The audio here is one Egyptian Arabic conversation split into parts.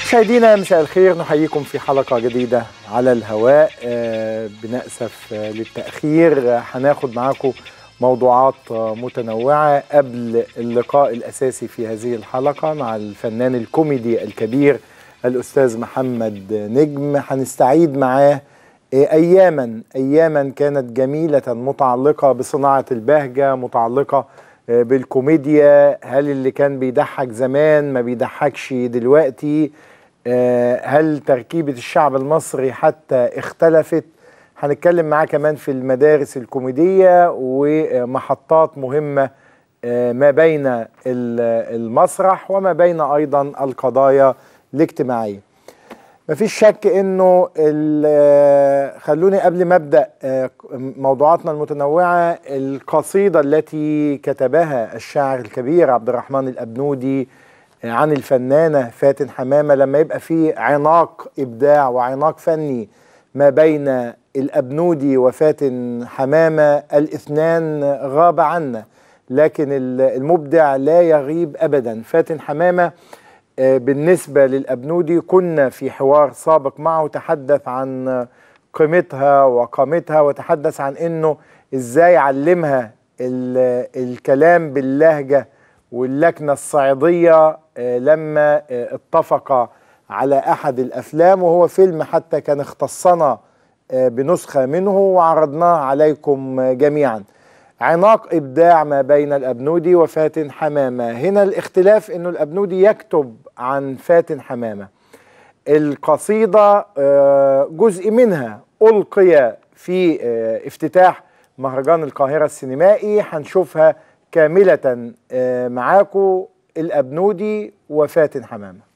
مشاهدينا مساء الخير نحييكم في حلقة جديدة على الهواء آه، بنأسف آه، للتأخير آه، هناخد معاكم موضوعات آه، متنوعة قبل اللقاء الأساسي في هذه الحلقة مع الفنان الكوميدي الكبير الأستاذ محمد نجم هنستعيد معاه آه، أياما أياما كانت جميلة متعلقة بصناعة البهجة متعلقة آه، بالكوميديا هل اللي كان بيضحك زمان ما بيضحكش دلوقتي آه، هل تركيبة الشعب المصري حتى اختلفت هنتكلم معاه كمان في المدارس الكوميدية ومحطات مهمة آه، ما بين ال- المسرح وما بين أيضا القضايا الاجتماعية مفيش شك انه ال- خلوني قبل ما ابدا آه، موضوعاتنا المتنوعه القصيده التي كتبها الشاعر الكبير عبد الرحمن الابنودي آه، عن الفنانه فاتن حمامه لما يبقى في عناق ابداع وعناق فني ما بين الابنودي وفاتن حمامه الاثنان غاب عنا لكن ال- المبدع لا يغيب ابدا فاتن حمامه آه، بالنسبة للأبنودي كنا في حوار سابق معه تحدث عن قيمتها وقامتها وتحدث عن أنه إزاي علمها ال- الكلام باللهجة واللكنة الصعيدية آه، لما آه، اتفق على أحد الأفلام وهو فيلم حتى كان اختصنا آه، بنسخة منه وعرضناه عليكم آه، جميعاً عناق ابداع ما بين الابنودي وفاتن حمامه هنا الاختلاف انه الابنودي يكتب عن فاتن حمامه القصيده آه، جزء منها القي في آه، افتتاح مهرجان القاهره السينمائي هنشوفها كامله آه، معاكم الابنودي وفاتن حمامه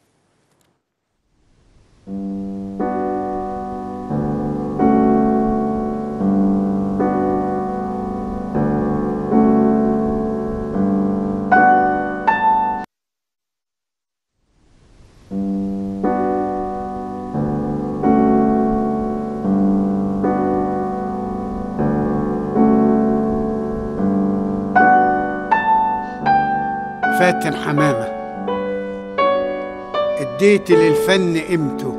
فاتن حمامة اديت للفن قيمته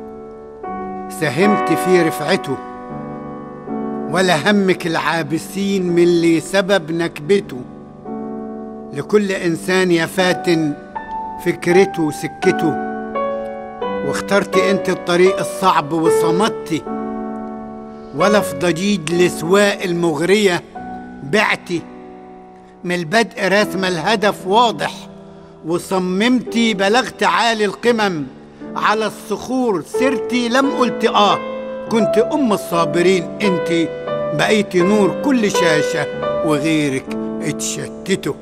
ساهمت في رفعته ولا همك العابسين من اللي سبب نكبته لكل إنسان يا فاتن فكرته وسكته واخترت انت الطريق الصعب وصمدتي ولا في ضجيج الاسواق المغرية بعتي من البدء راسمة الهدف واضح وصممتي بلغت عالي القمم على الصخور سرتي لم قلت اه كنت ام الصابرين انت بقيتي نور كل شاشة وغيرك اتشتتوا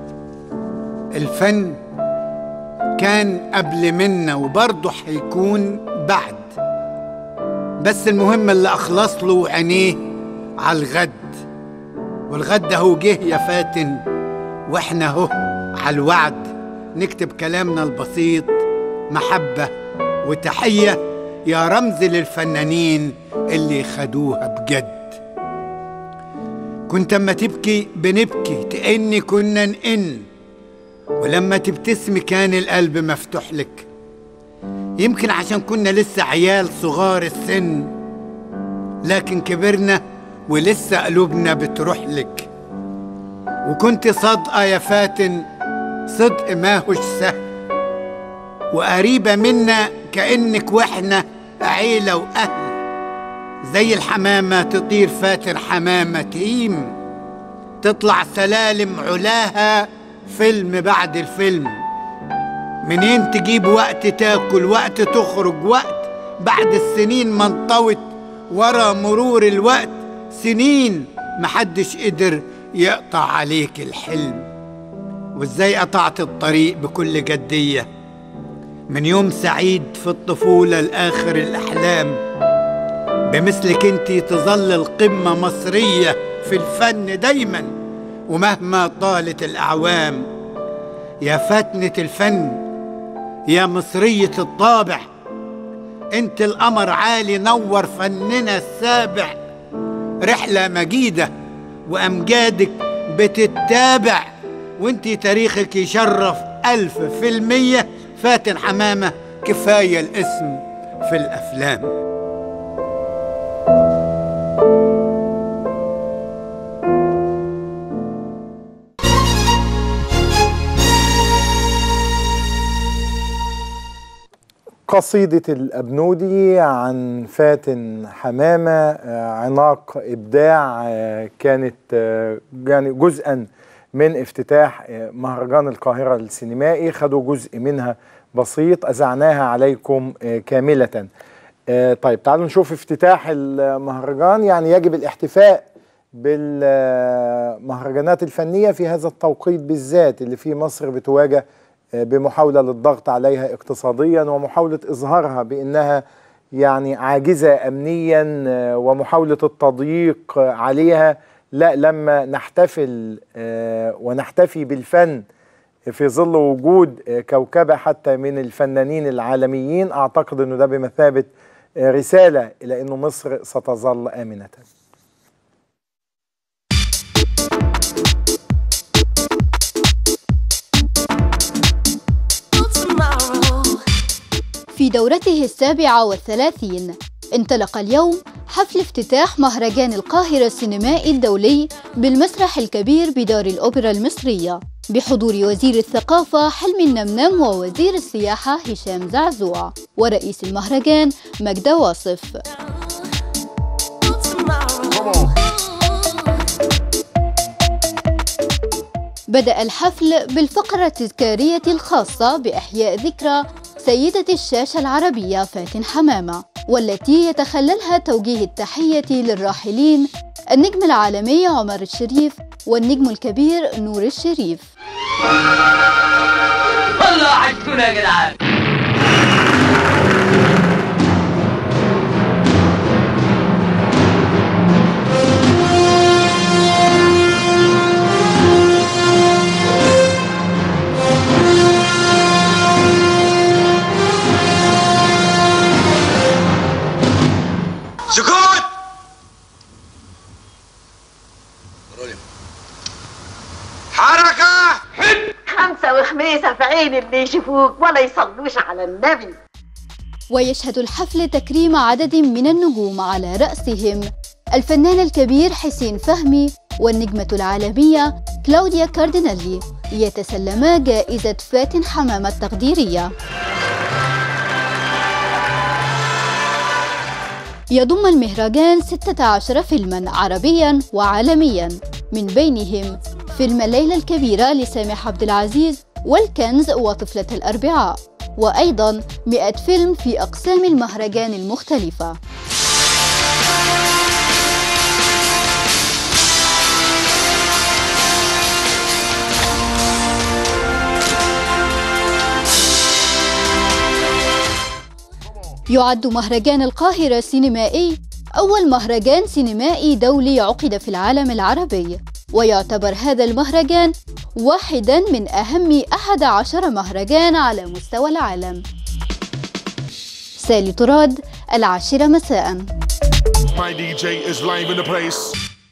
الفن كان قبل منا وبرضه هيكون بعد بس المهم اللي اخلص له عينيه على الغد والغد اهو جه يا فاتن واحنا اهو على الوعد نكتب كلامنا البسيط محبة وتحية يا رمز للفنانين اللي خدوها بجد كنت اما تبكي بنبكي تأني كنا نئن ولما تبتسمي كان القلب مفتوح لك يمكن عشان كنا لسه عيال صغار السن لكن كبرنا ولسه قلوبنا بتروح لك وكنت صادقة يا فاتن صدق ماهوش سهل وقريبة منا كأنك واحنا عيلة وأهل زي الحمامة تطير فاتن حمامة تهيم تطلع سلالم علاها فيلم بعد الفيلم منين تجيب وقت تاكل وقت تخرج وقت بعد السنين ما انطوت ورا مرور الوقت سنين محدش قدر يقطع عليك الحلم وازاي قطعت الطريق بكل جدية من يوم سعيد في الطفولة لآخر الأحلام بمثلك انت تظل القمة مصرية في الفن دايما ومهما طالت الأعوام يا فاتنة الفن يا مصرية الطابع انت القمر عالي نور فننا السابع رحلة مجيدة وأمجادك بتتابع وانت تاريخك يشرف ألف في المية فاتن حمامة كفاية الاسم في الأفلام قصيدة الأبنودي عن فاتن حمامة آه، عناق إبداع آه، كانت آه، يعني جزءا من افتتاح آه، مهرجان القاهرة السينمائي خدوا جزء منها بسيط أذعناها عليكم آه، كاملة آه، طيب تعالوا نشوف افتتاح المهرجان يعني يجب الاحتفاء بالمهرجانات الفنية في هذا التوقيت بالذات اللي فيه مصر بتواجه بمحاولة للضغط عليها اقتصاديا ومحاولة إظهارها بأنها يعني عاجزة أمنيا ومحاولة التضييق عليها لا لما نحتفل آه، ونحتفي بالفن في ظل وجود آه، كوكبة حتى من الفنانين العالميين أعتقد أنه ده بمثابة آه، رسالة إلى أنه مصر ستظل آمنة في دورته السابعة والثلاثين انطلق اليوم حفل افتتاح مهرجان القاهرة السينمائي الدولي بالمسرح الكبير بدار الأوبرا المصرية بحضور وزير الثقافة حلمي النمنم ووزير السياحة هشام زعزوع ورئيس المهرجان مجدة واصف بدأ الحفل بالفقرة التذكارية الخاصة بإحياء ذكرى سيدة الشاشة العربية فاتن حمامة والتي يتخللها توجيه التحية للراحلين النجم العالمي عمر الشريف والنجم الكبير نور الشريف والله عشتونا يا جدعان سكوت حركة خمسة وخميسة في عين اللي يشوفوك ولا يصلوش على النبي ويشهد الحفل تكريم عدد من النجوم على رأسهم الفنان الكبير حسين فهمي والنجمة العالمية كلاوديا كاردينالي ليتسلما جائزة فاتن حمامة التقديرية يضم المهرجان 16 فيلما عربيا وعالميا من بينهم فيلم الليلة الكبيرة لسامح عبد العزيز والكنز وطفلة الأربعاء وأيضا 100 فيلم في أقسام المهرجان المختلفة يعد مهرجان القاهرة السينمائي أول مهرجان سينمائي دولي عقد في العالم العربي ويعتبر هذا المهرجان واحدا من أهم أحد عشر مهرجان على مستوى العالم سالي تراد العاشرة مساءً My DJ is live in the place.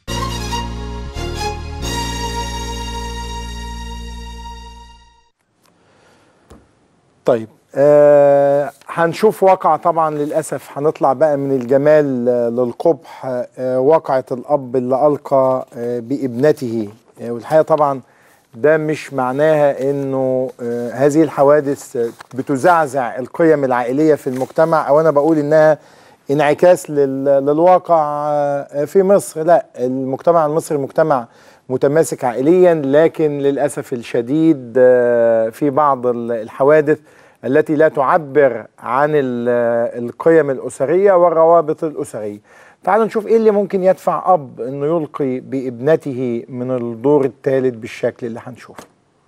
طيب آه هنشوف واقعة طبعا للأسف هنطلع بقى من الجمال آه، للقبح آه واقعة الأب اللي ألقى آه بابنته آه والحقيقة طبعا ده مش معناها انه آه هذه الحوادث آه، بتزعزع القيم العائلية في المجتمع او انا بقول انها انعكاس لل- للواقع آه، في مصر لا المجتمع المصري مجتمع متماسك عائليا لكن للأسف الشديد آه، في بعض ال- الحوادث التي لا تعبر عن ال- القيم الأسرية والروابط الأسرية تعالوا نشوف ايه اللي ممكن يدفع اب انه يلقي بابنته من الدور الثالث بالشكل اللي هنشوفه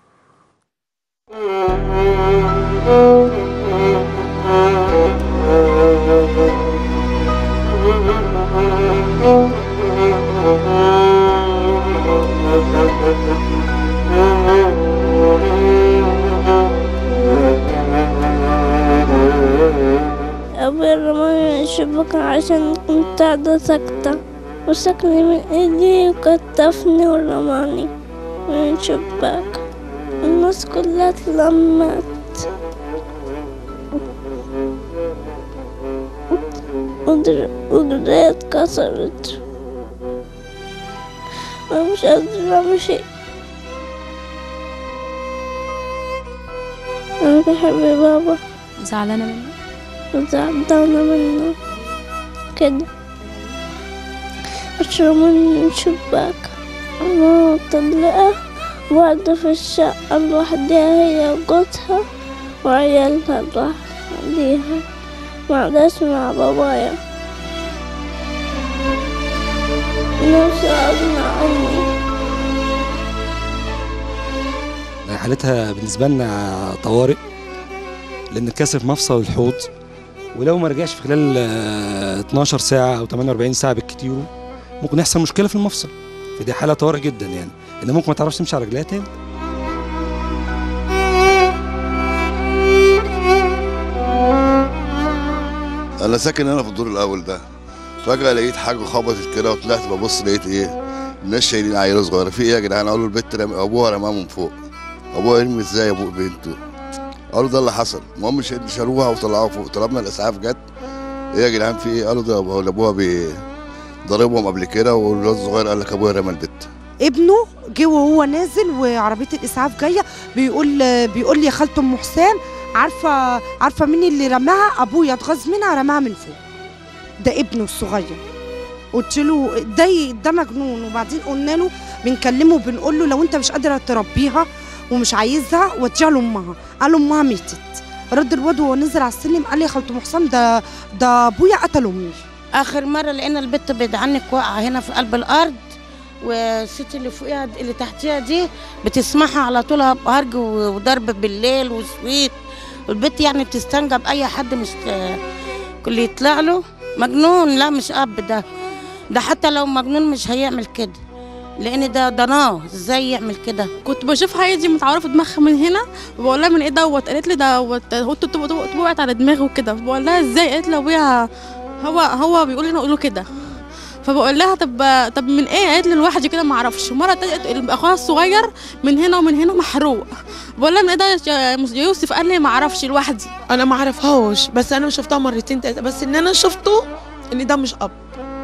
أبوي رماني من الشباك عشان كنت قاعدة ساكتة وسكني من إيدي وكتفني ورماني من الشباك الناس كلها اتلمت ورجلي اتكسرت أنا مش قادرة أمشي أنا بحب بابا زعلانة منه وزعلانة منه كده أشرب من الشباك ماما مطلقة وقاعدة في الشقة لوحدها هي وجوزها وعيالها لوحديها مقعداش مع بابايا نفسي أقعد مع أمي حالتها بالنسبة لنا طوارئ لأن اتكسر مفصل الحوض ولو ما رجعش في خلال آه، 12 ساعة أو 48 ساعة بالكتير ممكن يحصل مشكلة في المفصل فدي حالة طوارئ جدا يعني إن ممكن ما تعرفش تمشي على رجليها تاني انا ساكن هنا في الدور الاول ده فجاه لقيت حاجه خبطت كده وطلعت ببص لقيت ايه الناس شايلين عيله صغيره في ايه يا جدعان اقول له البت رم... ابوها رماها من فوق ابوها يرمي ازاي يا ابو بنته قالوا ده اللي حصل المهم ش- شالوها وطلعوها فوق طلبنا الاسعاف جت ايه يا جدعان في ايه قالوا ده أبوها- ابوها بي ضربهم قبل كده والولاد الصغير قال لك ابويا رمى البت ابنه جه وهو نازل وعربيه الاسعاف جايه بيقول بيقول لي يا خالته ام حسام عارفه عارفه مين اللي رماها ابويا اتغاظ منها رماها من فوق ده ابنه الصغير قلت له ده ده مجنون وبعدين قلنا له بنكلمه بنقول له لو انت مش قادره تربيها ومش عايزها وديها لامها قال له امها ماتت رد الواد وهو نزل على السلم قال لي يا خالته ام حسام ده ده ابويا قتل امي اخر مره لقينا البت بعيد عنك واقعه هنا في قلب الارض والست اللي فوقيها اللي تحتيها دي بتسمعها على طول هرج وضرب بالليل وسويت والبت يعني بتستنجى باي حد مش كل يطلع له مجنون لا مش اب ده ده حتى لو مجنون مش هيعمل كده لان ده ضناه ازاي يعمل كده كنت بشوفها هي دي متعوره في دماغها من هنا وبقول لها من ايه دوت قالت لي دوت هو انت وقعت على دماغي وكده بقول لها ازاي قالت لي ابويا هو هو بيقول لي انا اقول له كده فبقول لها طب طب من ايه قالت لي لوحدي كده ما اعرفش مره تانية اخوها الصغير من هنا ومن هنا محروق بقول لها من ايه ده يا يوسف قال لي ما اعرفش لوحدي انا ما اعرفهاش بس انا شفتها مرتين تلاته بس ان انا شفته ان ده مش اب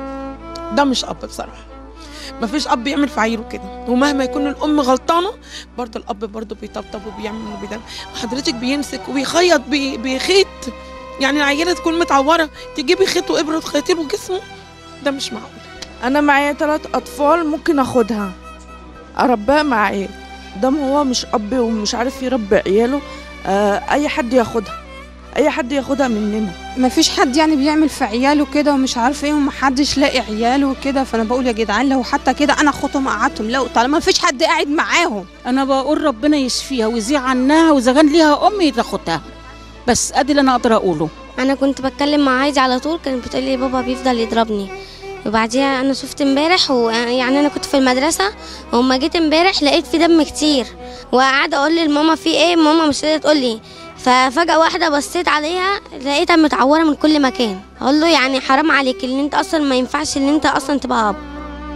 ده مش اب بصراحه ما فيش اب يعمل في عيله كده ومهما يكون الام غلطانه برضه الاب برضه بيطبطب وبيعمل وبيدعم وحضرتك بيمسك وبيخيط بي- بخيط يعني العيله تكون متعوره تجيبي خيط وابره تخيطي له جسمه ده مش معقول انا معايا ثلاث اطفال ممكن اخدها اربيها معايا دام هو مش اب ومش عارف يربي عياله آه اي حد ياخدها اي حد ياخدها مننا ما فيش حد يعني بيعمل في عياله كده ومش عارف ايه ومحدش لاقي عياله وكده فانا بقول يا جدعان لو حتى كده انا اخدهم اقعدهم لو طالما ما فيش حد قاعد معاهم انا بقول ربنا يشفيها ويزيع عنها واذا كان ليها ام تاخدها بس ادي اللي انا اقدر اقوله انا كنت بتكلم مع عايزة على طول كانت بتقول لي بابا بيفضل يضربني وبعديها انا شفت امبارح ويعني انا كنت في المدرسه وما جيت امبارح لقيت في دم كتير وقاعده اقول لماما في ايه ماما مش قادره تقول لي ففجاه واحده بصيت عليها لقيتها متعوره من كل مكان اقول له يعني حرام عليك ان انت اصلا ما ينفعش ان انت اصلا تبقى اب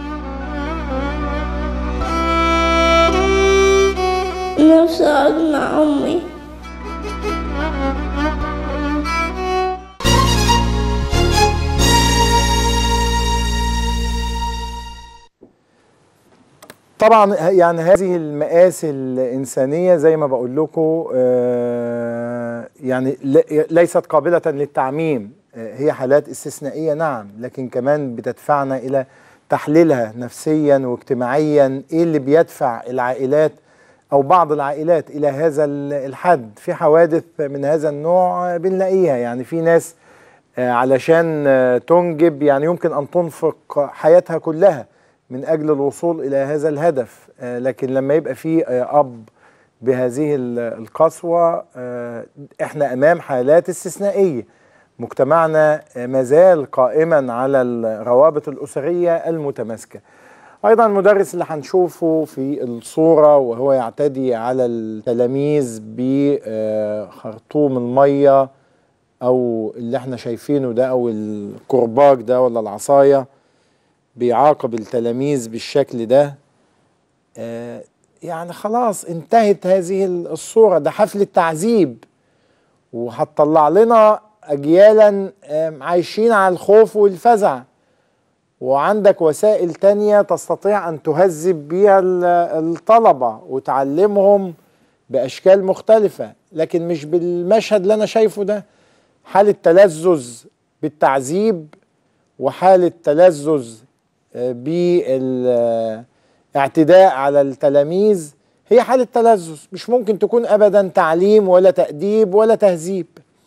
نفسي أقعد مع أمي طبعا يعني هذه المآسي الإنسانية زي ما بقول لكم آه، يعني ل- ليست قابلة للتعميم آه، هي حالات استثنائية نعم لكن كمان بتدفعنا إلى تحليلها نفسيا واجتماعيا إيه اللي بيدفع العائلات أو بعض العائلات إلى هذا ال- الحد في حوادث من هذا النوع آه، بنلاقيها يعني في ناس آه، علشان آه، تنجب يعني يمكن أن تنفق حياتها كلها من أجل الوصول إلى هذا الهدف آه، لكن لما يبقى في آه، أب بهذه ال- القسوة آه، إحنا أمام حالات استثنائية مجتمعنا آه، مازال قائما على الروابط الأسرية المتماسكة أيضا المدرس اللي هنشوفه في الصورة وهو يعتدي على التلاميذ بخرطوم المية أو اللي احنا شايفينه ده أو الكرباج ده ولا العصاية بيعاقب التلاميذ بالشكل ده آه يعني خلاص انتهت هذه الصورة ده حفل التعذيب وهتطلع لنا اجيالا آم، عايشين على الخوف والفزع وعندك وسائل تانية تستطيع ان تهذب بيها ال- الطلبة وتعلمهم باشكال مختلفة لكن مش بالمشهد اللي انا شايفه ده حالة تلذذ بالتعذيب وحالة تلذذ آه، بالاعتداء على التلاميذ هي حالة تلذذ مش ممكن تكون أبدا تعليم ولا تأديب ولا تهذيب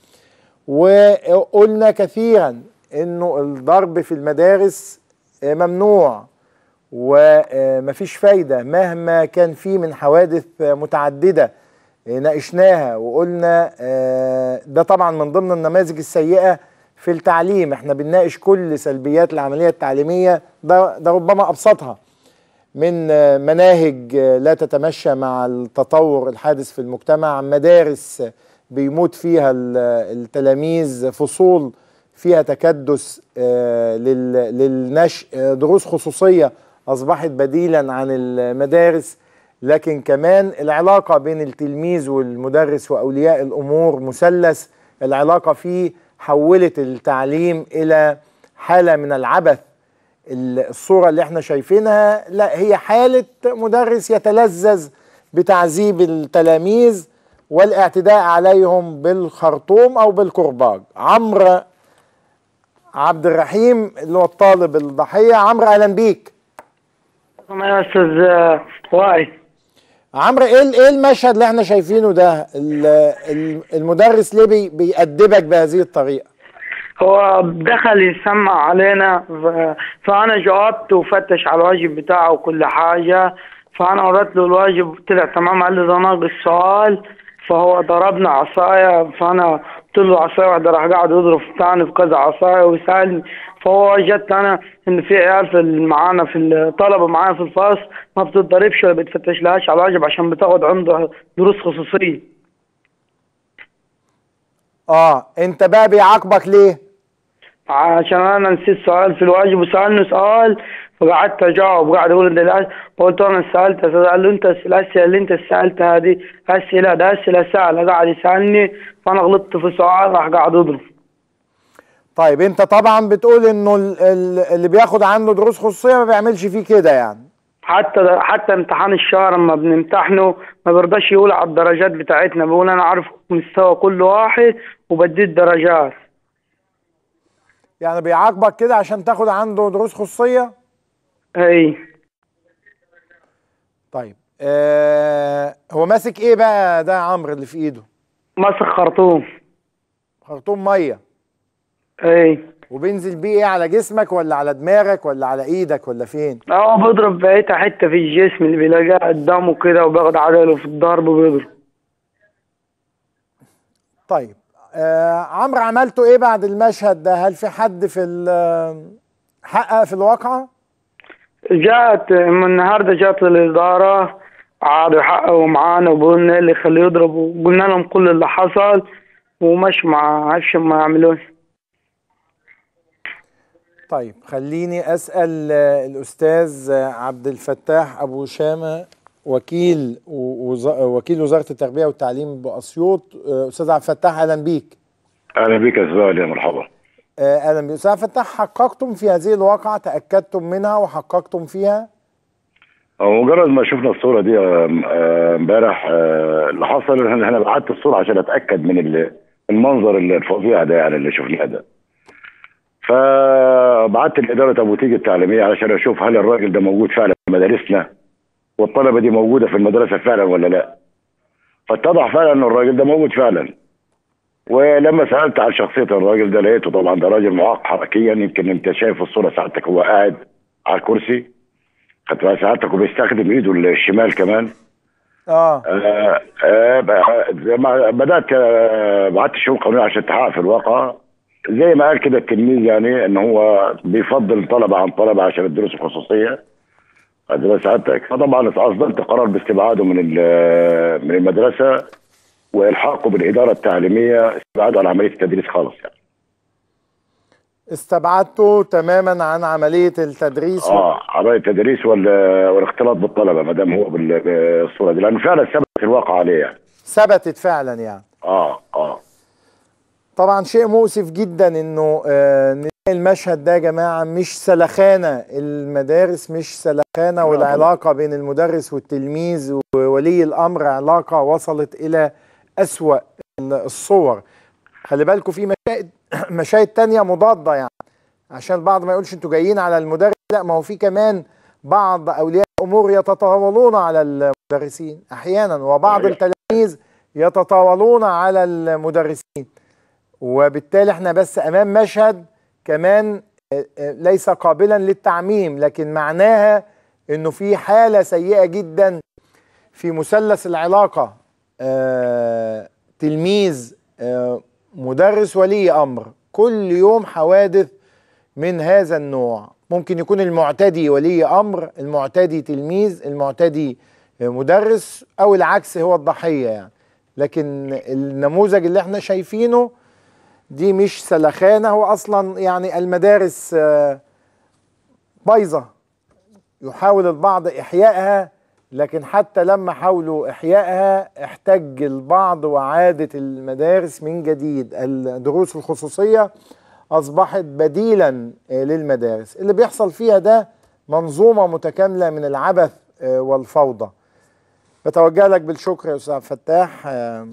وقلنا كثيرا انه الضرب في المدارس آه، ممنوع ومفيش فايدة مهما كان فيه من حوادث آه، متعددة آه، ناقشناها وقلنا آه، ده طبعا من ضمن النماذج السيئة في التعليم احنا بنناقش كل سلبيات العملية التعليمية ده, ده ربما أبسطها من آه، مناهج آه، لا تتمشى مع التطور الحادث في المجتمع مدارس بيموت فيها ال- التلاميذ فصول فيها تكدس آه، لل- للنشء آه، دروس خصوصية أصبحت بديلا عن المدارس لكن كمان العلاقة بين التلميذ والمدرس وأولياء الأمور مثلث العلاقة فيه حولت التعليم إلى حالة من العبث ال- الصورة اللي احنا شايفينها لا هي حالة مدرس يتلذذ بتعذيب التلاميذ والاعتداء عليهم بالخرطوم او بالكرباج عمرو عبد الرحيم اللي هو الطالب الضحية عمرو اهلا بيك يا استاذ وائل عمرو ايه ال- ايه المشهد اللي احنا شايفينه ده ال- ال- المدرس ليه بي- بيأدبك بهذه الطريقة هو دخل يسمع علينا ف- فانا جاوبت وفتش على الواجب بتاعه وكل حاجه فانا وريت له الواجب طلع تمام قال لي ده ناقص سؤال فهو ضربنا عصايه فانا قلت له عصايه واحده راح قاعد يضرب تاني في كذا عصايه ويسالني فهو وجدت انا ان في عيال في ال- معانا في الطلبه معانا في الفصل ما بتتضربش ولا بتفتش لهاش على الواجب عشان بتاخد عنده دروس خصوصيه اه انت بقى بيعاقبك ليه عشان انا نسيت سؤال في الواجب وسالني سؤال فقعدت اجاوب قاعد اقول ده لا قلت له انا سالت قال له انت الاسئله اللي انت سالتها دي اسئله ده اسئله سهله قاعد يسالني فانا غلطت في سؤال راح قاعد يضرب طيب انت طبعا بتقول انه ال- ال- اللي بياخد عنده دروس خصوصية ما بيعملش فيه كده يعني حتى حتى امتحان الشهر لما بنمتحنه ما بيرضاش يقول على الدرجات بتاعتنا بيقول انا عارف مستوى كل واحد وبديه درجات يعني بيعاقبك كده عشان تاخد عنده دروس خصوصية اي طيب آه هو ماسك ايه بقى ده عمرو اللي في ايده ماسك خرطوم خرطوم ميه اي وبينزل بيه ايه على جسمك ولا على دماغك ولا على ايدك ولا فين هو بيضرب بقيتها حته في الجسم اللي بيلاقيها قدامه كده وبياخد عدله في الضرب وبيضرب طيب آه عمرو عملته ايه بعد المشهد ده هل في حد في ال- حقق في الواقعة جات من النهارده جات الاداره قعدوا يحققوا معانا وقلنا إيه اللي يخليه يضرب وقلنا لهم كل اللي حصل ومش ما عرفش ما يعملوش طيب خليني اسال آه، الاستاذ آه، عبد الفتاح ابو شامه وكيل و- وز- وكيل وزاره التربيه والتعليم باسيوط آه، استاذ عبد الفتاح اهلا بيك اهلا بك يا زوال يا مرحبا آه، اهلا بيك استاذ عبد الفتاح حققتم في هذه الواقعه تاكدتم منها وحققتم فيها أو مجرد ما شفنا الصوره دي آم، آم، امبارح آه، اللي حصل ان انا بعت الصوره عشان اتاكد من ال- المنظر الفظيع ده يعني اللي شفناه ده فبعت لاداره ابو تيجي التعليميه علشان اشوف هل الراجل ده موجود فعلا في مدارسنا والطلبه دي موجوده في المدرسه فعلا ولا لا فاتضح فعلا ان الراجل ده موجود فعلا ولما سالت عن شخصيه الراجل ده لقيته طبعا ده راجل معاق حركيا يمكن انت شايف الصوره سعادتك هو قاعد على الكرسي خدت بالك سعادتك وبيستخدم ايده الشمال كمان اه آه آه ب- زي ما بدات آه بعت الشؤون القانونيه عشان تحقق في الواقع زي ما قال كده التلميذ يعني ان هو بيفضل طلبه عن طلبه عشان الدروس الخصوصيه خدت بالك سعادتك فطبعا اصدرت قرار باستبعاده من ال- من المدرسه والحاقه بالاداره التعليميه استبعاده عن عمليه التدريس خالص يعني استبعدته تماما عن عمليه التدريس اه عمليه التدريس وال- والاختلاط بالطلبه ما دام هو بال- بالصوره دي لانه فعلا ثبت الواقع عليه يعني ثبتت فعلا يعني اه اه طبعا شيء مؤسف جدا انه آه، نلاقي المشهد ده يا جماعه مش سلخانه المدارس مش سلخانه والعلاقه بين المدرس والتلميذ وولي الامر علاقه وصلت الى اسوا الصور خلي بالكم في مشاهد مشاهد تانية مضاده يعني عشان البعض ما يقولش انتوا جايين على المدرس لا ما هو في كمان بعض اولياء الامور يتطاولون على المدرسين احيانا وبعض صحيح. التلاميذ يتطاولون على المدرسين وبالتالي احنا بس امام مشهد كمان آه، آه، ليس قابلا للتعميم لكن معناها انه في حاله سيئه جدا في مثلث العلاقه آه، تلميذ آه، مدرس ولي امر كل يوم حوادث من هذا النوع ممكن يكون المعتدي ولي امر المعتدي تلميذ المعتدي آه، مدرس او العكس هو الضحيه يعني لكن النموذج اللي احنا شايفينه دي مش سلخانه هو اصلا يعني المدارس آه، بايظه يحاول البعض احيائها لكن حتى لما حاولوا احيائها احتج البعض وعاده المدارس من جديد الدروس الخصوصيه اصبحت بديلا آه، للمدارس اللي بيحصل فيها ده منظومه متكامله من العبث آه، والفوضى بتوجه لك بالشكر يا استاذ عبد الفتاح آه،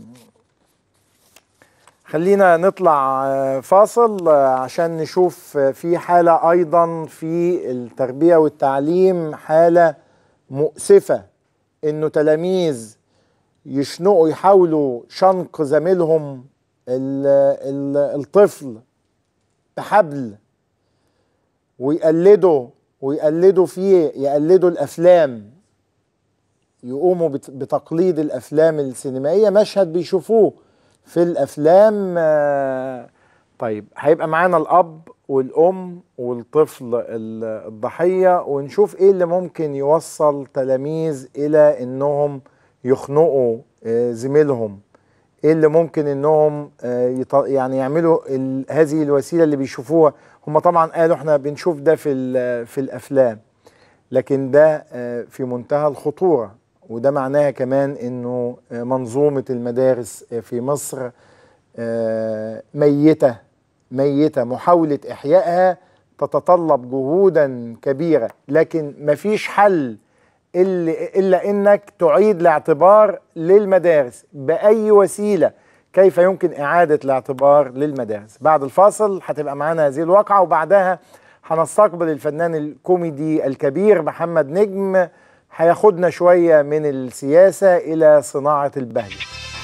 خلينا نطلع آه، فاصل آه، عشان نشوف آه، في حالة أيضا في التربية والتعليم حالة مؤسفة إنه تلاميذ يشنقوا يحاولوا شنق زميلهم ال- ال- الطفل بحبل ويقلدوا ويقلدوا فيه يقلدوا الأفلام يقوموا بت- بتقليد الافلام السينمائيه مشهد بيشوفوه في الافلام آه، طيب هيبقى معانا الاب والام والطفل ال- الضحيه ونشوف ايه اللي ممكن يوصل تلاميذ الى انهم يخنقوا آه، زميلهم ايه اللي ممكن انهم آه، يط- يعني يعملوا ال- هذه الوسيله اللي بيشوفوها هم طبعا قالوا احنا بنشوف ده في ال- في الافلام لكن ده آه، في منتهى الخطورة وده معناها كمان انه آه، منظومة المدارس آه، في مصر آه، ميتة ميتة محاولة إحيائها تتطلب جهودا كبيرة لكن مفيش حل إلا, إلا إنك تعيد الاعتبار للمدارس بأي وسيلة كيف يمكن إعادة الاعتبار للمدارس بعد الفاصل هتبقى معانا هذه الواقعة وبعدها هنستقبل الفنان الكوميدي الكبير محمد نجم هياخدنا شوية من السياسة إلى صناعة البهجة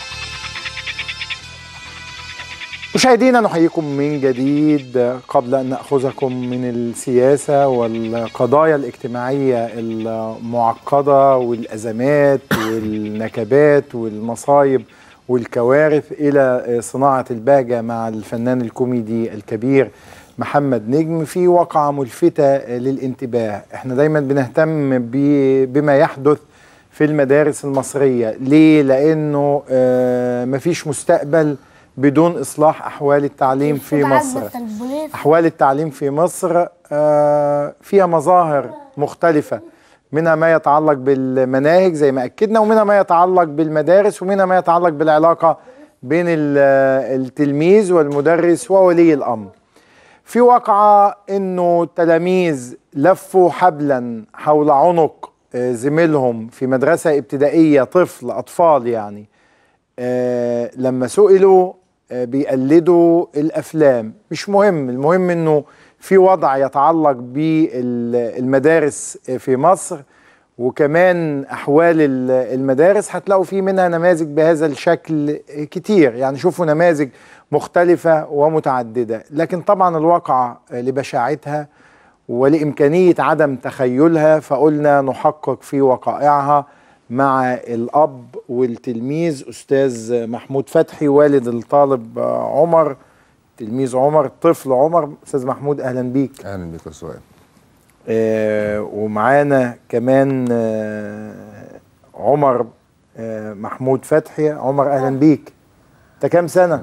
مشاهدينا نحييكم من جديد قبل أن نأخذكم من السياسة والقضايا الاجتماعية المعقدة والأزمات والنكبات والمصايب والكوارث إلى صناعة البهجة مع الفنان الكوميدي الكبير محمد نجم في واقعة ملفتة للانتباه احنا دايما بنهتم ب- بما يحدث في المدارس المصرية ليه؟ لأنه آه مفيش مستقبل بدون إصلاح أحوال التعليم في مصر أحوال التعليم في مصر آه فيها مظاهر مختلفة منها ما يتعلق بالمناهج زي ما أكدنا ومنها ما يتعلق بالمدارس ومنها ما يتعلق بالعلاقة بين ال- التلميذ والمدرس وولي الأمر في واقعة انه تلاميذ لفوا حبلا حول عنق آه، زميلهم في مدرسة ابتدائية طفل أطفال يعني آه، لما سئلوا آه، بيقلدوا الأفلام مش مهم المهم انه في وضع يتعلق بالمدارس في مصر وكمان أحوال ال- المدارس هتلاقوا في منها نماذج بهذا الشكل كتير يعني شوفوا نماذج مختلفة ومتعددة لكن طبعا الواقع لبشاعتها ولإمكانية عدم تخيلها فقلنا نحقق في وقائعها مع الأب والتلميذ أستاذ محمود فتحي والد الطالب عمر تلميذ عمر الطفل عمر أستاذ محمود أهلا بيك اهلا بك يا سؤال آه ومعانا كمان آه عمر آه محمود فتحي عمر أهلا بيك أنت كام سنة؟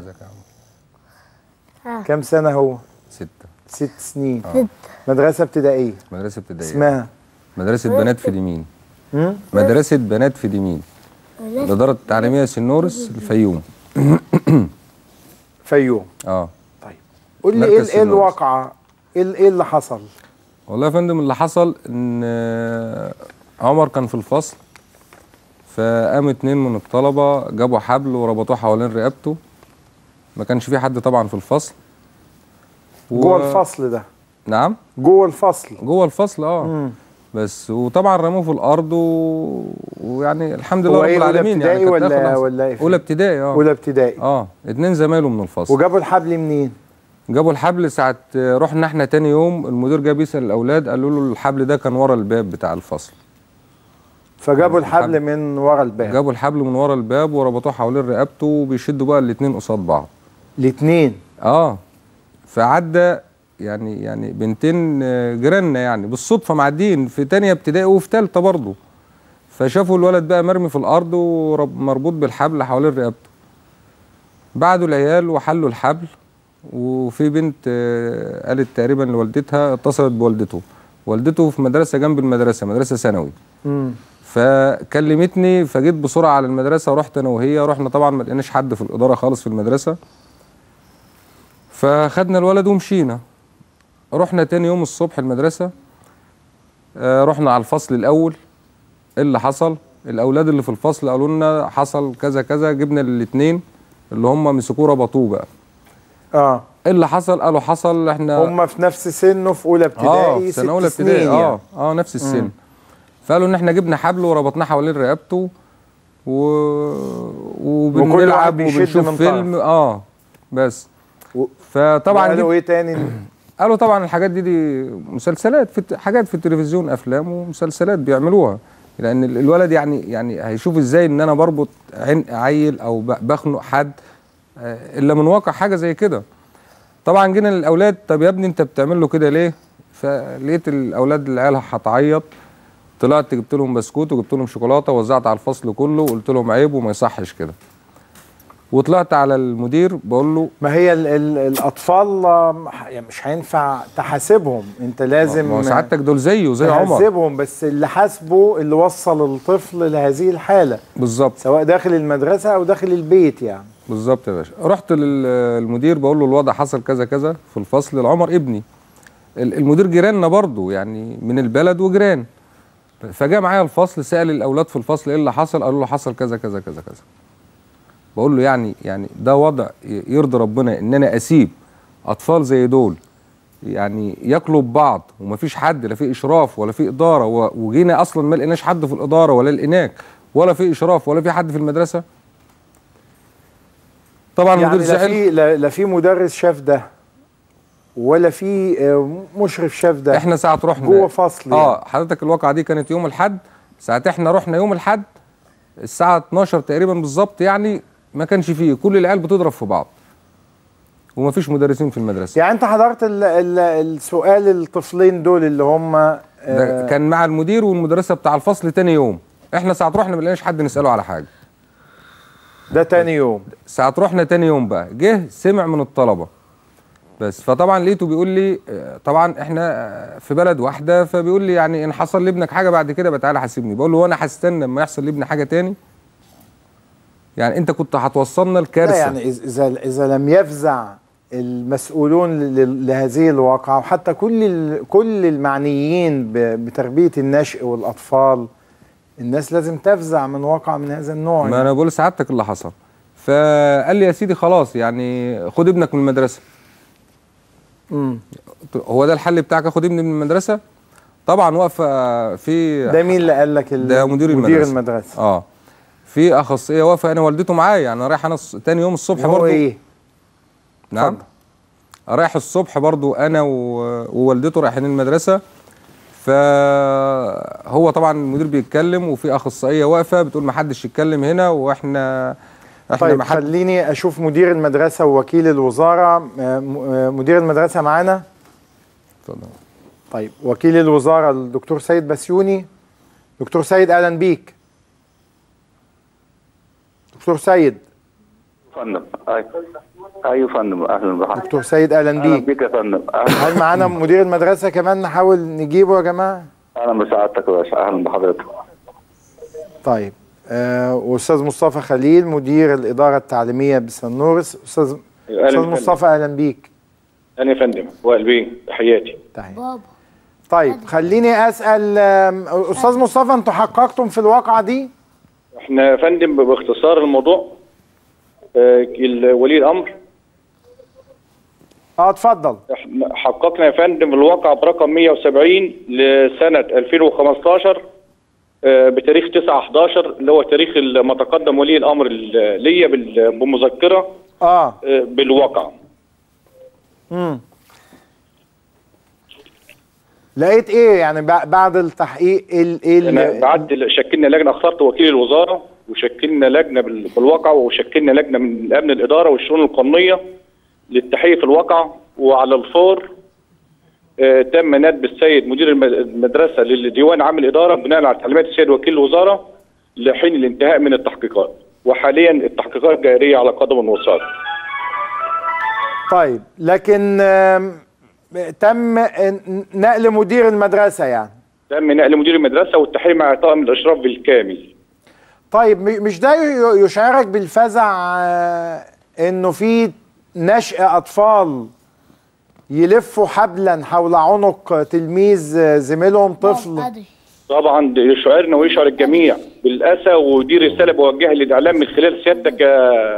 كام سنة هو؟ ستة ست سنين ستة. مدرسة ابتدائية مدرسة ابتدائية اسمها مدرسة بنات في ديمين مم؟ مدرسة بنات في ديمين الإدارة التعليمية سنورس الفيوم فيوم اه قول لي مركز ايه ايه سنورس. الواقعه ايه ال- ايه اللي حصل والله يا فندم اللي حصل ان آه، عمر كان في الفصل فقام اتنين من الطلبة جابوا حبل وربطوه حوالين رقبته ما كانش في حد طبعا في الفصل و- جوه الفصل ده نعم جوه الفصل جوه الفصل اه بس وطبعا رموه في الارض و... ويعني الحمد لله هو رب إيه، أولى العالمين يعني ابتدائي كانت ولا- آخر لحظة. ولا إيه؟ اولى ابتدائي اه اولى ابتدائي اه اتنين زمايله من الفصل وجابوا الحبل منين جابوا الحبل ساعة آه، رحنا احنا تاني يوم المدير جاب يسأل الأولاد قالوا له الحبل ده كان ورا الباب بتاع الفصل فجابوا الحبل من ورا الباب جابوا الحبل من ورا الباب وربطوه حوالين رقبته وبيشدوا بقى الاتنين قصاد بعض الاتنين اه فعدى يعني يعني بنتين آه، جيراننا يعني بالصدفة معديين في تانية ابتدائي وفي تالتة برضه فشافوا الولد بقى مرمي في الأرض ومربوط بالحبل حوالين رقبته بعدوا العيال وحلوا الحبل وفي بنت آه، قالت تقريبا لوالدتها اتصلت بوالدته والدته في مدرسة جنب المدرسة مدرسة ثانوي مم. فكلمتني فجيت بسرعه على المدرسه ورحت انا وهي رحنا طبعا ما لقيناش حد في الاداره خالص في المدرسه فخدنا الولد ومشينا رحنا تاني يوم الصبح المدرسه آه، رحنا على الفصل الاول ايه اللي حصل الاولاد اللي في الفصل قالوا لنا حصل كذا كذا جبنا الاثنين اللي هم مسكوه ربطوه بقى اه ايه اللي حصل قالوا حصل احنا هم في نفس سنه في اولى اه ابتدائي في ست سنه اولى سنين ابتدائي اه يعني. اه نفس السن مم. فقالوا ان احنا جبنا حبل وربطناه حوالين رقبته و... وكل واحد وبنلعب بيشد وبنشوف من فيلم اه بس فطبعا قالوا جبت- ايه تاني قالوا طبعا الحاجات دي دي مسلسلات في الت- حاجات في التلفزيون افلام ومسلسلات بيعملوها لان ال- الولد يعني يعني هيشوف ازاي ان انا بربط عين عيل او ب- بخنق حد آه، الا من واقع حاجه زي كده طبعا جينا للاولاد طب يا ابني انت بتعمل له كده ليه فلقيت الاولاد العيال هتعيط طلعت جبت لهم بسكوت وجبت لهم شوكولاته وزعت على الفصل كله وقلت لهم عيب وما يصحش كده وطلعت على المدير بقول له ما هي ال ال الاطفال آه، يعني مش هينفع تحاسبهم انت لازم ما هو سعادتك دول زيه زي عمر تحاسبهم بس اللي حاسبه اللي وصل الطفل لهذه الحاله بالظبط سواء داخل المدرسه او داخل البيت يعني بالظبط يا باشا رحت للمدير بقول له الوضع حصل كذا كذا في الفصل لعمر ابني ال- المدير جيراننا برضو يعني من البلد وجيران فجاء معايا الفصل سأل الأولاد في الفصل إيه اللي حصل قالوا له حصل كذا كذا كذا كذا بقول له يعني يعني ده وضع ي- يرضي ربنا إن أنا أسيب أطفال زي دول يعني ياكلوا ببعض ومفيش حد لا في إشراف ولا في إدارة و- وجينا أصلا ما لقيناش حد في الإدارة ولا لقيناك ولا في إشراف ولا في حد في المدرسة طبعا يعني المدير لا زعل في لا, لا في مدرس شاف ده ولا في آه، مشرف شاف ده احنا ساعة رحنا جوه فصل يعني. اه حضرتك الواقعة دي كانت يوم الحد ساعة احنا رحنا يوم الحد الساعة 12 تقريبا بالظبط يعني ما كانش فيه كل العيال بتضرب في بعض ومفيش مدرسين في المدرسة يعني انت حضرت ال ال السؤال الطفلين دول اللي هم ده آه، كان مع المدير والمدرسة بتاع الفصل تاني يوم احنا ساعة رحنا ما لقيناش حد نسأله على حاجة ده تاني يوم ساعة رحنا تاني يوم بقى جه سمع من الطلبة بس فطبعا لقيته بيقول لي آه، طبعا احنا آه، في بلد واحدة فبيقول لي يعني ان حصل لابنك حاجة بعد كده بقى تعالى حاسبني بقول له وانا هستنى لما يحصل لابني حاجة تاني يعني انت كنت هتوصلنا لا الكارثة يعني إذ- اذا اذا لم يفزع المسؤولون ل- ل- لهذه الواقعة وحتى كل ال- كل المعنيين ب- بتربية النشء والأطفال الناس لازم تفزع من واقع من هذا النوع ما انا بقول لسعادتك اللي حصل فقال لي يا سيدي خلاص يعني خد ابنك من المدرسة مم. قلت له، هو ده الحل بتاعك اخد ابني من المدرسة طبعا واقفة في ده مين اللي قال لك ال- ده مدير المدرسة مدير المدرسة اه في اخصائيه واقفه انا والدته معايا يعني رايح انا الص- تاني يوم الصبح هو برضو ايه نعم رايح الصبح برضو انا و- ووالدته رايحين المدرسه فهو طبعا المدير بيتكلم وفي اخصائيه واقفه بتقول ما حدش يتكلم هنا واحنا احنا طيب ما حد خليني اشوف مدير المدرسة ووكيل الوزارة آه، م- آه، مدير المدرسة معانا اتفضل طيب وكيل الوزارة الدكتور سيد بسيوني دكتور سيد اهلا بيك دكتور سيد فندم ايوه ايوه فندم اهلا بحضرتك دكتور سيد اهلا اهلا بيك بيك يا فندم اهلا هل معانا مدير المدرسة كمان نحاول نجيبه يا جماعة اهلا بسعادتك يا باشا اهلا بحضرتك طيب آه، واستاذ مصطفى خليل مدير الاداره التعليميه بسنورس استاذ أهلا استاذ فندم. مصطفى اهلا بيك انا يا فندم وائل بيه تحياتي بابا طيب خليني اسال آم، استاذ مصطفى انتوا حققتم في الواقعه دي احنا يا فندم باختصار الموضوع آه، ال- ولي الامر اه اتفضل احنا حققنا يا فندم الواقع برقم 170 لسنه 2015 آه، بتاريخ 9 11 اللي هو تاريخ ال- ما تقدم ولي الامر ال- ليا بال- بمذكره اه آه، بالواقع امم لقيت ايه يعني بع- بعد التحقيق ال ال انا بعت شكلنا لجنه اخترت وكيل الوزاره وشكلنا لجنه بال- بالواقع وشكلنا لجنه من امن الاداره والشؤون القانونيه للتحقيق في الواقع وعلى الفور آه، تم ندب السيد مدير الم- المدرسه للديوان عام الاداره بناء على تعليمات السيد وكيل الوزاره لحين الانتهاء من التحقيقات وحاليا التحقيقات جاريه على قدم وساق طيب لكن آم، تم ن- نقل مدير المدرسه يعني تم نقل مدير المدرسه والتحقيق مع طاقم الاشراف بالكامل طيب م- مش ده ي- يشعرك بالفزع آه، انه في نشأ اطفال يلفوا حبلا حول عنق تلميذ آه، زميلهم طفل طبعا ده يشعرنا ويشعر الجميع بالاسى ودي رساله بوجهها للاعلام من خلال سيادتك يا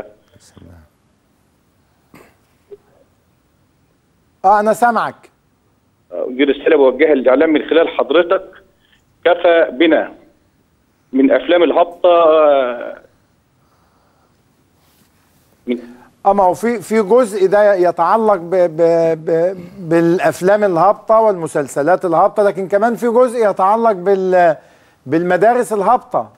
اه انا سامعك دي رساله بوجهها للاعلام من خلال حضرتك كفى بنا من افلام الهبطه آه، من اه ما هو في في جزء ده يتعلق ب ب ب بالافلام الهابطه والمسلسلات الهابطه لكن كمان في جزء يتعلق بال بالمدارس الهابطه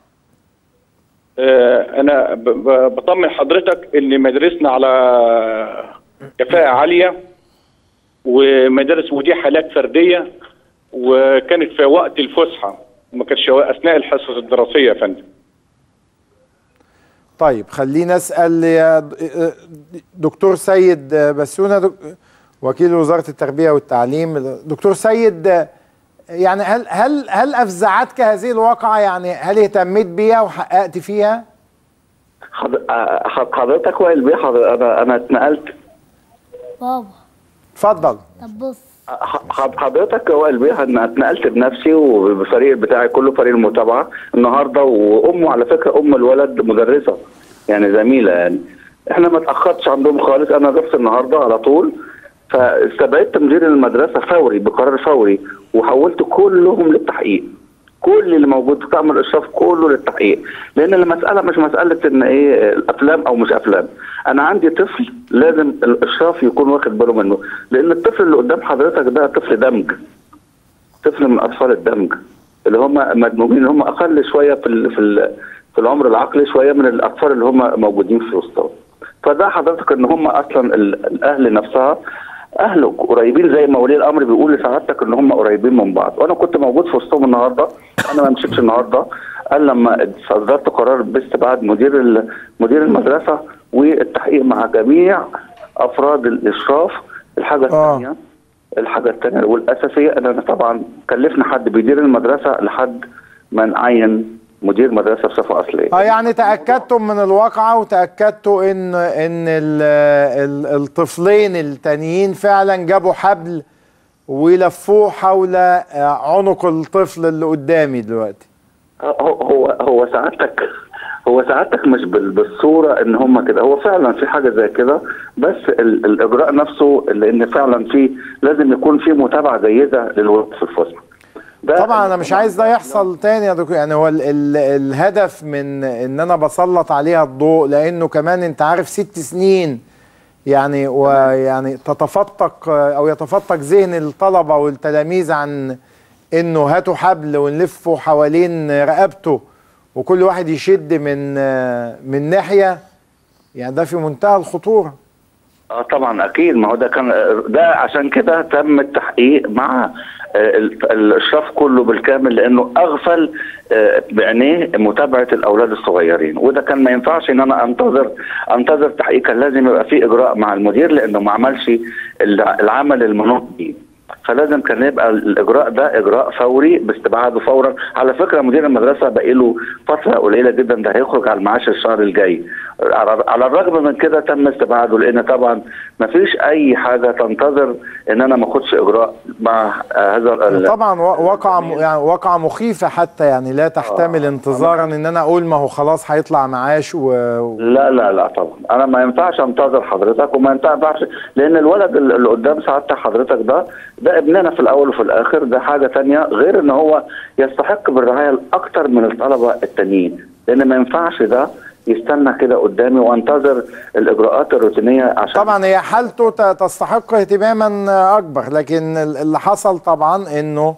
آه، انا ب- ب- بطمن حضرتك ان مدارسنا على كفاءه عاليه ومدارس ودي حالات فرديه وكانت في وقت الفسحه ما كانتش اثناء الحصص الدراسيه يا فندم طيب خلينا اسال يا د- دكتور سيد بسيونه دك- وكيل وزاره التربيه والتعليم دكتور سيد يعني هل هل هل افزعتك هذه الواقعه يعني هل اهتميت بيها وحققت فيها؟ حض- آه، حض- حضرتك وائل بيه حضر- انا انا اتنقلت بابا اتفضل طب بص حضرتك وائل بيه انا اتنقلت بنفسي وبالفريق بتاعي كله فريق المتابعه النهارده وامه على فكره ام الولد مدرسه يعني زميله يعني احنا ما اتاخرتش عندهم خالص انا رحت النهارده على طول فاستبعدت مدير المدرسه فوري بقرار فوري وحولت كلهم للتحقيق كل اللي موجود في طقم الاشراف كله للتحقيق لان المساله مش مساله ان ايه الافلام او مش افلام انا عندي طفل لازم الاشراف يكون واخد باله منه لان الطفل اللي قدام حضرتك ده طفل دمج طفل من اطفال الدمج اللي هم مدموجين اللي هم اقل شويه في ال في ال في العمر العقلي شويه من الاطفال اللي هم موجودين في وسطهم فده حضرتك ان هم اصلا ال- الاهل نفسها اهله قريبين زي ما ولي الامر بيقول لسعادتك ان هم قريبين من بعض وانا كنت موجود في وسطهم النهارده انا ما مشيتش النهارده قال لما صدرت قرار باستبعاد مدير ال- مدير المدرسه والتحقيق مع جميع افراد الاشراف الحاجه الثانيه الحاجه الثانيه والاساسيه ان انا طبعا كلفنا حد بيدير المدرسه لحد ما نعين مدير مدرسه بصفه اصليه اه يعني تاكدتم من الواقعه وتاكدتوا ان ان ال- ال- الطفلين التانيين فعلا جابوا حبل ولفوه حول آه، عنق الطفل اللي قدامي دلوقتي هو هو هو سعادتك هو سعادتك مش بال- بالصوره ان هم كده هو فعلا في حاجه زي كده بس ال- الاجراء نفسه لان فعلا في لازم يكون في متابعه جيده للولد في الفصل طبعا انا مش عايز ده يحصل تاني يا دكتور يعني هو ال ال الهدف من ان انا بسلط عليها الضوء لانه كمان انت عارف ست سنين يعني ويعني تتفتق او يتفتق ذهن الطلبه والتلاميذ عن انه هاتوا حبل ونلفه حوالين رقبته وكل واحد يشد من من ناحيه يعني ده في منتهى الخطوره اه طبعا اكيد ما هو ده كان ده عشان كده تم التحقيق مع آه، ال- الاشراف كله بالكامل لانه اغفل آه، بعينيه متابعه الاولاد الصغيرين وده كان ما ينفعش ان انا انتظر انتظر تحقيق كان لازم يبقى في اجراء مع المدير لانه ما عملش الع- العمل المنوط بيه فلازم كان يبقى الاجراء ده اجراء فوري باستبعاده فورا على فكره مدير المدرسه باقي له فتره قليله جدا ده هيخرج على المعاش الشهر الجاي على على الرغم من كده تم استبعاده لان طبعا ما فيش اي حاجه تنتظر ان انا ما اخدش اجراء مع آه، هذا ال- طبعا و- واقعة م- يعني واقعة مخيفة حتى يعني لا تحتمل انتظارا ان انا اقول ما هو خلاص هيطلع معاش و... لا لا لا طبعا انا ما ينفعش انتظر حضرتك وما ينفعش لان الولد ال- اللي قدام سعادتك حضرتك ده ده ابننا في الاول وفي الاخر ده حاجه تانية غير ان هو يستحق بالرعايه الاكثر من الطلبه التانيين لان ما ينفعش ده يستنى كده قدامي وانتظر الاجراءات الروتينيه عشان طبعا هي حالته ت- تستحق اهتماما اكبر لكن ال- اللي حصل طبعا انه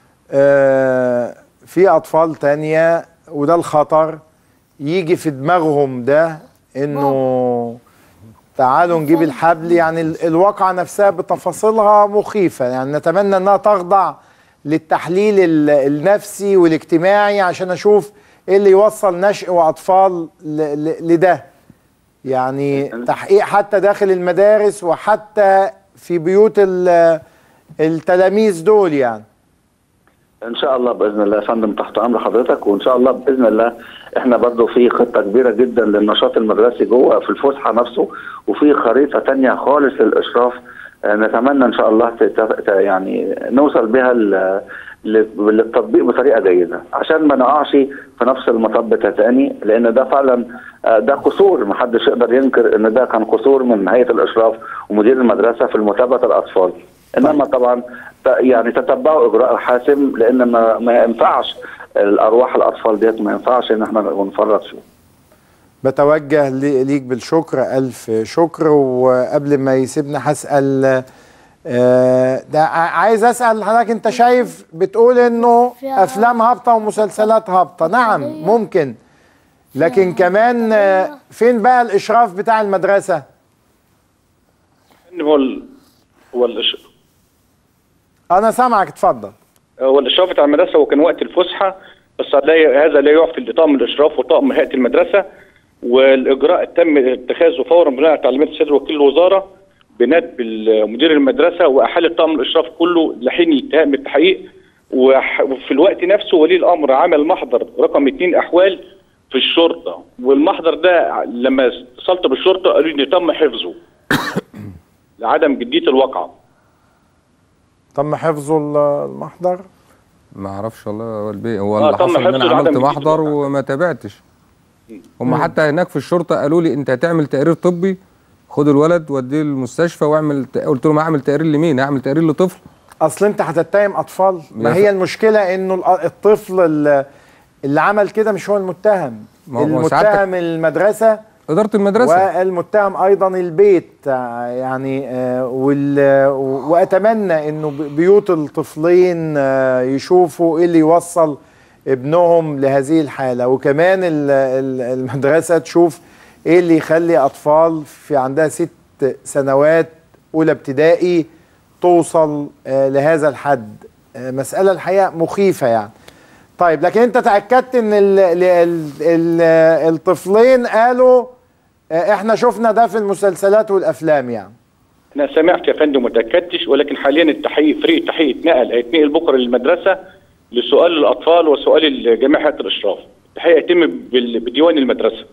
آه، في اطفال تانية وده الخطر يجي في دماغهم ده انه تعالوا نجيب الحبل يعني ال- الواقعة نفسها بتفاصيلها مخيفة يعني نتمنى انها تخضع للتحليل ال- النفسي والاجتماعي عشان اشوف ايه اللي يوصل نشء واطفال ل- ل- لده يعني تحقيق حتى داخل المدارس وحتى في بيوت ال- التلاميذ دول يعني ان شاء الله باذن الله يا فندم تحت امر حضرتك وان شاء الله باذن الله احنا برضو في خطه كبيره جدا للنشاط المدرسي جوه في الفسحه نفسه وفي خريطه تانية خالص للاشراف آه، نتمنى ان شاء الله ت- ت- يعني نوصل بها ل- ل- للتطبيق بطريقه جيده عشان ما نقعش في نفس المطب ده تاني لان ده فعلا آه، ده قصور محدش يقدر ينكر ان ده كان قصور من هيئه الاشراف ومدير المدرسه في متابعه الاطفال انما طبعا ت- يعني تتبعوا اجراء حاسم لان ما, ما ينفعش الارواح الاطفال ديت ما ينفعش ان احنا نفرط فيه بتوجه لي- ليك بالشكر ألف شكر وقبل ما يسيبنا هسأل آه، ده ع- عايز أسأل حضرتك أنت شايف بتقول إنه أفلام هابطة ومسلسلات هابطة نعم ممكن لكن كمان آه، فين بقى الإشراف بتاع المدرسة إن هو ال... هو الإش... أنا سامعك اتفضل هو الاشراف بتاع المدرسه هو كان وقت الفسحه بس لا هذا لا يعفي لطاقم الاشراف وطاقم هيئه المدرسه والاجراء تم اتخاذه فورا بناء على تعليمات السيد وكيل الوزاره بندب مدير المدرسه واحاله طاقم الاشراف كله لحين انتهاء من التحقيق وح- وفي الوقت نفسه ولي الامر عمل محضر رقم اثنين احوال في الشرطه والمحضر ده لما اتصلت بالشرطه قالوا لي ان تم حفظه لعدم جديه الواقعه تم حفظه ال- المحضر ما اعرفش والله هو البي هو آه، اللي تم حصل ان حفظه انا لعدم عملت وجود محضر وما تابعتش هم مم. حتى هناك في الشرطه قالوا لي انت هتعمل تقرير طبي خد الولد وديه المستشفى واعمل ت- قلت لهم اعمل تقرير لمين اعمل تقرير لطفل اصل انت هتتهم اطفال ما يا هي ف- المشكله انه ال- الطفل اللي- اللي عمل كده مش هو المتهم ما هو- ما هو سعادتك- المتهم المدرسه اداره المدرسه والمتهم ايضا البيت آه، يعني آه، وال- واتمنى انه ب- بيوت الطفلين آه، يشوفوا ايه اللي يوصل ابنهم لهذه الحاله وكمان ال- ال- المدرسه تشوف ايه اللي يخلي اطفال في عندها ست سنوات اولى ابتدائي توصل آه، لهذا الحد آه، مساله الحقيقه مخيفه يعني طيب لكن انت تاكدت ان ال ال ال ال الطفلين قالوا آه، احنا شفنا ده في المسلسلات والافلام يعني انا سمعت يا فندم وما تاكدتش ولكن حاليا التحقيق فريق التحقيق اتنقل هيتنقل بكره للمدرسه لسؤال الاطفال وسؤال جميع هيئه الاشراف التحقيق يتم بال- بديوان المدرسه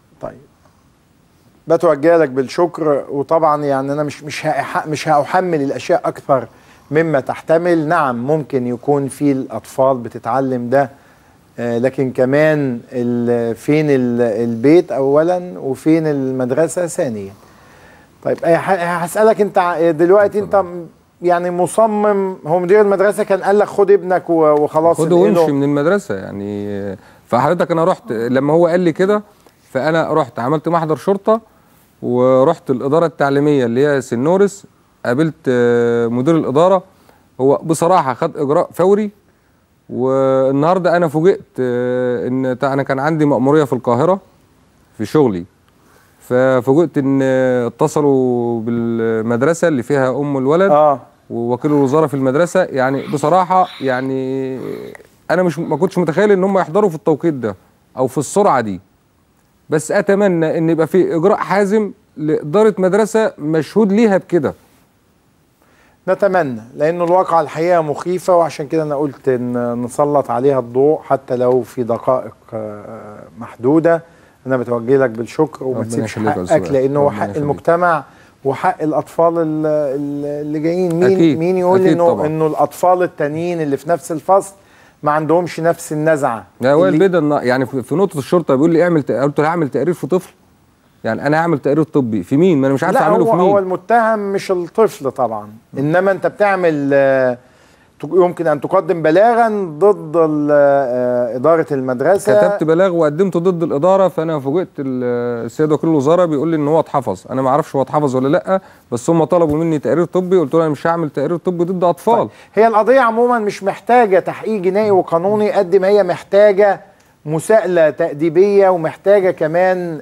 بتوجه لك بالشكر وطبعا يعني انا مش مش هأح- مش هأحمل الاشياء اكثر مما تحتمل نعم ممكن يكون في الاطفال بتتعلم ده آه، لكن كمان ال- فين ال- البيت اولا وفين المدرسه ثانيا طيب أي ح- هسالك انت ع- دلوقتي انت م- يعني مصمم هو مدير المدرسه كان قال لك خد ابنك و- وخلاص خده انقله. وامشي من المدرسه يعني فحضرتك انا رحت لما هو قال لي كده فانا رحت عملت محضر شرطه ورحت الاداره التعليميه اللي هي سنورس قابلت آه، مدير الاداره هو بصراحه خد اجراء فوري والنهارده انا فوجئت آه، ان تع- انا كان عندي مأموريه في القاهره في شغلي ففوجئت ان آه، اتصلوا بالمدرسه اللي فيها ام الولد اه ووكيل الوزاره في المدرسه يعني بصراحه يعني انا مش ما كنتش متخيل ان هم يحضروا في التوقيت ده او في السرعه دي بس اتمنى ان يبقى في اجراء حازم لاداره مدرسه مشهود ليها بكده نتمنى لانه الواقع الحقيقه مخيفه وعشان كده انا قلت ان نسلط عليها الضوء حتى لو في دقائق آه، محدوده انا بتوجه لك بالشكر وما ربنا تسيبش يخليك يا حقك أستاذ. لانه هو ربنا حق يخليك. المجتمع وحق الاطفال ال- ال- اللي جايين مين أكيد. مين يقول أكيد انه طبعا. انه الاطفال التانيين اللي في نفس الفصل ما عندهمش نفس النزعه لا هو اللي- البيضة النا- يعني في في نقطة الشرطة بيقول لي اعمل تق- قلت له هعمل تقرير في طفل يعني أنا هعمل تقرير طبي في مين؟ ما أنا مش عارف لا أعمله هو في مين هو المتهم مش الطفل طبعا انما انت بتعمل آه، ت- يمكن ان تقدم بلاغا ضد ال- آه، اداره المدرسه كتبت بلاغ وقدمته ضد الاداره فانا فوجئت ال- السيد وكيل الوزاره بيقول لي ان هو اتحفظ انا ما اعرفش هو اتحفظ ولا لا بس هم طلبوا مني تقرير طبي قلت له انا مش هعمل تقرير طبي ضد اطفال هي القضيه عموما مش محتاجه تحقيق جنائي وقانوني قد ما هي محتاجه مساءله تاديبيه ومحتاجه كمان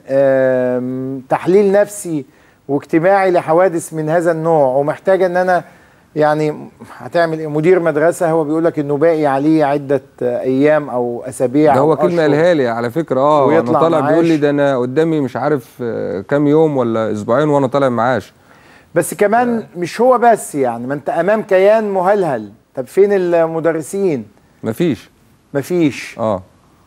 آم، تحليل نفسي واجتماعي لحوادث من هذا النوع ومحتاجه ان انا يعني هتعمل ايه مدير مدرسه هو بيقول لك انه باقي عليه عده آه، ايام او اسابيع ده أو هو كلمه أشهر. قالها لي على فكره اه ويطلع انا طالع بيقول لي معاش. ده انا قدامي مش عارف آه، كام يوم ولا اسبوعين وانا طالع معاش بس كمان مش هو بس يعني ما انت امام كيان مهلهل طب فين المدرسين مفيش مفيش اه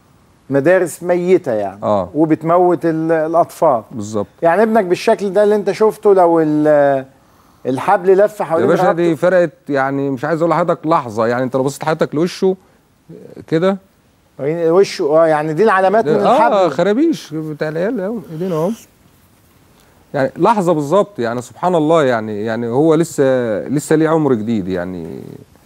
مدارس ميته يعني اه وبتموت ال- الاطفال بالظبط يعني ابنك بالشكل ده اللي انت شفته لو ال- الحبل لف يا حوالين باشا رقبته دي فرقت يعني مش عايز اقول لحضرتك لحظه يعني انت لو بصيت حضرتك لوشه كده وشه اه يعني دي العلامات من اه الحبل خرابيش بتاع العيال اهو ايدينا اهو يعني لحظه بالظبط يعني سبحان الله يعني يعني هو لسه لسه ليه عمر جديد يعني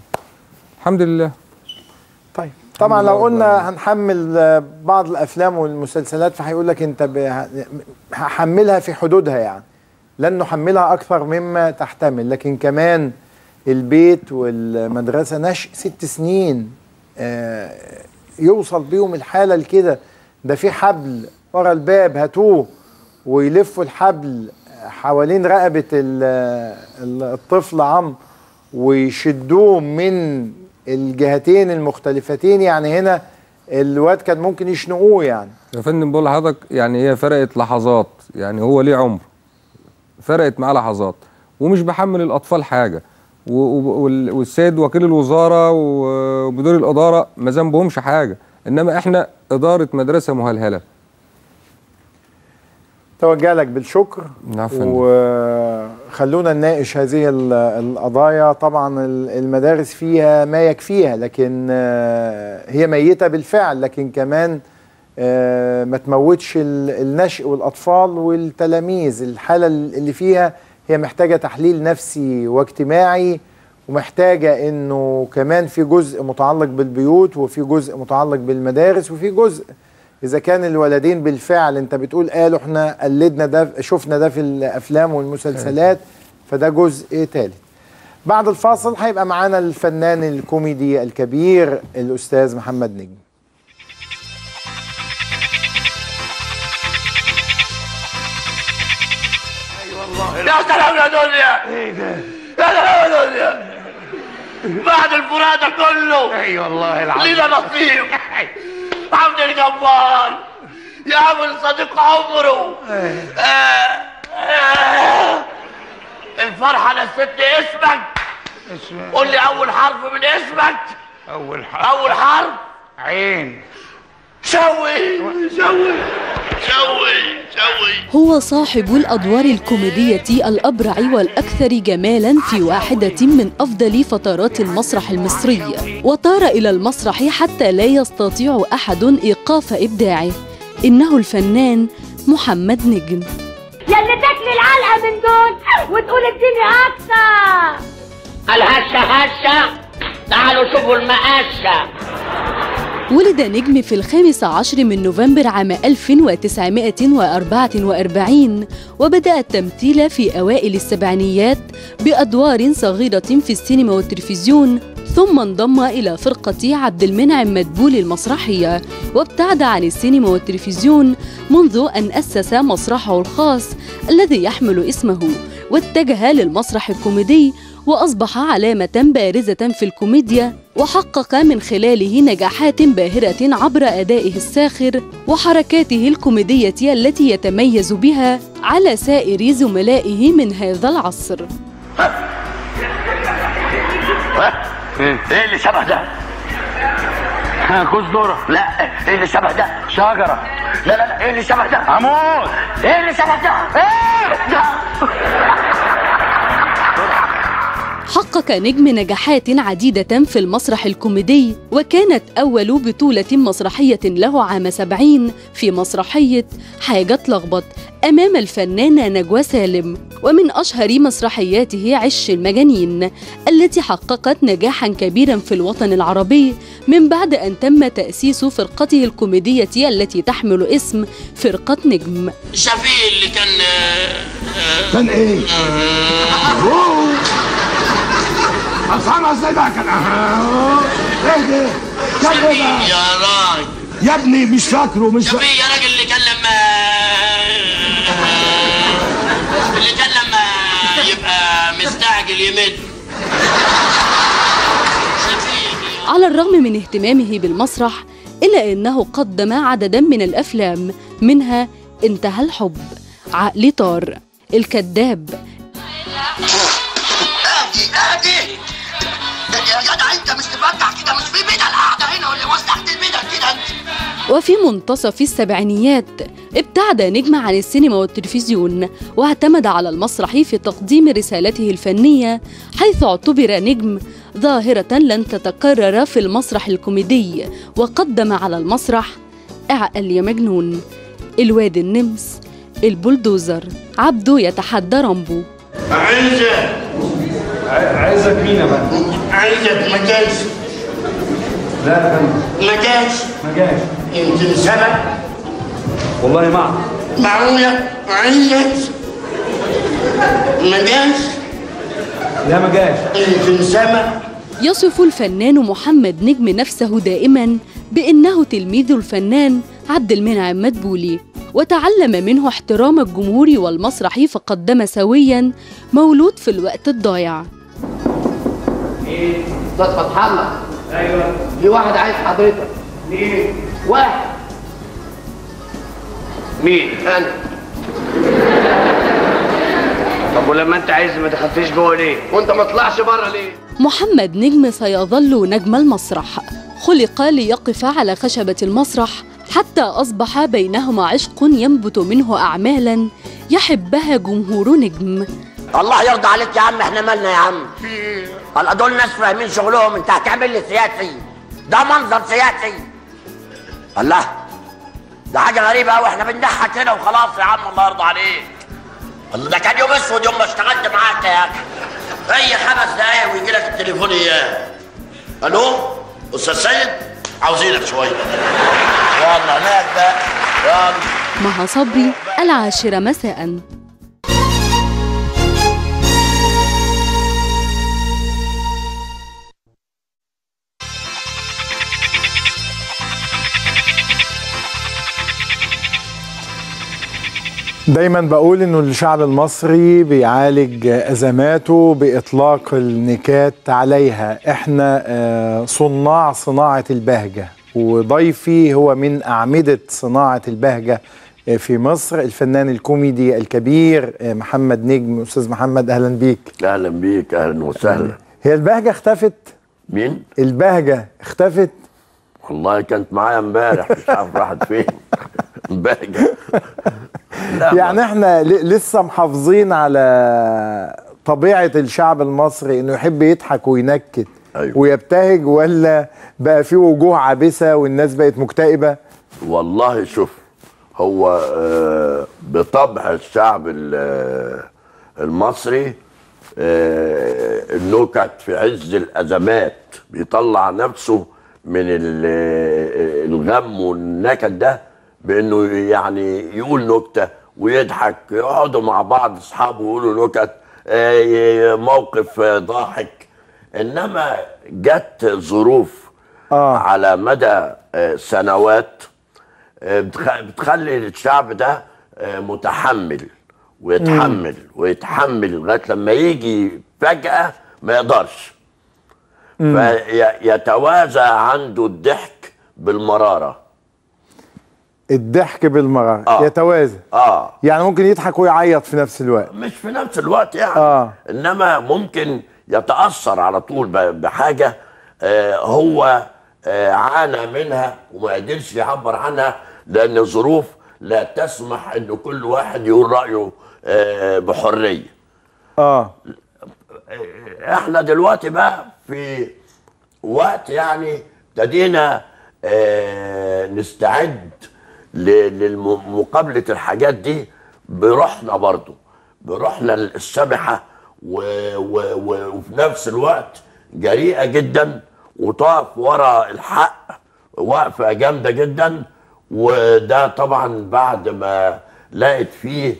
الحمد لله طيب طبعا لو قلنا هنحمل آه، بعض الافلام والمسلسلات فهيقول لك انت ب- ه- هحملها في حدودها يعني لن نحملها اكثر مما تحتمل لكن كمان البيت والمدرسه نشء ست سنين آه، يوصل بيهم الحاله لكده ده في حبل ورا الباب هاتوه ويلفوا الحبل حوالين رقبه ال- ال- الطفل عم ويشدوه من الجهتين المختلفتين يعني هنا الواد كان ممكن يشنقوه يعني يا فندم بقول لحضرتك يعني هي فرقت لحظات يعني هو ليه عمر فرقت معاه لحظات ومش بحمل الاطفال حاجه و- و- وال- والسيد وكيل الوزاره و- ومدير الاداره ما ذنبهمش حاجه انما احنا اداره مدرسه مهلهله توجه لك بالشكر نعم فندم. وخلونا نناقش هذه ال- القضايا طبعا ال- المدارس فيها ما يكفيها لكن آه، هي ميتة بالفعل لكن كمان آه، ما تموتش ال- النشء والأطفال والتلاميذ الحالة اللي فيها هي محتاجة تحليل نفسي واجتماعي ومحتاجة انه كمان في جزء متعلق بالبيوت وفي جزء متعلق بالمدارس وفي جزء اذا كان الولدين بالفعل انت بتقول قالوا احنا قلدنا ده شفنا ده في الافلام والمسلسلات فده جزء ثالث بعد الفاصل هيبقى معانا الفنان الكوميدي الكبير الاستاذ محمد نجم يا سلام يا دنيا يا سلام يا دنيا بعد الفراق ده كله اي والله العظيم لينا نصيب عبد الجبار يا عم صديق عمره آه، آه. الفرحة نسيت اسمك قول لي أول حرف من اسمك أول حرف أول حرف عين شوي شوي شوي شوي هو صاحب الأدوار الكوميدية الأبرع والأكثر جمالا في واحدة من أفضل فترات المسرح المصري وطار إلى المسرح حتى لا يستطيع أحد إيقاف إبداعه إنه الفنان محمد نجم يا اللي تاكلي العلقة من دول وتقول اديني أكتر الهشة هشة تعالوا شوفوا المقشة ولد نجم في الخامس عشر من نوفمبر عام 1944 وبدأ التمثيل في أوائل السبعينيات بأدوار صغيرة في السينما والتلفزيون ثم انضم إلى فرقة عبد المنعم مدبول المسرحية وابتعد عن السينما والتلفزيون منذ أن أسس مسرحه الخاص الذي يحمل اسمه واتجه للمسرح الكوميدي وأصبح علامة بارزة في الكوميديا وحقق من خلاله نجاحات باهرة عبر أدائه الساخر وحركاته الكوميدية التي يتميز بها على سائر زملائه من هذا العصر ايه اللي شبه ده؟ جوز ذرة لا ايه اللي شبه ده؟ شجرة لا لا لا ايه اللي شبه ده؟ عمود ايه اللي شبه ده؟ ايه ده؟ حقق نجم نجاحات عديدة في المسرح الكوميدي وكانت أول بطولة مسرحية له عام سبعين في مسرحية حاجة لخبط أمام الفنانة نجوى سالم ومن أشهر مسرحياته عش المجانين التي حققت نجاحا كبيرا في الوطن العربي من بعد أن تم تأسيس فرقته الكوميدية التي تحمل اسم فرقة نجم شفيق اللي كان كان ايه؟ افهمها ازاي بقى كان اها ايه ده؟ كان ايه بقى؟ يا راجل يا ابني مش فاكره مش فاكره شفيق يا راجل اللي كان لما اللي كان لما يبقى مستعجل يمد على الرغم من اهتمامه بالمسرح إلا أنه قدم عددا من الأفلام منها انتهى الحب عقلي طار الكذاب ادي ادي يا جدع انت مش تفتح كده مش في بدل قاعده هنا واللي وسعت البدل كده انت وفي منتصف السبعينيات ابتعد نجم عن السينما والتلفزيون واعتمد على المسرح في تقديم رسالته الفنية حيث اعتبر نجم ظاهرة لن تتكرر في المسرح الكوميدي وقدم على المسرح اعقل يا مجنون الواد النمس البلدوزر عبده يتحدى رامبو عايزة عايزك مين يا فندم؟ عايزك ما جاش لا يا فندم ما جاش ما جاش يمكن سبب والله ما اعرف معقولة عايزك ما جاش لا ما جاش يمكن سبب يصف الفنان محمد نجم نفسه دائما بأنه تلميذ الفنان عبد المنعم مدبولي وتعلم منه احترام الجمهور والمسرح فقدم سويا مولود في الوقت الضايع ايه استاذ فتح الله ايوه في واحد عايز حضرتك مين واحد مين انا طب ولما انت عايز ما دخلتش جوه ليه وانت ما طلعش بره ليه محمد نجم سيظل نجم المسرح خلق ليقف على خشبة المسرح حتى أصبح بينهما عشق ينبت منه أعمالا يحبها جمهور نجم الله يرضى عليك يا عم احنا مالنا يا عم الله دول ناس فاهمين شغلهم انت هتعمل لي سياسي ده منظر سياسي الله ده حاجه غريبه قوي احنا بنضحك هنا وخلاص يا عم الله يرضى عليك الله ده كان يوم اسود يوم ما اشتغلت معاك يا اخي اي خمس دقايق ويجي لك التليفون اياه الو استاذ سيد عاوزينك شويه يلا هناك بقى يلا مها صبري العاشرة مساءً دايما بقول انه الشعب المصري بيعالج ازماته باطلاق النكات عليها احنا آه، صناع صناعه البهجه وضيفي هو من اعمده صناعه البهجه آه، في مصر الفنان الكوميدي الكبير آه، محمد نجم استاذ محمد اهلا بيك اهلا بيك اهلا وسهلا هي البهجه اختفت مين البهجه اختفت والله كانت معايا امبارح مش عارف راحت فين بهجة لا يعني احنا ل- لسه محافظين على طبيعه الشعب المصري انه يحب يضحك وينكت أيوة. ويبتهج ولا بقى في وجوه عابسه والناس بقت مكتئبه والله شوف هو آه، بطبع الشعب ال- آه، المصري آه، النكت في عز الازمات بيطلع نفسه من ال- آه، الغم والنكد ده بانه يعني يقول نكته ويضحك يقعدوا مع بعض اصحابه ويقولوا نكت آه، ي- موقف آه، ضاحك انما جت ظروف آه. على مدى آه، سنوات آه، بتخ- بتخلي الشعب ده آه، متحمل ويتحمل ويتحمل لغايه لما يجي فجاه ما يقدرش مم. فيتوازى عنده الضحك بالمراره الضحك بالمرار آه. يتوازى اه يعني ممكن يضحك ويعيط في نفس الوقت مش في نفس الوقت يعني آه. انما ممكن يتاثر على طول ب- بحاجه آه، هو آه، عانى منها وما قدرش يعبر عنها لان الظروف لا تسمح ان كل واحد يقول رايه آه، بحريه اه احنا دلوقتي بقى في وقت يعني ابتدينا آه، نستعد لمقابله الحاجات دي بروحنا برضو بروحنا السمحه و و و وفي نفس الوقت جريئه جدا وتقف ورا الحق وقفه جامده جدا وده طبعا بعد ما لقت فيه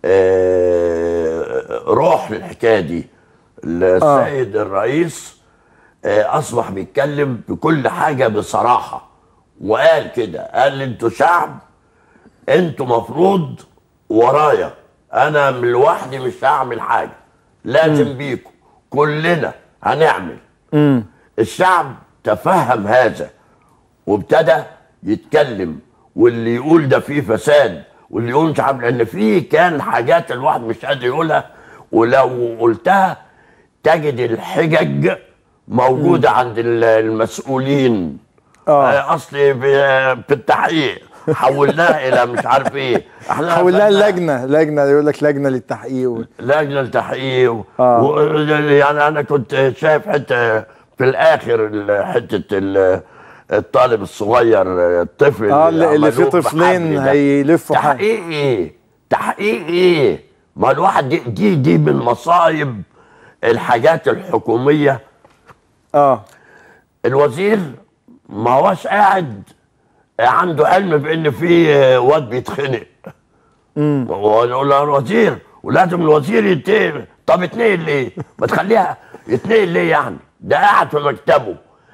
آه، روح للحكايه دي السيد الرئيس آه، اصبح بيتكلم بكل حاجه بصراحه وقال كده قال انتوا شعب انتوا مفروض ورايا انا من لوحدي مش هعمل حاجه لازم بيكم كلنا هنعمل امم الشعب تفهم هذا وابتدى يتكلم واللي يقول ده فيه فساد واللي يقول مش عارف لان في كان حاجات الواحد مش قادر يقولها ولو قلتها تجد الحجج موجوده عند ال- المسؤولين اه اصلي ب- في التحقيق حولناها الى مش عارف ايه احنا حولناها لجنه لجنه يقول لك لجنه للتحقيق و... لجنه التحقيق و... آه. و... يعني انا كنت شايف حته في الاخر ال- حته ال- الطالب الصغير الطفل اه اللي, اللي فيه عملوه طفلين بحبل ده. هيلفوا حاجه تحقيق ايه؟ تحقيق ايه؟ ما الواحد دي دي, دي من مصايب الحاجات الحكوميه اه الوزير ما هوش قاعد عنده علم بان في واد بيتخنق امم ونقول له الوزير ولازم الوزير يتنقل طب اتنقل ليه؟ ما تخليها يتنقل ليه يعني؟ ده قاعد في مكتبه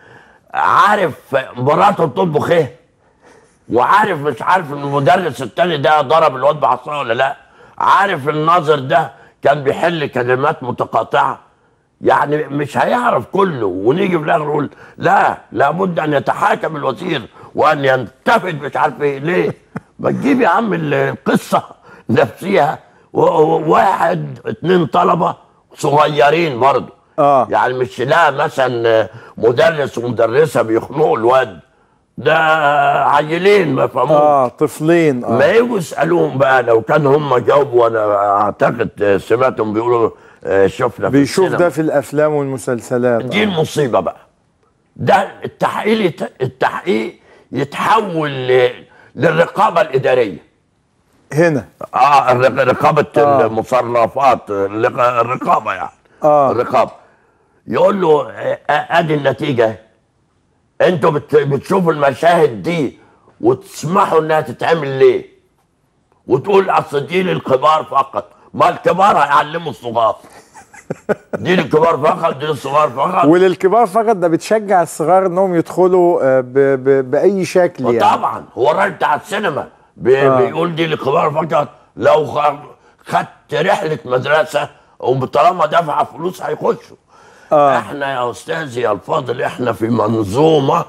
عارف مراته بتطبخ ايه؟ وعارف مش عارف ان المدرس التاني ده ضرب الواد بعصاه ولا لا؟ عارف الناظر ده كان بيحل كلمات متقاطعه يعني مش هيعرف كله ونيجي في الاخر نقول لا لابد ان يتحاكم الوزير وان ينتفد مش عارف ايه ليه؟ ما تجيب يا عم القصه نفسها و- و- واحد اتنين طلبه صغيرين برضه اه يعني مش لا مثلا مدرس ومدرسه بيخنقوا الواد ده عيلين ما فهموش اه طفلين اه ما يجوا يسالوهم بقى لو كان هم جاوبوا وانا اعتقد سمعتهم بيقولوا آه، شفنا في بيشوف السينما. ده في الافلام والمسلسلات دي المصيبه بقى ده التحقيق يت- التحقيق يتحول ل- للرقابه الاداريه هنا اه الرق- رقابه آه. المصرفات الرق- الرقابه يعني اه الرقابه يقول له آه، آه، ادي النتيجه انتوا بت- بتشوفوا المشاهد دي وتسمحوا انها تتعمل ليه؟ وتقول اصل دي للكبار فقط ما الكبار هيعلموا الصغار دي للكبار فقط دي للصغار فقط وللكبار فقط ده بتشجع الصغار انهم يدخلوا آه، ب... ب... باي شكل يعني طبعا هو الراجل بتاع السينما بي آه. بيقول دي للكبار فقط لو خ- خدت رحله مدرسه وطالما دفع فلوس هيخشوا آه. احنا يا استاذي يا الفاضل احنا في منظومه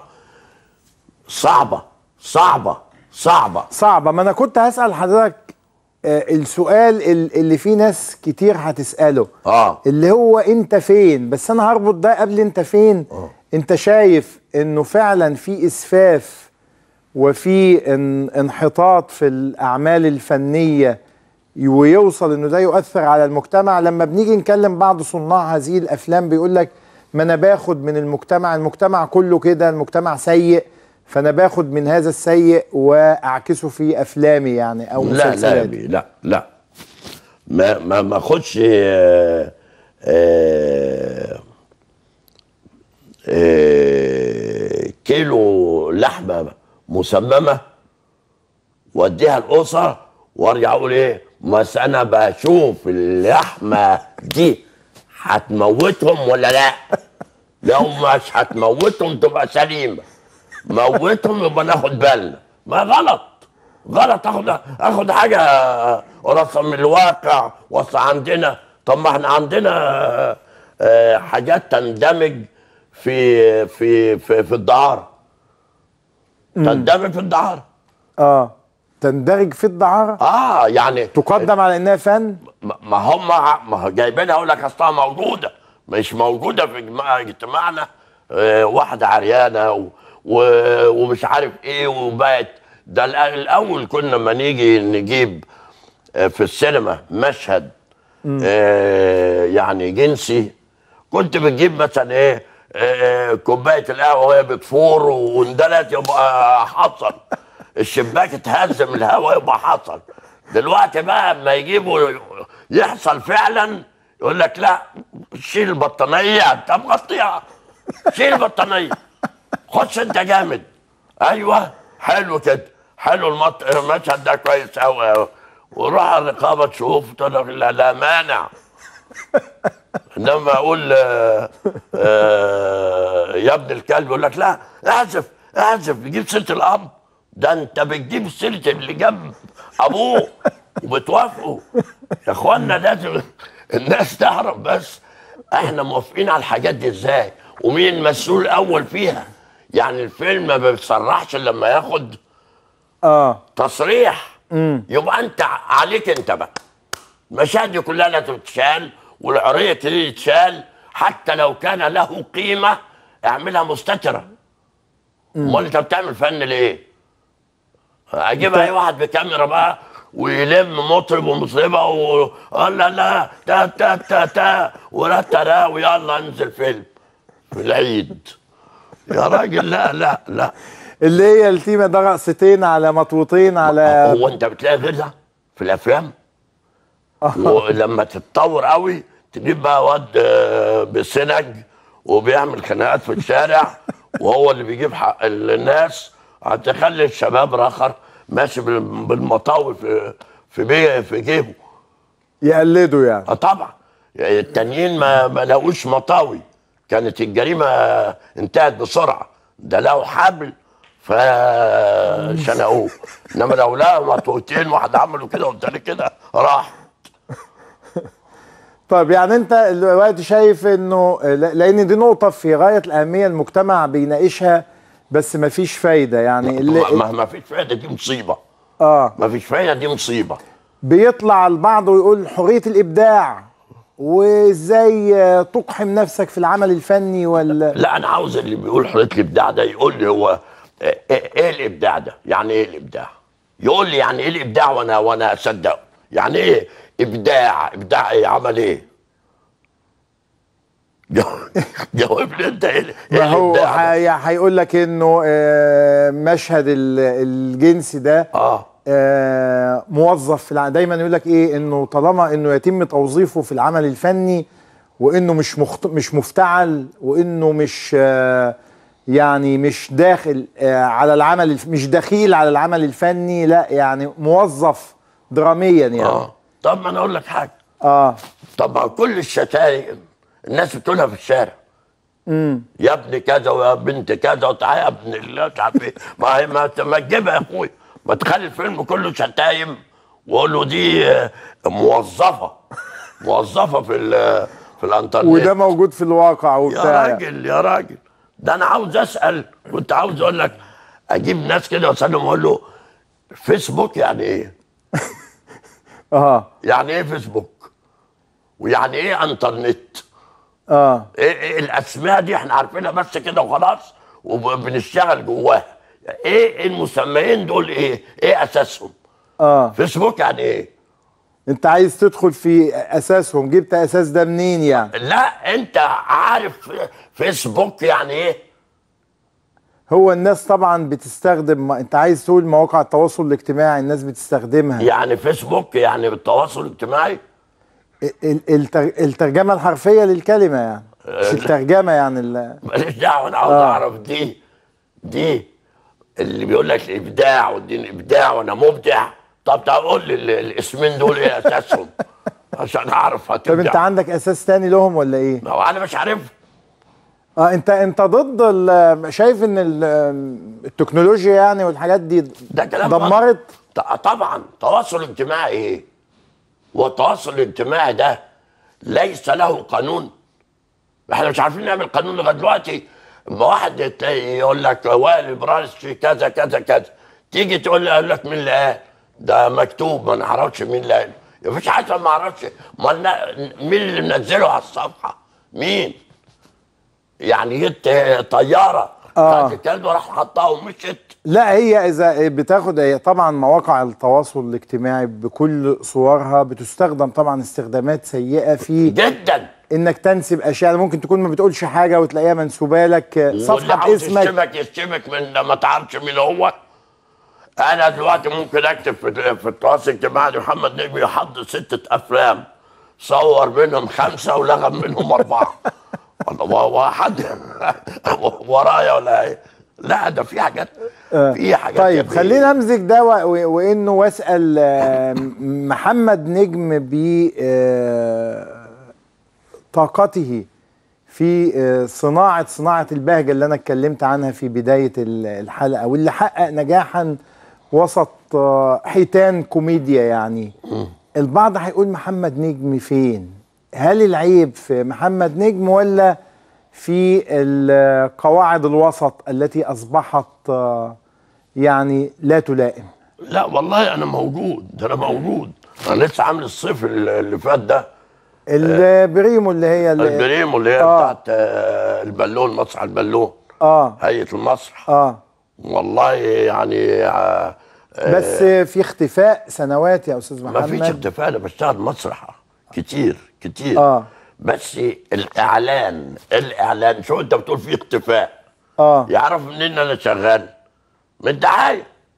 صعبه صعبه صعبه صعبه ما انا كنت هسال حضرتك آه، السؤال ال- اللي فيه ناس كتير هتساله اه اللي هو انت فين بس انا هربط ده قبل انت فين انت شايف انه فعلا في اسفاف وفي ان انحطاط في الاعمال الفنيه ويوصل انه ده يؤثر على المجتمع لما بنيجي نكلم بعض صناع هذه الافلام بيقول لك ما انا باخد من المجتمع المجتمع كله كده المجتمع سيء فانا باخد من هذا السيء واعكسه في افلامي يعني او لا لا يا مسلسلاتي بيه، لا لا ما ما ما اخدش آه، آه، آه، كيلو لحمه مسممه واديها الاسره وارجع اقول ايه بس انا بشوف اللحمه دي هتموتهم ولا لا لو مش هتموتهم تبقى سليمه موتهم يبقى ناخد بالنا ما غلط غلط اخد اخد حاجه قرصه من الواقع وصل عندنا طب ما احنا عندنا آه، حاجات تندمج في في في, في الدعاره تندمج في الدعاره اه تندرج في الدعاره اه يعني تقدم على انها فن ما- ما هم ما هو جايبينها يقول لك اصلها موجوده مش موجوده في اجتماع- اجتماعنا آه، واحده عريانه و... و... ومش عارف ايه وبقت ده الأ- الاول كنا لما نيجي نجيب آه، في السينما مشهد آه، يعني جنسي كنت بتجيب مثلا ايه آه، كوبايه القهوه وهي بتفور واندلت يبقى حصل الشباك اتهز من الهواء يبقى حصل دلوقتي بقى اما يجيبوا يحصل فعلا يقول لك لا شيل البطانيه انت مغطيها شيل البطانيه خش انت جامد ايوه حلو كده حلو المط... المشهد ده كويس قوي وروح على الرقابه تشوف تقول لك لا, لا مانع انما اقول آه، آه، يا ابن الكلب يقول لك لا اعزف اعزف بيجيب سيره الاب ده انت بتجيب سيره اللي جنب ابوه وبتوافقوا يا اخوانا لازم الناس تعرف بس احنا موافقين على الحاجات دي ازاي ومين المسؤول الاول فيها يعني الفيلم ما بيتصرحش إلا لما ياخد اه تصريح امم يبقى انت عليك انت بقى المشاهد دي كلها لازم تتشال والحريه دي تتشال حتى لو كان له قيمه اعملها مستتره امال انت بتعمل فن ليه؟ اجيب اي واحد بكاميرا بقى ويلم مطرب ومطربه و آه لا لا تا تا تا تا ولا ترى ويلا انزل فيلم في العيد يا راجل لا لا لا اللي هي التيمة ده رقصتين على مطوطين على هو انت بتلاقي غير ده في الافلام ولما تتطور قوي تجيب بقى واد آه، بسنج وبيعمل خناقات في الشارع وهو اللي بيجيب حق الناس هتخلي الشباب رخر ماشي بال- بالمطاوي في في بيه في جيبه يقلدوا يعني اه طبعا يعني التانيين ما ما لقوش مطاوي كانت الجريمه انتهت بسرعه ده لقوا حبل فشنقوه انما لو لقوا مطوتين واحد عملوا كده والتاني كده راح طيب يعني انت دلوقتي شايف انه ل- لان دي نقطة في غاية الأهمية المجتمع بيناقشها بس مفيش فايدة يعني اللي ما, ما, ما فيش فايده دي مصيبه اه ما فيش فايده دي مصيبه بيطلع البعض ويقول حرية الإبداع وازاي آه، تقحم نفسك في العمل الفني ولا لا انا عاوز اللي بيقول حريه الابداع ده يقول لي هو ايه, إيه الابداع ده يعني ايه الابداع يقول لي يعني ايه الابداع وانا وانا اصدقه يعني ايه ابداع ابداع ايه عمل ايه جاوبني انت ايه إيه ما هو الابداع ده؟ هي- هيقول لك انه آه، مشهد ال- الجنسي ده اه آه، موظف في الع... دايما يقول لك ايه انه طالما انه يتم توظيفه في العمل الفني وانه مش مخت... مش مفتعل وانه مش آه، يعني مش داخل آه، على العمل الف... مش دخيل على العمل الفني لا يعني موظف دراميا يعني اه طب ما انا اقول لك حاجه اه طب ما كل الشتايم الناس بتقولها في الشارع امم يا ابن كذا ويا بنت كذا وتعالى يا ابن الله مش عارف ايه ما هي ما ما تجيبها يا اخويا ما تخلي الفيلم كله شتايم واقول له دي آه، موظفه موظفه في ال- في الانترنت وده موجود في الواقع يا وبتاع راجل يا راجل ده انا عاوز اسال كنت عاوز اقول لك اجيب ناس كده واسالهم اقول له فيسبوك يعني ايه؟ اه يعني ايه فيسبوك؟ ويعني ايه انترنت؟ اه ايه, إيه الاسماء دي احنا عارفينها بس كده وخلاص وبنشتغل جواها ايه المسميين دول ايه؟ ايه اساسهم؟ اه فيسبوك يعني ايه؟ انت عايز تدخل في اساسهم جبت اساس ده منين يعني لا انت عارف فيسبوك يعني ايه؟ هو الناس طبعا بتستخدم انت عايز تقول مواقع التواصل الاجتماعي الناس بتستخدمها يعني فيسبوك يعني بالتواصل الاجتماعي ال- التر- الترجمه الحرفيه للكلمه يعني مش الترجمه يعني ال- ماليش دعوه انا عاوز آه. اعرف دي دي اللي بيقول لك الابداع والدين ابداع وانا مبدع طب تعال قول لي ال- الاسمين دول ايه اساسهم عشان اعرف طب انت هتبدع عندك اساس تاني لهم ولا ايه ما هو انا مش عارف اه انت انت ضد ال- شايف ان ال- التكنولوجيا يعني والحاجات دي ده كلام دمرت ط- طبعا تواصل اجتماعي ايه والتواصل الاجتماعي ده ليس له قانون احنا مش عارفين نعمل قانون لغايه دلوقتي اما واحد يت- يقول لك وائل برانس في كذا كذا كذا تيجي تقول لي اقول لك مين اللي قال ده مكتوب ما نعرفش مين اللي قال مفيش حاجه ما اعرفش ما لنا- مين اللي منزله على الصفحه مين يعني جبت طياره آه. خدت الكلب وراح حطها ومشت لا هي اذا بتاخد هي طبعا مواقع التواصل الاجتماعي بكل صورها بتستخدم طبعا استخدامات سيئه في جدا انك تنسب اشياء ممكن تكون ما بتقولش حاجه وتلاقيها منسوبه لك واللي صفحه عاوز باسمك يشتمك يشتمك من ما تعرفش مين هو انا دلوقتي ممكن اكتب في, في التواصل الاجتماعي محمد نجم يحضر ستة افلام صور منهم خمسه ولغم منهم اربعه والله هو حد ورايا ولا ايه لا ده في حاجات في حاجات طيب يا خلينا امسك ده و- و- وانه واسال آه، محمد نجم ب آه، طاقته في آه، صناعه صناعه البهجه اللي انا اتكلمت عنها في بدايه ال- الحلقه واللي حقق نجاحا وسط آه، حيتان كوميديا يعني البعض هيقول محمد نجم فين هل العيب في محمد نجم ولا في ال- قواعد الوسط التي اصبحت آه، يعني لا تلائم لا والله انا موجود ده انا موجود انا لسه عامل الصيف اللي اللي فات ده البريمو اللي هي ال- البريمو اللي هي آه. بتاعت آه، البالون مسرح البالون اه هيئه المسرح اه والله يعني آه، آه، بس في اختفاء سنوات يا استاذ محمد ما فيش اختفاء انا بشتغل مسرح كتير كتير اه بس الاعلان الاعلان شو انت بتقول في اختفاء اه يعرف منين انا شغال من الدعايه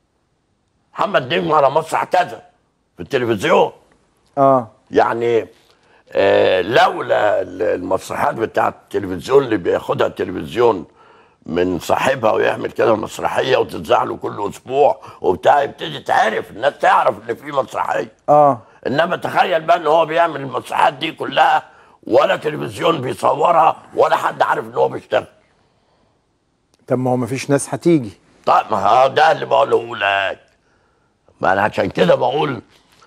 محمد نجم على مسرح كذا في التلفزيون اه يعني آه لولا ال- المسرحيات بتاعت التلفزيون اللي بياخدها التلفزيون من صاحبها ويعمل كده مسرحيه وتتذاع له كل اسبوع وبتاع يبتدي تعرف الناس تعرف ان في مسرحيه اه انما تخيل بقى ان هو بيعمل المسرحيات دي كلها ولا تلفزيون بيصورها ولا حد عارف ان هو بيشتغل طب ما هو ما فيش ناس هتيجي طيب ما هو ده اللي بقوله لك ما انا عشان كده بقول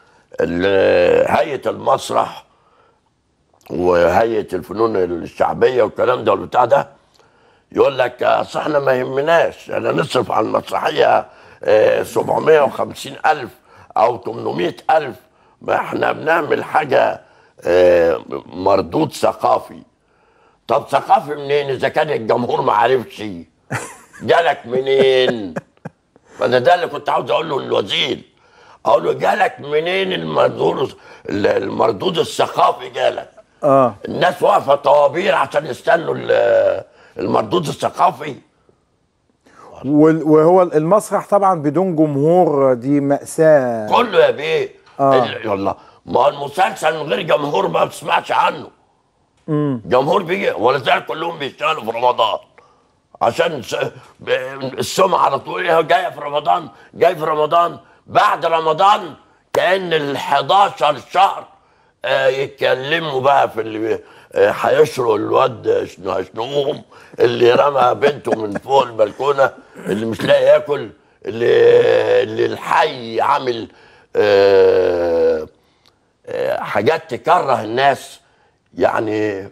ال- هيئه المسرح وهيئه الفنون الشعبيه والكلام ده والبتاع ده يقول لك اصل احنا ما يهمناش انا نصرف على المسرحيه آه، 750 الف او 800 الف ما احنا بنعمل حاجه آه، مردود ثقافي طب ثقافي منين اذا كان الجمهور ما عرفش جالك منين فانا ده اللي كنت عاوز اقول له للوزير اقول له جالك منين المردود المردود الثقافي جالك اه الناس واقفه طوابير عشان يستنوا ال- المردود الثقافي وال- وهو المسرح طبعا بدون جمهور دي مأساة كله يا بيه آه. ال- يلا ما هو المسلسل من غير جمهور ما بتسمعش عنه مم. جمهور بيجي ولذلك كلهم بيشتغلوا في رمضان عشان س- ب- السمعة على طول إيه جاية في رمضان جاي في رمضان بعد رمضان كأن ال 11 شهر آه، يتكلموا بقى في اللي آه، هيشروا الواد شنو هيشنقوهم اللي رمى بنته من فوق البلكونه اللي مش لاقي ياكل اللي اللي الحي عامل آه، آه، حاجات تكره الناس يعني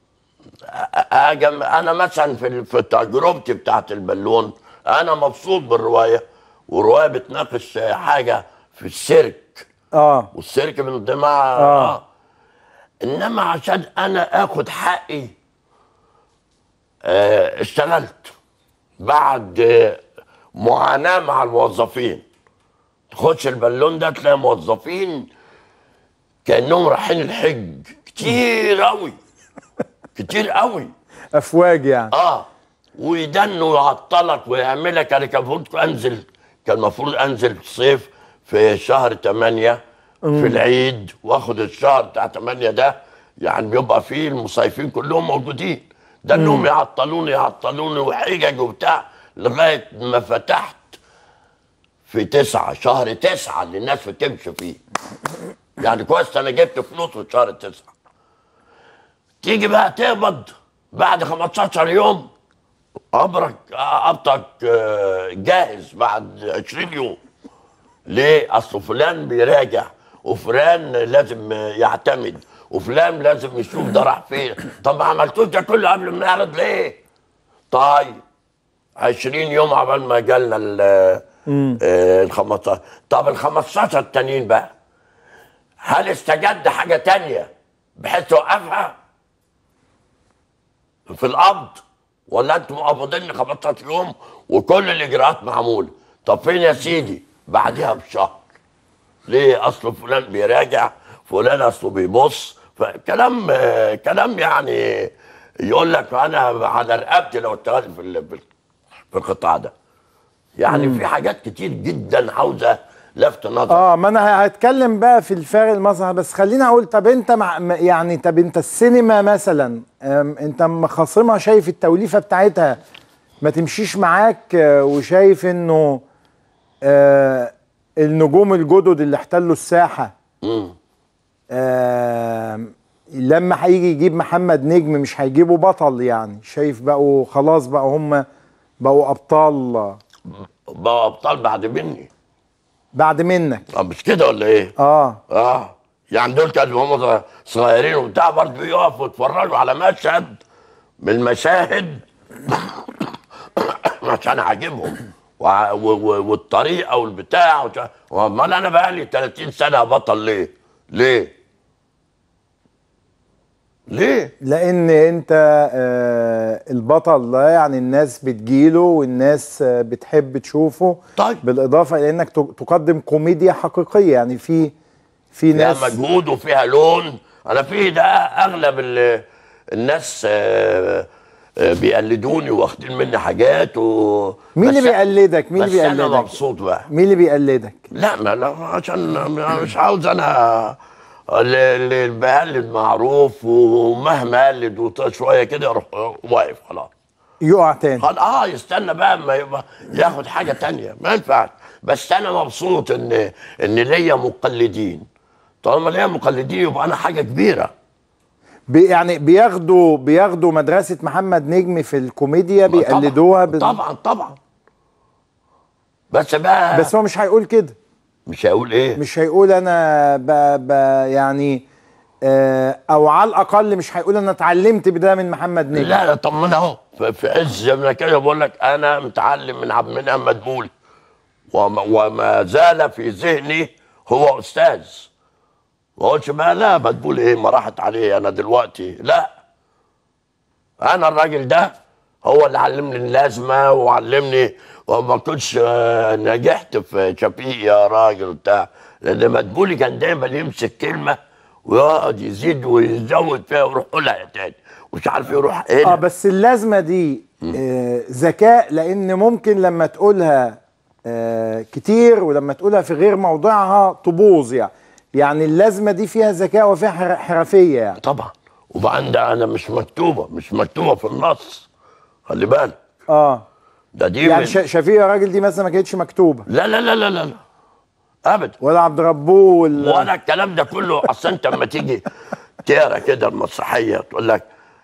أجم انا مثلا في في تجربتي بتاعت البالون انا مبسوط بالروايه والروايه بتناقش حاجه في السيرك اه والسيرك من ضمنها آه. آه. انما عشان انا اخد حقي آه اشتغلت بعد آه، معاناه مع الموظفين تخش البالون ده تلاقي موظفين كانهم رايحين الحج كتير قوي كتير قوي افواج يعني اه ويدنوا ويعطلك ويعملك انا كان المفروض انزل كان المفروض انزل في الصيف في شهر 8 مم. في العيد واخد الشهر بتاع 8 ده يعني بيبقى فيه المصيفين كلهم موجودين ده مم. انهم يعطلوني يعطلوني وحجج وبتاع لغايه ما فتحت في تسعة شهر تسعة اللي الناس بتمشي فيه يعني كويس انا جبت فلوس في شهر تسعة تيجي بقى تقبض بعد 15 يوم قبرك قبضك آه، جاهز بعد 20 يوم ليه؟ اصل فلان بيراجع وفلان لازم يعتمد وفلان لازم يشوف ده راح فين طب ما عملتوش ده كله قبل ما نعرض ليه؟ طيب 20 يوم عبال ما جالنا ال آه، ال 15 طب ال 15 التانيين بقى هل استجد حاجه تانية بحيث توقفها؟ في القبض ولا انتوا مقبضيني 15 يوم وكل الاجراءات معموله طب فين يا سيدي بعدها بشهر ليه اصله فلان بيراجع فلان اصله بيبص فكلام آه، كلام يعني يقول لك انا على رقبتي لو اشتغلت في ال- في ال- في القطاع ده يعني مم. في حاجات كتير جدا عاوزه لفت نظر اه ما انا هتكلم بقى في الفارق المسرح بس خليني اقول طب انت مع م- يعني طب انت السينما مثلا أم، انت مخاصمها شايف التوليفه بتاعتها ما تمشيش معاك آه، وشايف انه آه النجوم الجدد اللي احتلوا الساحه آه لما هيجي يجيب محمد نجم مش هيجيبوا بطل يعني شايف بقوا خلاص بقوا هم بقوا ابطال بقوا ابطال بعد مني بعد منك طب مش كده ولا ايه؟ اه اه يعني دول كانوا هم صغيرين وبتاع برضه يقفوا يتفرجوا على مشهد من المشاهد عشان اعجبهم وع- و- و- والطريقه والبتاع وش- امال انا بقى لي 30 سنه بطل ليه؟ ليه؟ ليه؟ لان انت آه البطل ده يعني الناس بتجيله والناس آه بتحب تشوفه طيب بالاضافه الى انك ت- تقدم كوميديا حقيقيه يعني في في فيها ناس مجهود وفيها لون انا في ده اغلب ال- الناس آه، آه، بيقلدوني واخدين مني حاجات و مين اللي بس- بيقلدك مين بس اللي انا بيقلدك مبسوط بقى مين اللي بيقلدك لا ما لا عشان مش عاوز انا اللي اللي بقلد معروف ومهما قلد وط- شويه كده يروح واقف خلاص يقع تاني خلاص اه يستنى بقى ما يبقى ياخد حاجه تانية ما ينفعش بس انا مبسوط ان ان ليا مقلدين طالما ليا مقلدين يبقى انا حاجه كبيره بي يعني بياخدوا بياخدوا مدرسه محمد نجم في الكوميديا بيقلدوها بال- طبعا طبعا بس بقى بس هو مش هيقول كده مش هيقول ايه مش هيقول انا ب ب يعني آه او على الاقل مش هيقول انا اتعلمت بده من محمد نجم لا لا طب ما انا اهو في- في عز ما كده بقول لك انا متعلم من عبد المنعم مدبول وما, وما زال في ذهني هو استاذ ما اقولش بقى لا مدبول ايه ما راحت عليه انا دلوقتي لا انا الراجل ده هو اللي علمني اللازمه وعلمني وما كنتش آه، نجحت في شفيق يا راجل بتاع لان مدبولي كان دايما يمسك كلمه ويقعد يزيد ويزود فيها ويروح قولها تاني مش عارف يروح اه هنا بس اللازمه دي آه ذكاء لان ممكن لما تقولها آه كتير ولما تقولها في غير موضعها تبوظ يعني يعني اللازمه دي فيها ذكاء وفيها حر- حرفيه يعني طبعا وبعدين ده انا مش مكتوبه مش مكتوبه في النص خلي بالك اه ده دي يعني من- ش- شفيق يا راجل دي مثلا ما كانتش مكتوبه لا لا لا لا لا لا ابدا ولا عبد ربه ولا ولا الكلام ده كله اصل انت لما تيجي تقرا كده المسرحيه تقول لك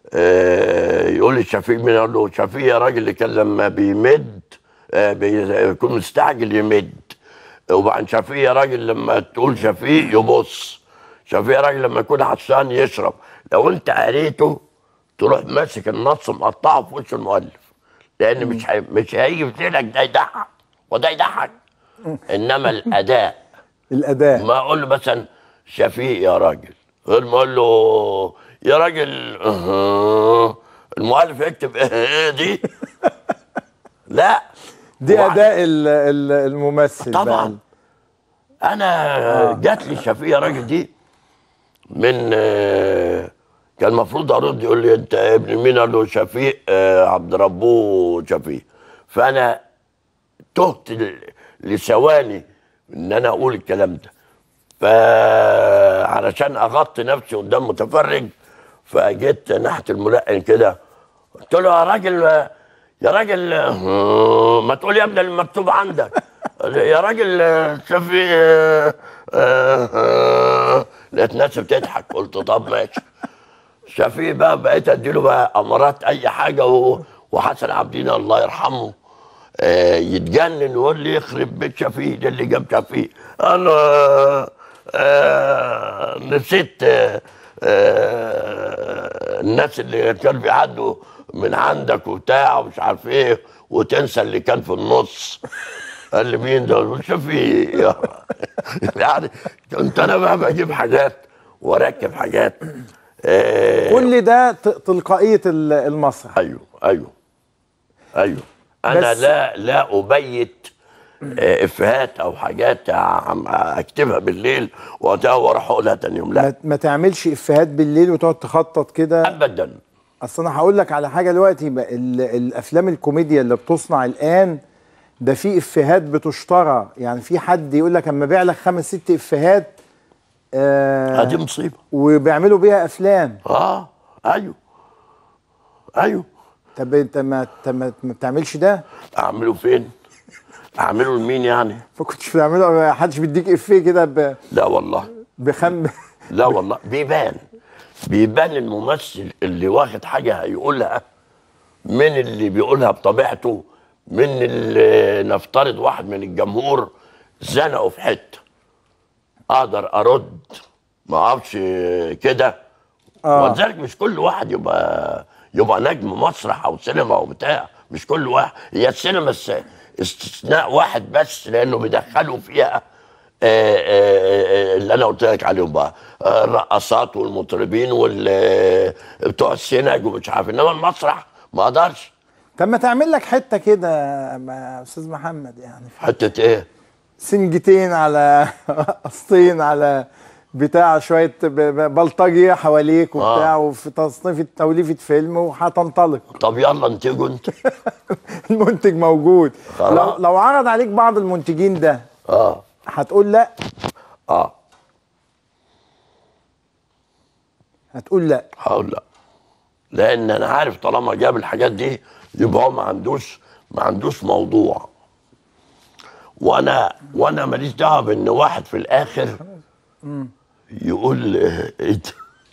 آه يقول لي شفيق مين اقول له شفيق يا راجل اللي كان لما بيمد آه بيكون مستعجل يمد وبعدين شفيق يا راجل لما تقول شفيق يبص شفيق يا راجل لما يكون عطشان يشرب لو انت قريته تروح ماسك النص مقطعه في وش المؤلف لان مش هي... مش هيجي في ذهنك ده يضحك وده يضحك انما الاداء الاداء ما اقول له مثلا شفيق يا راجل غير ما اقول له يا راجل أه. المؤلف يكتب ايه دي لا دي وبعد- اداء ال- ال- الممثل طبعا انا جات لي شفيق يا راجل دي من آه، كان المفروض ارد يقول لي انت ابن مين قال له شفيق آه، عبد ربه شفيق فانا تهت ل- لثواني ان انا اقول الكلام ده فعلشان اغطي نفسي قدام متفرج فجيت ناحيه الملقن كده قلت له يا راجل يا راجل آه، ما تقول يا ابني المكتوب عندك يا راجل آه، شفيق آه، آه، آه. لقيت ناس بتضحك قلت طب ماشي شفيق بقى بقيت اديله بقى امارات اي حاجه و- وحسن عبدين الله يرحمه آه، يتجنن ويقول لي يخرب بيت شفيق ده اللي جاب شفيق انا آه، نسيت آه، آه، الناس اللي كانوا بيعدوا من عندك وبتاع ومش عارف ايه وتنسى اللي كان في النص قال لي مين ده؟ قلت له شفيق يعني كنت انا بقى بجيب حاجات واركب حاجات آه، كل ده ت- تلقائيه ال- المسرح ايوه ايوه ايوه انا بس- لا لا ابيت آه، افيهات او حاجات عم اكتبها بالليل وأتاها واروح اقولها تاني يوم لا ما, ما تعملش افيهات بالليل وتقعد تخطط كده ابدا اصل انا هقول لك على حاجه دلوقتي بقى ال- الافلام الكوميديا اللي بتصنع الان ده في افيهات بتشترى يعني في حد يقول لك اما بيع لك خمس ست افيهات آه دي مصيبه وبيعملوا بيها افلام اه ايوه ايوه طب انت ما انت ما ما بتعملش ده اعمله فين اعمله لمين يعني ما كنتش بتعمله ما حدش بيديك افيه كده ب- لا والله بخم لا والله بيبان بيبان الممثل اللي واخد حاجه هيقولها من اللي بيقولها بطبيعته من اللي نفترض واحد من الجمهور زنقه في حته اقدر ارد ما اقفش كده آه. ولذلك مش كل واحد يبقى يبقى نجم مسرح او سينما او بتاع مش كل واحد هي السينما الس- استثناء واحد بس لانه بيدخلوا فيها آه، آه، آه، اللي انا قلت لك عليهم بقى آه، الرقصات والمطربين وال بتوع السينج ومش عارف انما المسرح ما اقدرش طب ما تعمل لك حته كده يا استاذ محمد يعني حته ايه؟ سنجتين على قسطين على بتاع شويه ب- ب- بلطجيه حواليك وبتاع آه. وفي تصنيف توليفه فيلم وهتنطلق طب يلا انتجوا انت المنتج موجود خلاص. لو لو عرض عليك بعض المنتجين ده اه هتقول لا اه هتقول لا هقول لا لان انا عارف طالما جاب الحاجات دي يبقى هو ما عندوش ما عندوش موضوع وانا وانا ماليش دعوه بان واحد في الاخر يقول آه، ايه ده؟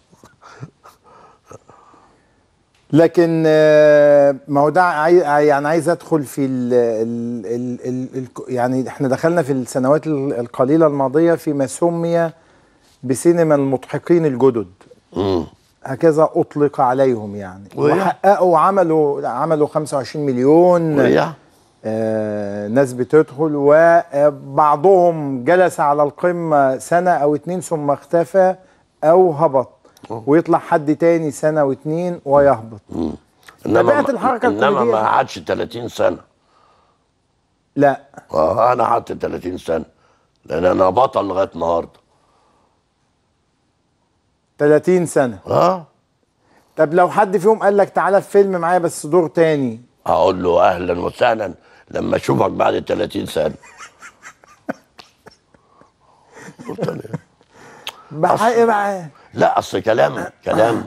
لكن آه، ما هو ده عاي... يعني عايز ادخل في ال... ال... ال... ال... ال... يعني احنا دخلنا في السنوات ال- القليله الماضيه فيما سمي بسينما المضحكين الجدد مم. هكذا اطلق عليهم يعني ويا. وحققوا عملوا عملوا 25 مليون ويا. آه ناس بتدخل وبعضهم جلس على القمه سنه او اتنين ثم اختفى او هبط ويطلع حد تاني سنه واتنين ويهبط تابعت الحركه انما الكوميديه ما قعدش 30 سنه لا اه انا قعدت 30 سنه لان انا بطل لغايه النهارده 30 سنه اه طب لو حد فيهم قال لك تعالى في فيلم معايا بس دور تاني اقول له اهلا وسهلا لما اشوفك بعد 30 سنه بحق معاه لا اصل كلام كلام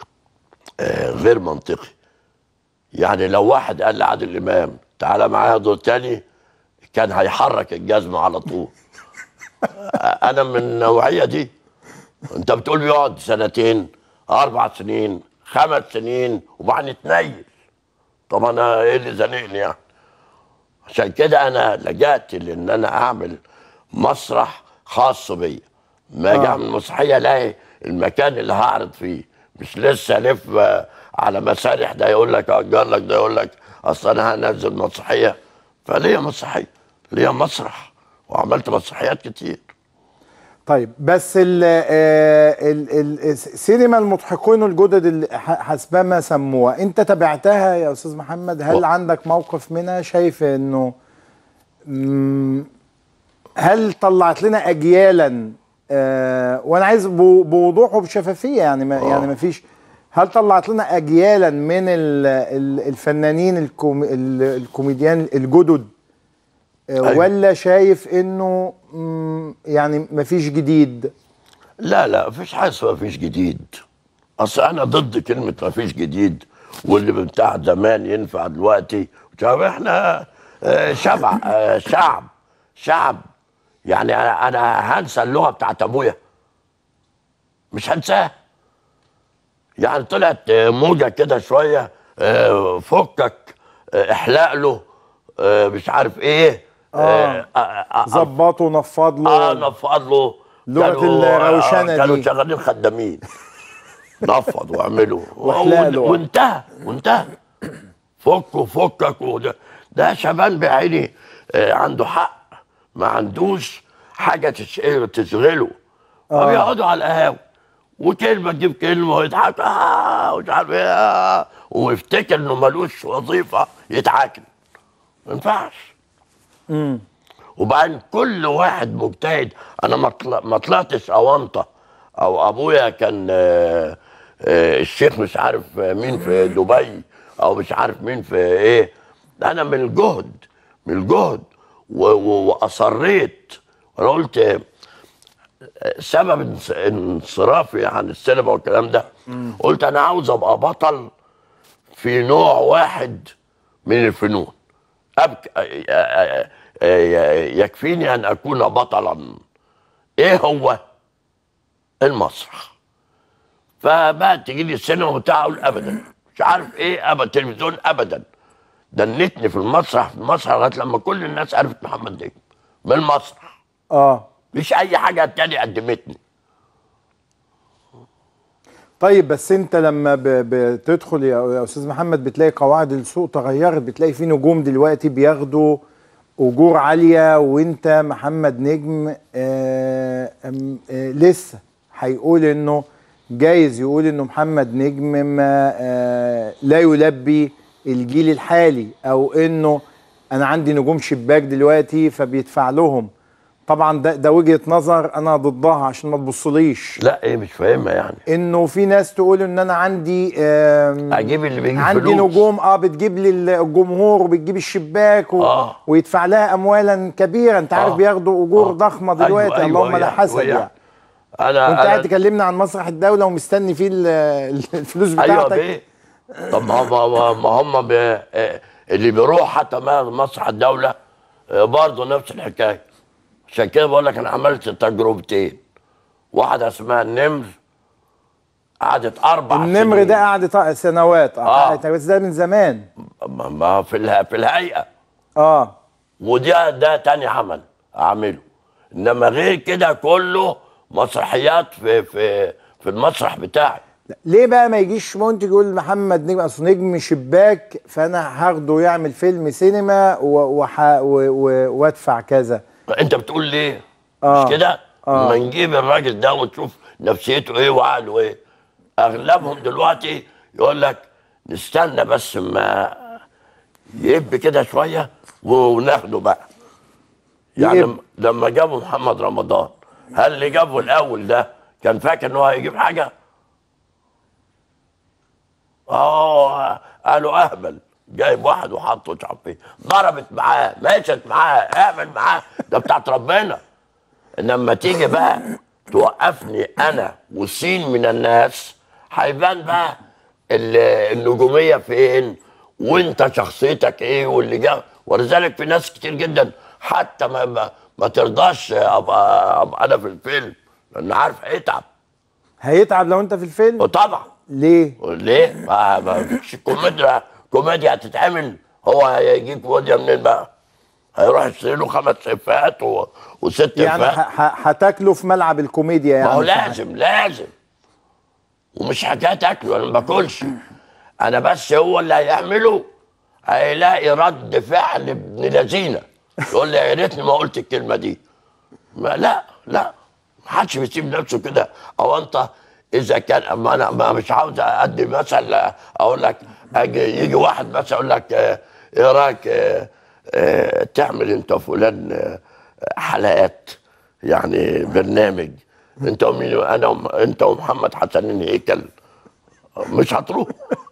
آه غير منطقي يعني لو واحد قال لعادل امام تعالى معايا دور تاني كان هيحرك الجزمه على طول آه، انا من النوعيه دي انت بتقول بيقعد سنتين اربع سنين خمس سنين وبعدين يتنيل طب انا ايه اللي زنقني يعني عشان كده انا لجأت لان انا اعمل مسرح خاص بيا ما اجي آه. اعمل مسرحيه الاقي المكان اللي هعرض فيه مش لسه الف آه، على مسارح ده يقول لك اجر لك ده يقول لك اصل انا هنزل مسرحيه فليا مسرحيه ليا مسرح وعملت مسرحيات كتير طيب بس ال آه، ال ال السينما المضحكون الجدد اللي ح- حسبما سموها انت تابعتها يا استاذ محمد هل و- عندك موقف منها شايف انه مم، هل طلعت لنا اجيالا آه وانا عايز بو- بوضوح وبشفافيه يعني ما يعني ما فيش هل طلعت لنا اجيالا من ال ال الفنانين الكوم ال- الكوميديان الجدد آه أيوة. ولا شايف انه مم، يعني ما فيش جديد لا لا مفيش حاجه اسمها مفيش جديد اصل انا ضد كلمه مفيش جديد واللي بتاع زمان ينفع دلوقتي طب احنا آه، شبع آه، شعب شعب يعني انا أنا هنسى اللغه بتاعت ابويا مش هنساها يعني طلعت آه، موجه كده شويه آه، فكك آه، احلق له آه، مش عارف ايه اه آه، آه، ظبطه ونفض له اه نفض له لغة كانوا- الروشنة آه، كانوا دي. شغالين خدامين نفض واعملوا واحلق له. وانتهى وانتهى فك وفكك وده ده شبان بعيني آه، عنده حق ما عندوش حاجه تش- تشغله آه. فبيقعدوا على القهاوي وكلمه تجيب كلمه ويضحك اه ومش عارف ايه آه ويفتكر انه ملوش وظيفه يتعاكل ما ينفعش امم وبعدين كل واحد مجتهد انا ما طلع- ما طلعتش اونطه او ابويا كان آه، آه، الشيخ مش عارف مين في دبي او مش عارف مين في ايه انا من الجهد من الجهد و- و- واصريت انا قلت آه، سبب انص- انصرافي عن السينما والكلام ده قلت انا عاوز ابقى بطل في نوع واحد من الفنون أبك... آه، آه، آه، يكفيني ان اكون بطلا ايه هو المسرح فبقى تيجي لي السينما وبتاع اقول ابدا مش عارف ايه ابدا تلفزيون ابدا دنتني في المسرح في المسرح لغايه لما كل الناس عرفت محمد نجم من المسرح اه مش اي حاجه تانية قدمتني طيب بس انت لما ب- بتدخل يا يا استاذ محمد بتلاقي قواعد السوق تغيرت بتلاقي في نجوم دلوقتي بياخدوا اجور عاليه وانت محمد نجم آه آم، آه لسه هيقول انه جايز يقول انه محمد نجم ما آه لا يلبي الجيل الحالي او انه انا عندي نجوم شباك دلوقتي فبيدفع لهم طبعا ده ده وجهه نظر انا ضدها عشان ما تبصليش لا ايه مش فاهمها يعني انه في ناس تقول ان انا عندي آم، اجيب اللي بيجيب عندي فلوس. نجوم اه بتجيب لي الجمهور وبتجيب الشباك و... آه. ويدفع لها اموالا كبيره انت عارف آه. بياخدوا اجور ضخمه دلوقتي أيوة، اللهم لا يعني، حسد ويعني. يعني انا وانت أنا- قاعد تكلمنا عن مسرح الدوله ومستني فيه ال- الفلوس ايوه بتاعتك بيه طب ما ما ما هم بي آه، اللي بيروح حتى ما- مسرح الدوله آه، برضه نفس الحكايه عشان كده بقول لك انا عملت تجربتين واحده اسمها النمر قعدت اربع النمر سنين. ده قعد ط- سنوات اه آه. بس ده من زمان ما- ما في اله- في الهيئه اه وده ده تاني عمل اعمله انما غير كده كله مسرحيات في في في المسرح بتاعي ليه بقى ما يجيش منتج يقول محمد نجم اصل نجم شباك فانا هاخده يعمل فيلم سينما و- وح- و- و- وادفع كذا انت بتقول ليه آه. مش كده آه. ما نجيب الراجل ده ونشوف نفسيته ايه وعقله ايه اغلبهم دلوقتي يقول لك نستنى بس ما يب كده شويه وناخده بقى يعني يب. لما- لما جابوا محمد رمضان هل اللي جابه الاول ده كان فاكر ان هو هيجيب حاجه اه قالوا اهبل جايب واحد وحطه مش عارف ايه ضربت معاه مشت معاه اعمل معاه ده بتاعت ربنا انما تيجي بقى توقفني انا وسين من الناس هيبان بقى ال- النجوميه فين وانت شخصيتك ايه واللي جاب ولذلك في ناس كتير جدا حتى ما ما, ما ترضاش ابقى, ابقى انا في الفيلم لان عارف هيتعب هيتعب لو انت في الفيلم طبعا ليه ليه؟ ما ما فيش كوميديا كوميديا هتتعمل هو هيجيب كوميديا منين بقى؟ هيروح يشتري له خمس افيهات و... وست يعني افيهات ه- ه- هتاكله في ملعب الكوميديا يعني ما هو مش لازم لازم ومش حكايه اكله انا ما باكلش انا بس هو اللي هيعمله هيلاقي رد فعل ابن لذينه يقول لي يا ريتني ما قلت الكلمه دي ما لا لا ما حدش بيسيب نفسه كده او انت اذا كان ما انا ما مش عاوز ادي مثل اقول لك أجي يجي واحد مثلا يقول لك آه، ايه رايك آه، آه، تعمل انت فلان آه، حلقات يعني برنامج انت ومين انا وم- انت ومحمد حسنين هيكل مش هتروح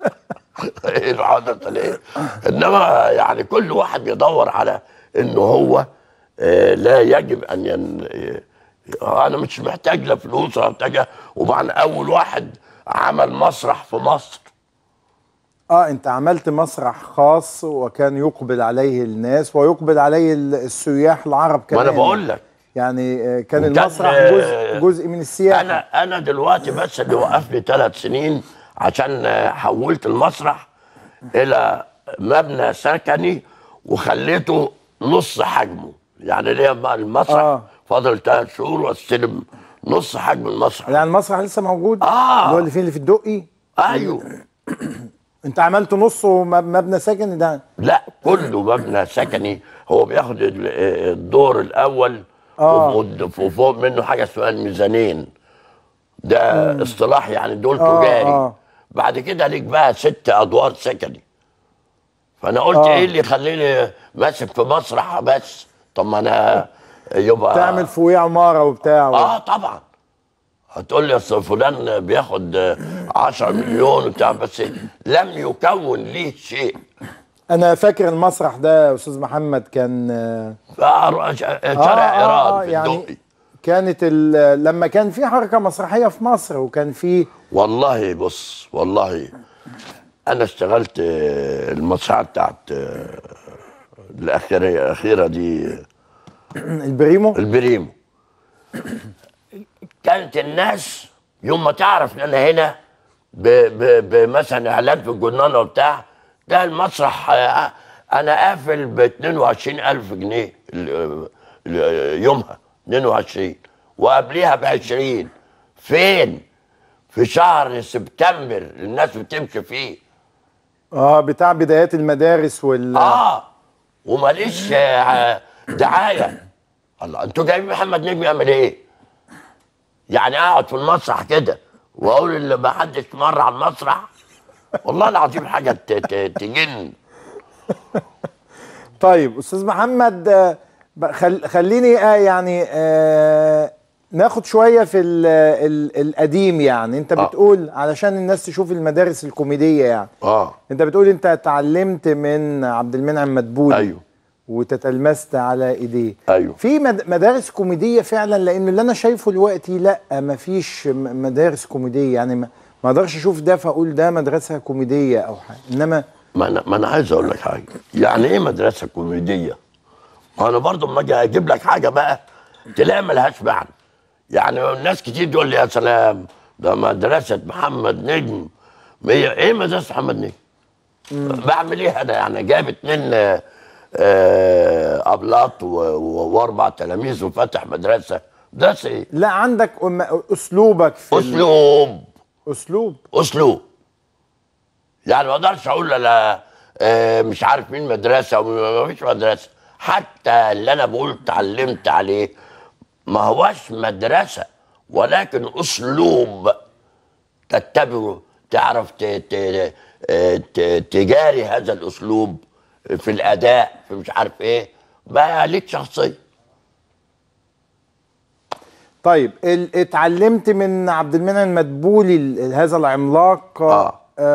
ايه العادة ليه انما يعني كل واحد بيدور على انه هو آه، لا يجب ان ين... آه، انا مش محتاج لا فلوس ولا محتاج وبعدين اول واحد عمل مسرح في مصر اه انت عملت مسرح خاص وكان يقبل عليه الناس ويقبل عليه ال- السياح العرب ما كمان انا بقول لك يعني آه، كان وكان، المسرح آه، جزء جزء من السياحه انا انا دلوقتي بس اللي وقفني ثلاث سنين عشان آه، حولت المسرح الى مبنى سكني وخليته نص حجمه يعني ليه بقى المسرح آه. آه. فاضل ثلاث شهور واستلم نص حجم المسرح يعني المسرح لسه موجود اه اللي هو اللي فين اللي في الدقي ايوه انت عملت نصه مب- مبنى سكني ده لا كله مبنى سكني هو بياخد ال- الدور الاول آه. وفوق- وفوق منه حاجه اسمها الميزانين ده مم. اصطلاح يعني دول آه، تجاري آه. بعد كده ليك بقى ست ادوار سكني فانا قلت آه. ايه اللي يخليني ماسك في مسرح بس طب ما انا يبقى تعمل فوقيه عماره وبتاع اه طبعا هتقول لي اصل فلان بياخد 10 مليون وبتاع بس لم يكون ليه شيء انا فاكر المسرح ده يا استاذ محمد كان آه، آه، شارع ايران في يعني الدقي كانت ال- لما كان في حركه مسرحيه في مصر وكان في والله بص والله انا اشتغلت آه، المسرحيه بتاعت آه، الاخيره الاخيره دي البريمو البريمو كانت الناس يوم ما تعرف ان انا هنا ب- ب- بمثلا اعلان في الجرنان وبتاع ده المسرح آه، انا قافل ب 22000 جنيه ال- ال- يومها 22 وقبليها ب 20 فين؟ في شهر سبتمبر الناس بتمشي فيه اه بتاع بدايات المدارس وال اه وماليش آه، دعايه الله انتوا جايبين محمد نجم يعمل ايه؟ يعني اقعد في المسرح كده واقول اللي ما حدش مر على المسرح والله العظيم حاجه ت- ت- تجن طيب استاذ محمد آه، ب- خل خليني آه يعني آه ناخد شويه في ال ال القديم يعني انت آه. بتقول علشان الناس تشوف المدارس الكوميديه يعني اه انت بتقول انت اتعلمت من عبد المنعم مدبولي ايوه وتتلمست على ايديه ايوه في مد- مدارس كوميديه فعلا لان اللي انا شايفه دلوقتي لا مفيش م- مدارس كوميديه يعني ما ما اقدرش اشوف ده فاقول ده مدرسه كوميديه او حاجه انما ما انا ما انا عايز اقول لك حاجه يعني ايه مدرسه كوميديه؟ ما انا برضو اما اجي اجيب لك حاجه بقى تلاقي ملهاش معنى يعني الناس كتير تقول لي يا سلام ده مدرسه محمد نجم هي ايه مدرسه محمد نجم؟ بعمل ايه انا يعني جايب اتنين آه، آه، ابلاط و- و- واربع تلاميذ وفاتح مدرسه مدرسه ايه؟ لا عندك أم- اسلوبك في ال- اسلوب اسلوب اسلوب يعني ما اقدرش اقول انا آه، مش عارف مين مدرسه وما فيش مدرسه حتى اللي انا بقول اتعلمت عليه ما هوش مدرسه ولكن اسلوب تتبعه تعرف ت- ت- آه، ت- تجاري هذا الاسلوب في الاداء في مش عارف ايه بقى ليك شخصيه طيب ال- اتعلمت من عبد المنعم مدبولي ال- هذا العملاق آه.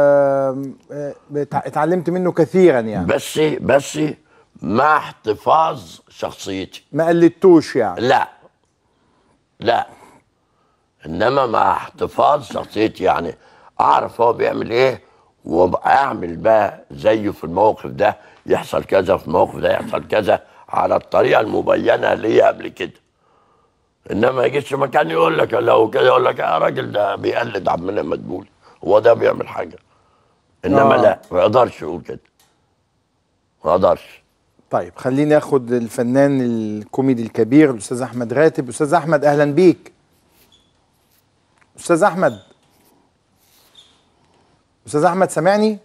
اتعلمت منه كثيرا يعني بس بس مع احتفاظ شخصيتي ما قلدتوش يعني لا لا انما مع احتفاظ شخصيتي يعني اعرف هو بيعمل ايه واعمل بقى زيه في الموقف ده يحصل كذا في الموقف ده يحصل كذا على الطريقه المبينه ليا قبل كده انما ما يجيش مكان يقول لك لو كده يقول لك يا راجل ده بيقلد عبد المنعم مدبولي هو ده بيعمل حاجه انما آه. لا ما اقدرش اقول كده ما اقدرش طيب خليني اخد الفنان الكوميدي الكبير الاستاذ احمد راتب استاذ احمد اهلا بيك استاذ احمد استاذ احمد سامعني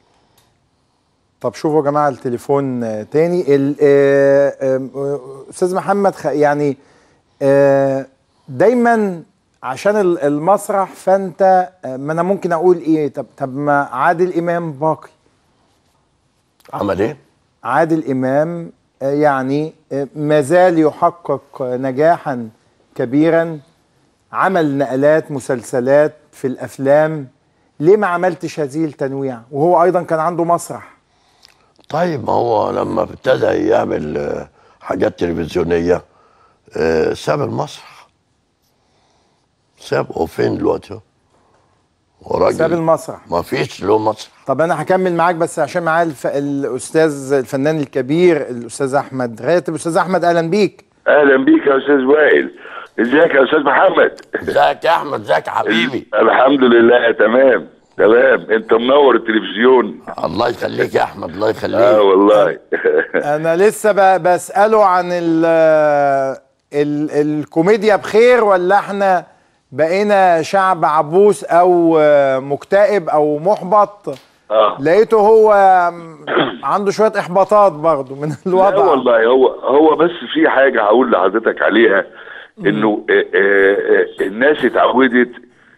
طب شوفوا يا جماعه التليفون آه، تاني ال- آه، آه، استاذ محمد خ- يعني آه، دايما عشان ال- المسرح فانت آه، ما انا ممكن اقول ايه طب طب ما عادل امام باقي عمل ايه؟ عادل امام آه، يعني آه، ما زال يحقق آه، نجاحا كبيرا عمل نقلات مسلسلات في الافلام ليه ما عملتش هذه التنويع وهو ايضا كان عنده مسرح طيب ما هو لما ابتدى يعمل آه، حاجات تلفزيونيه آه، ساب المسرح ساب هو فين دلوقتي هو؟ هو راجل ساب المسرح ما فيش له مسرح طب انا هكمل معاك بس عشان معايا الف... الاستاذ الفنان الكبير الاستاذ احمد راتب استاذ احمد اهلا بيك اهلا بيك يا استاذ وائل ازيك يا استاذ محمد ازيك يا احمد ازيك يا حبيبي الحمد لله تمام تمام انت منور التلفزيون الله يخليك يا احمد الله يخليك اه والله انا لسه ب... بساله عن ال... ال... الكوميديا بخير ولا احنا بقينا شعب عبوس او آه، مكتئب او محبط اه لقيته هو عنده شويه احباطات برضه من لا الوضع والله هو هو بس في حاجه هقول لحضرتك عليها انه آه، آه، آه، الناس اتعودت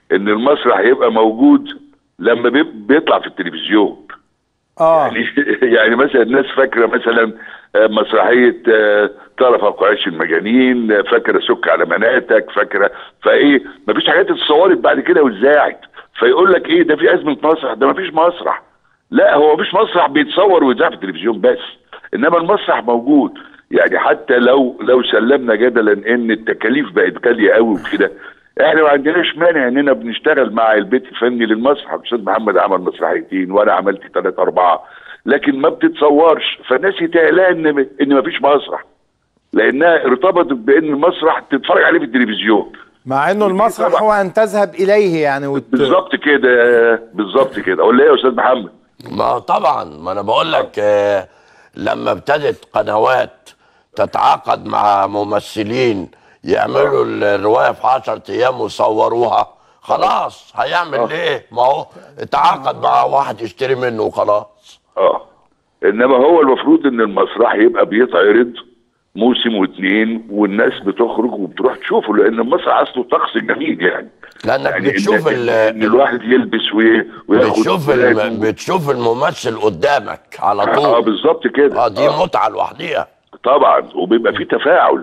ان المسرح يبقى موجود لما بي- بيطلع في التلفزيون اه يعني يعني مثلا الناس فاكره مثلا آه، مسرحيه آه، طرف فوق عيش المجانين آه، فاكره سك على مناتك فاكره فايه مفيش حاجات اتصورت بعد كده واتذاعت فيقول لك ايه ده في ازمه مسرح ده مفيش مسرح لا هو مفيش مسرح بيتصور ويتذاع في التلفزيون بس انما المسرح موجود يعني حتى لو لو سلمنا جدلا ان التكاليف بقت غاليه قوي وكده احنا ما عندناش مانع اننا بنشتغل مع البيت الفني للمسرح الاستاذ محمد عمل مسرحيتين وانا عملت ثلاثة اربعة لكن ما بتتصورش فالناس يتهيألها ان ان ما فيش مسرح لانها ارتبطت بان المسرح تتفرج عليه في التلفزيون مع انه المسرح هو ان تذهب اليه يعني وت... بالظبط كده بالظبط كده ولا ايه يا استاذ محمد ما طبعا ما انا بقول لك آه، لما ابتدت قنوات تتعاقد مع ممثلين يعملوا الروايه في 10 ايام ويصوروها خلاص هيعمل ايه؟ ما هو اتعاقد مع واحد يشتري منه وخلاص اه انما هو المفروض ان المسرح يبقى بيتعرض موسم واتنين والناس بتخرج وبتروح تشوفه لان المسرح اصله طقس جميل يعني لانك يعني بتشوف إن, ال- ان الواحد يلبس وي- وياخد بتشوف فلان الم... بتشوف الممثل قدامك على طول اه بالظبط كده اه دي متعه لوحديها طبعا وبيبقى في تفاعل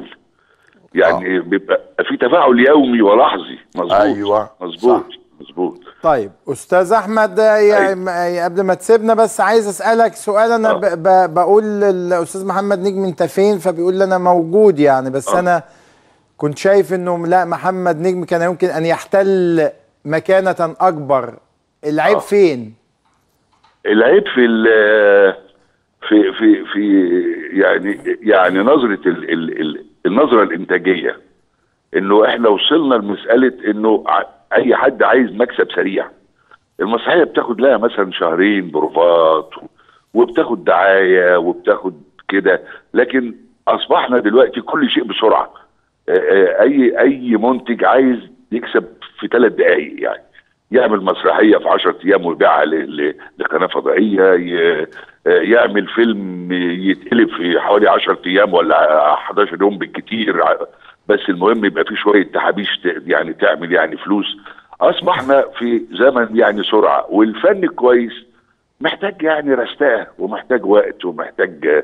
يعني بيبقى في تفاعل يومي ولحظي مظبوط ايوه مظبوط مظبوط طيب استاذ احمد آه، يعني قبل ما تسيبنا بس عايز اسالك سؤال انا ب... ب... بقول للاستاذ محمد نجم انت فين فبيقول لي انا موجود يعني بس آه. انا كنت شايف انه لا محمد نجم كان يمكن ان يحتل مكانه اكبر العيب آه. فين العيب في ال- في في في يعني يعني نظره ال ال ال النظره الانتاجيه انه احنا وصلنا لمساله انه ع- اي حد عايز مكسب سريع المسرحيه بتاخد لها مثلا شهرين بروفات و- وبتاخد دعايه وبتاخد كده لكن اصبحنا دلوقتي كل شيء بسرعه آه، آه، اي اي منتج عايز يكسب في ثلاث دقائق يعني يعمل مسرحيه في 10 ايام ويبيعها ل- ل- لقناه فضائيه ي- آه، يعمل فيلم يتقلب في حوالي 10 ايام ولا 11 يوم بالكتير ع- بس المهم يبقى فيه شويه تحابيش ت- يعني تعمل يعني فلوس اصبحنا في زمن يعني سرعه والفن الكويس محتاج يعني رستقه ومحتاج وقت ومحتاج آه،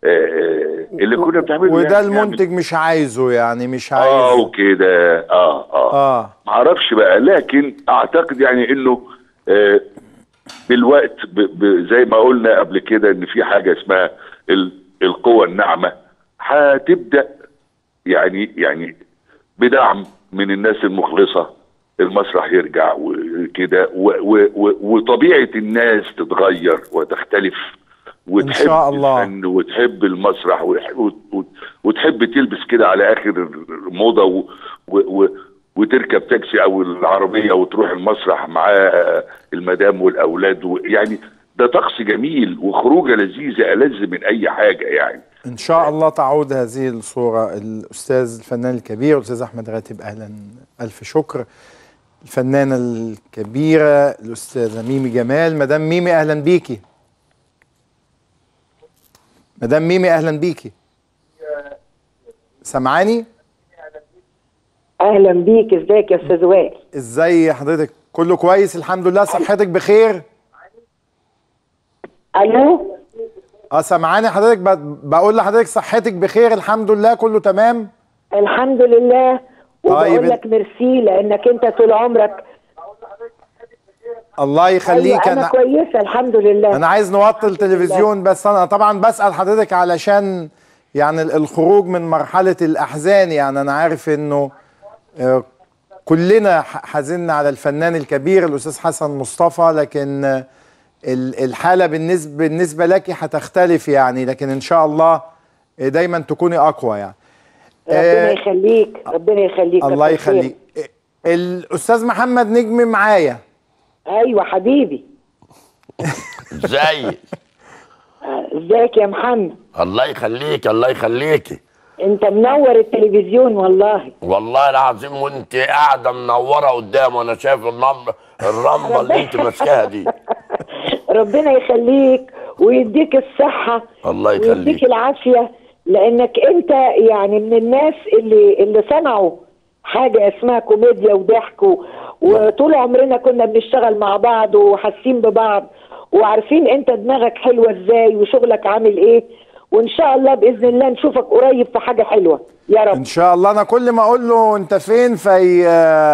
آه، اللي كنا بنعمله وده يعني نعمل. المنتج مش عايزه يعني مش اه عايز وكده اه اه اه معرفش بقى لكن اعتقد يعني انه آه بالوقت ب ب زي ما قلنا قبل كده ان في حاجه اسمها ال القوى الناعمه هتبدا يعني يعني بدعم من الناس المخلصه المسرح يرجع وكده و- و- و- وطبيعه الناس تتغير وتختلف وتحب شاء الله. الفن وتحب المسرح وتح- وت- وت- وتحب تلبس كده على اخر الموضه و و و وتركب تاكسي او العربيه وتروح المسرح مع المدام والاولاد و- يعني ده طقس جميل وخروجه لذيذه ألذ من اي حاجه يعني ان شاء الله تعود هذه الصوره الاستاذ الفنان الكبير الاستاذ احمد راتب اهلا الف شكر الفنانه الكبيره الاستاذه ميمي جمال مدام ميمي اهلا بيكي مدام ميمي اهلا بيكي سامعاني اهلا بيك ازيك يا استاذ وائل ازاي حضرتك كله كويس الحمد لله صحتك بخير الو اه سامعاني حضرتك ب- بقول لحضرتك صحتك بخير الحمد لله كله تمام الحمد لله وبقول طيب. لك ميرسي لانك انت طول عمرك الله يخليك أيوة انا كويسه الحمد لله انا عايز نوطي التلفزيون بس انا طبعا بسال حضرتك علشان يعني ال- الخروج من مرحله الاحزان يعني انا عارف انه آه، كلنا ح- حزننا على الفنان الكبير الاستاذ حسن مصطفى لكن آه، ال- الحاله بالنسبه بالنسبه لك هتختلف يعني لكن ان شاء الله آه، دايما تكوني اقوى يعني ربنا يخليك ربنا يخليك الله كتر خير. يخليك آه، الاستاذ محمد نجم معايا ايوه حبيبي ازاي ازيك يا محمد الله يخليك الله يخليكي انت منور التلفزيون والله والله العظيم وانت قاعده منوره قدام وانا شايف النمر الرمله اللي انت ماسكاها دي ربنا يخليك ويديك الصحه الله ويديك يخليك العافيه لانك انت يعني من الناس اللي اللي صنعوا حاجه اسمها كوميديا وضحك و- وطول عمرنا كنا بنشتغل مع بعض وحاسين ببعض وعارفين انت دماغك حلوه ازاي وشغلك عامل ايه وان شاء الله باذن الله نشوفك قريب في حاجه حلوه يا رب ان شاء الله انا كل ما اقول له انت فين في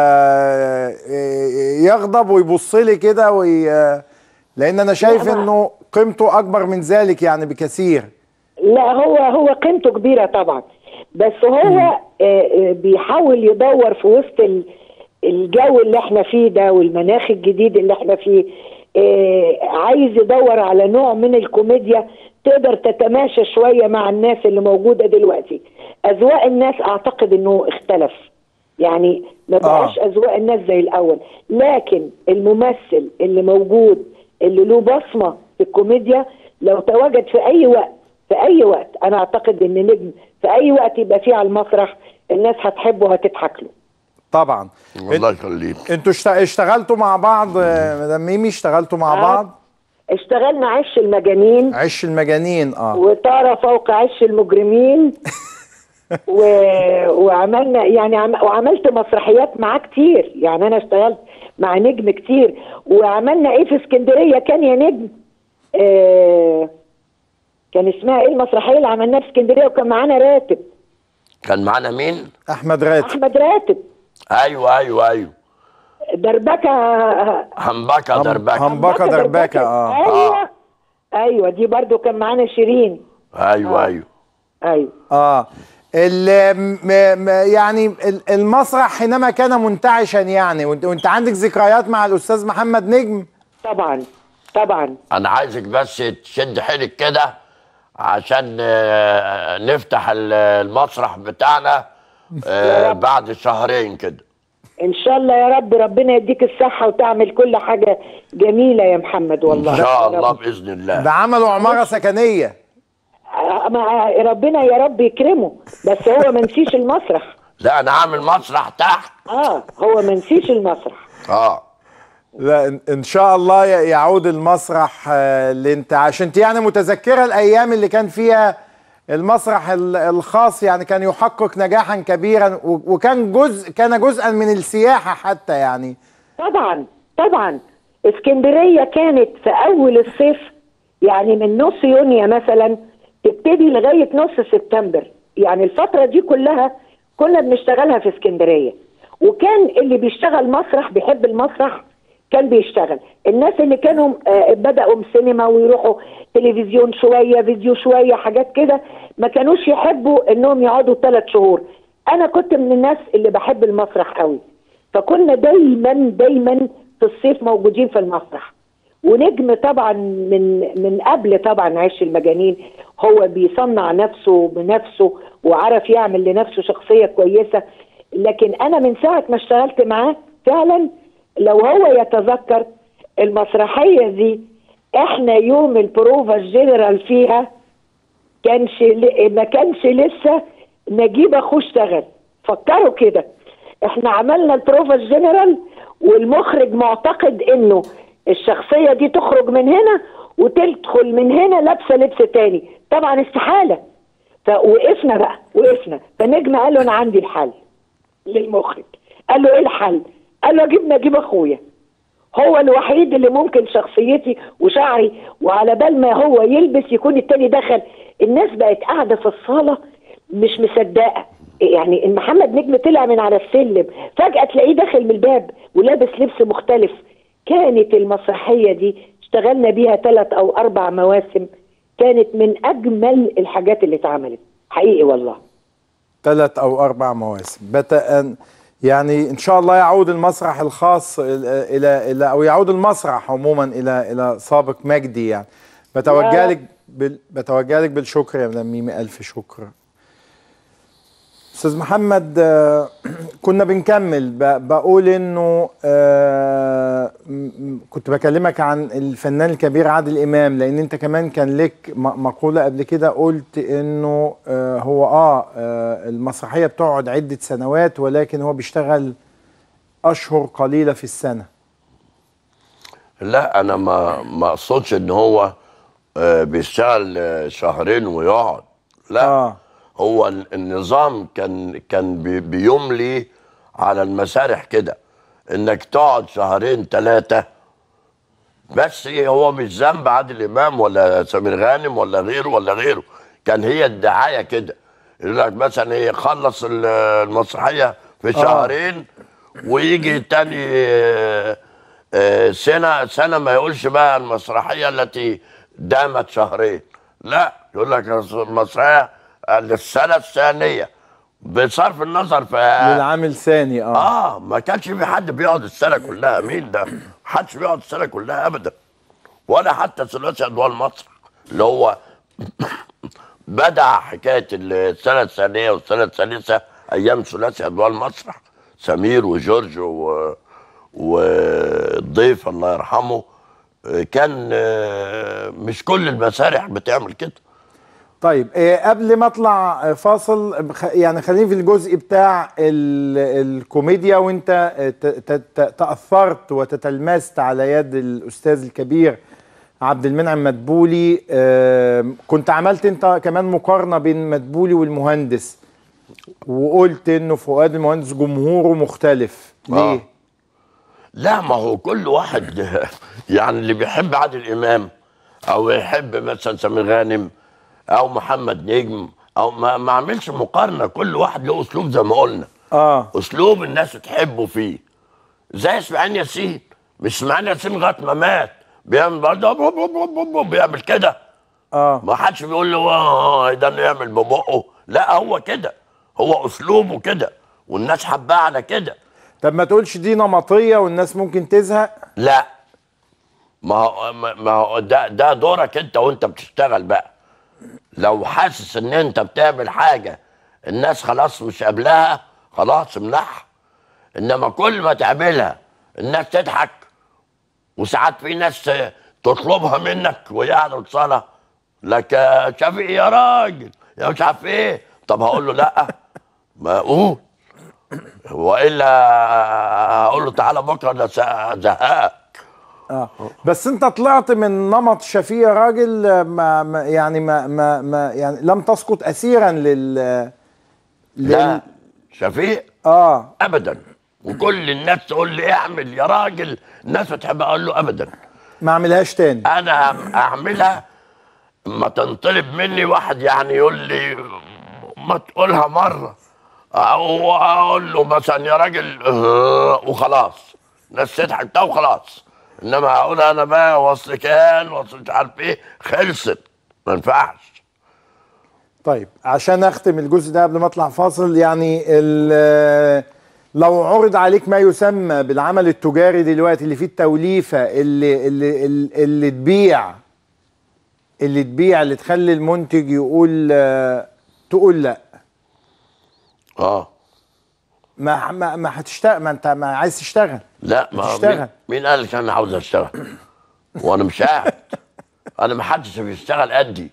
يغضب ويبص لي كده وي... لان انا شايف لا، ما- انه قيمته اكبر من ذلك يعني بكثير لا هو هو قيمته كبيره طبعا بس هو آه، آه، بيحاول يدور في وسط ال- الجو اللي احنا فيه ده والمناخ الجديد اللي احنا فيه آه، عايز يدور على نوع من الكوميديا تقدر تتماشى شويه مع الناس اللي موجوده دلوقتي اذواق الناس اعتقد انه اختلف يعني ما بقاش اذواق الناس زي الاول لكن الممثل اللي موجود اللي له بصمه في الكوميديا لو تواجد في اي وقت في اي وقت انا اعتقد ان نجم في اي وقت يبقى فيه على المسرح الناس هتحبه وهتضحك له طبعا الله يخليك انتوا اشت- اشتغلتوا مع بعض آه، مدام ميمي اشتغلتوا مع آه. بعض اشتغلنا عش المجانين عش المجانين اه وطار فوق عش المجرمين و... وعملنا يعني عم... وعملت مسرحيات معاه كتير يعني انا اشتغلت مع نجم كتير وعملنا ايه في اسكندريه كان يا نجم آه... كان اسمها ايه المسرحيه اللي عملناها في اسكندريه وكان معانا راتب كان معانا مين؟ احمد راتب احمد راتب ايوه ايوه ايوه دربكه همبكه دربكه همبكه دربكه اه ايوه ايوه دي برضو كان معانا شيرين ايوه ايوه ايوه اه ال م م يعني ال- المسرح حينما كان منتعشا يعني وانت, وانت عندك ذكريات مع الاستاذ محمد نجم طبعا طبعا انا عايزك بس تشد حيلك كده عشان آه، نفتح ال- المسرح بتاعنا آه، بعد شهرين كده ان شاء الله يا رب ربنا يديك الصحه وتعمل كل حاجه جميله يا محمد والله ان شاء يا الله رب. باذن الله ده عملوا عماره سكنيه مع ربنا يا رب يكرمه بس هو ما نسيش المسرح لا انا عامل مسرح تحت اه هو ما نسيش المسرح اه لا ان- ان شاء الله ي- يعود المسرح آه، لانتعاش انت يعني متذكره الايام اللي كان فيها المسرح ال- الخاص يعني كان يحقق نجاحا كبيرا و- وكان جزء كان جزءا من السياحه حتى يعني طبعا طبعا اسكندريه كانت في اول الصيف يعني من نص يونيو مثلا تبتدي لغايه نص سبتمبر يعني الفتره دي كلها كنا بنشتغلها في اسكندريه وكان اللي بيشتغل مسرح بيحب المسرح كان بيشتغل الناس اللي كانوا آه، بدأوا سينما ويروحوا تلفزيون شوية فيديو شوية حاجات كده ما كانوش يحبوا انهم يقعدوا ثلاث شهور انا كنت من الناس اللي بحب المسرح قوي فكنا دايما دايما في الصيف موجودين في المسرح ونجم طبعا من من قبل طبعا عيش المجانين هو بيصنع نفسه بنفسه وعرف يعمل لنفسه شخصيه كويسه لكن انا من ساعه ما اشتغلت معاه فعلا لو هو يتذكر المسرحيه دي احنا يوم البروفا الجنرال فيها كانش ل- ما كانش لسه نجيب اخوه اشتغل فكروا كده احنا عملنا البروفا الجنرال والمخرج معتقد انه الشخصيه دي تخرج من هنا وتدخل من هنا لابسه لبس تاني طبعا استحاله فوقفنا بقى وقفنا فنجم قال له انا عندي الحل للمخرج قال له ايه الحل قال له اجيب نجيب اخويا هو الوحيد اللي ممكن شخصيتي وشعري وعلى بال ما هو يلبس يكون التاني دخل الناس بقت قاعده في الصاله مش مصدقه يعني ان محمد نجم طلع من على السلم فجاه تلاقيه داخل من الباب ولابس لبس مختلف كانت المسرحيه دي اشتغلنا بيها ثلاث او اربع مواسم كانت من اجمل الحاجات اللي اتعملت حقيقي والله ثلاث او اربع مواسم بت... يعني ان شاء الله يعود المسرح الخاص الى الى, إلى او يعود المسرح عموما الى الى سابق مجدي يعني بتوجه يا لك بال... بتوجه لك بالشكر يا مدام ميمي الف شكر استاذ محمد آه، كنا بنكمل ب- بقول انه آه، م- م- كنت بكلمك عن الفنان الكبير عادل امام لان انت كمان كان لك م- مقوله قبل كده قلت انه آه، هو اه آه، المسرحيه بتقعد عده سنوات ولكن هو بيشتغل اشهر قليله في السنه لا انا ما ما اقصدش ان هو آه، بيشتغل آه، شهرين ويقعد لا آه. هو ال- النظام كان كان بي- بيملي على المسارح كده انك تقعد شهرين ثلاثه بس هو مش ذنب عادل امام ولا سمير غانم ولا غيره ولا غيره كان هي الدعايه كده يقول لك مثلا ايه خلص ال- المسرحيه في شهرين ويجي تاني آه، آه، سنه سنه ما يقولش بقى المسرحيه التي دامت شهرين لا يقول لك المسرحيه السنه الثانيه بصرف النظر في للعام الثاني اه اه ما كانش في حد بيقعد السنه كلها مين ده؟ محدش بيقعد السنه كلها ابدا ولا حتى ثلاثي ادوار المسرح اللي هو بدا حكايه السنه الثانيه والسنه الثالثه ايام ثلاثي ادوار المسرح سمير وجورج و... والضيف الله يرحمه آه، كان آه، مش كل المسارح بتعمل كده طيب آه، قبل ما اطلع آه، فاصل خ- يعني خليني في الجزء بتاع ال- الكوميديا وانت آه، ت- ت- ت- تاثرت وتتلمست على يد الاستاذ الكبير عبد المنعم مدبولي آه، كنت عملت انت كمان مقارنه بين مدبولي والمهندس وقلت انه فؤاد المهندس جمهوره مختلف ليه؟ آه. لا ما هو كل واحد يعني اللي بيحب عادل امام او يحب مثلا سمير غانم او محمد نجم او ما, ما عملش مقارنه كل واحد له اسلوب زي ما قلنا اه اسلوب الناس تحبه فيه زي اسماعيل ياسين مش اسماعيل ياسين لغايه ما مات بيعمل برضه بوب بوب بوب بوب بوب بيعمل كده اه ما حدش بيقول له اه ده انه يعمل ببقه لا هو كده هو اسلوبه كده والناس حباه على كده طب ما تقولش دي نمطيه والناس ممكن تزهق لا ما هو ما ما هو ده ده دورك انت وانت بتشتغل بقى لو حاسس ان انت بتعمل حاجه الناس خلاص مش قابلاها خلاص امنعها انما كل ما تعملها الناس تضحك وساعات في ناس تطلبها منك وهي قاعده بتصلى لك يا شفيق يا راجل يا مش عارف ايه طب هقول له لا ما قول والا هقول له تعالى بكره ده زهقك اه بس انت طلعت من نمط شفيق يا راجل آه، ما ما يعني ما ما, ما يعني لم تسقط اسيرا لل لا شفيق اه ابدا وكل الناس تقول لي اعمل يا راجل الناس بتحب اقول له ابدا ما اعملهاش تاني انا اعملها ما تنطلب مني واحد يعني يقول لي ما تقولها مره او اقول له مثلا يا راجل آه، وخلاص الناس تضحك ده وخلاص انما اقول انا بقى وصل كان وصل مش عارف ايه خلصت ما ينفعش طيب عشان اختم الجزء ده قبل ما اطلع فاصل يعني ال- لو عرض عليك ما يسمى بالعمل التجاري دلوقتي اللي فيه التوليفه اللي اللي اللي, اللي تبيع اللي تبيع اللي تخلي المنتج يقول آه، تقول لا اه ما ما ما هتشتغل ما انت ما عايز تشتغل لا ما تشتغل. مين, مين قال لك انا عاوز اشتغل وانا مش قاعد انا ما حدش بيشتغل قدي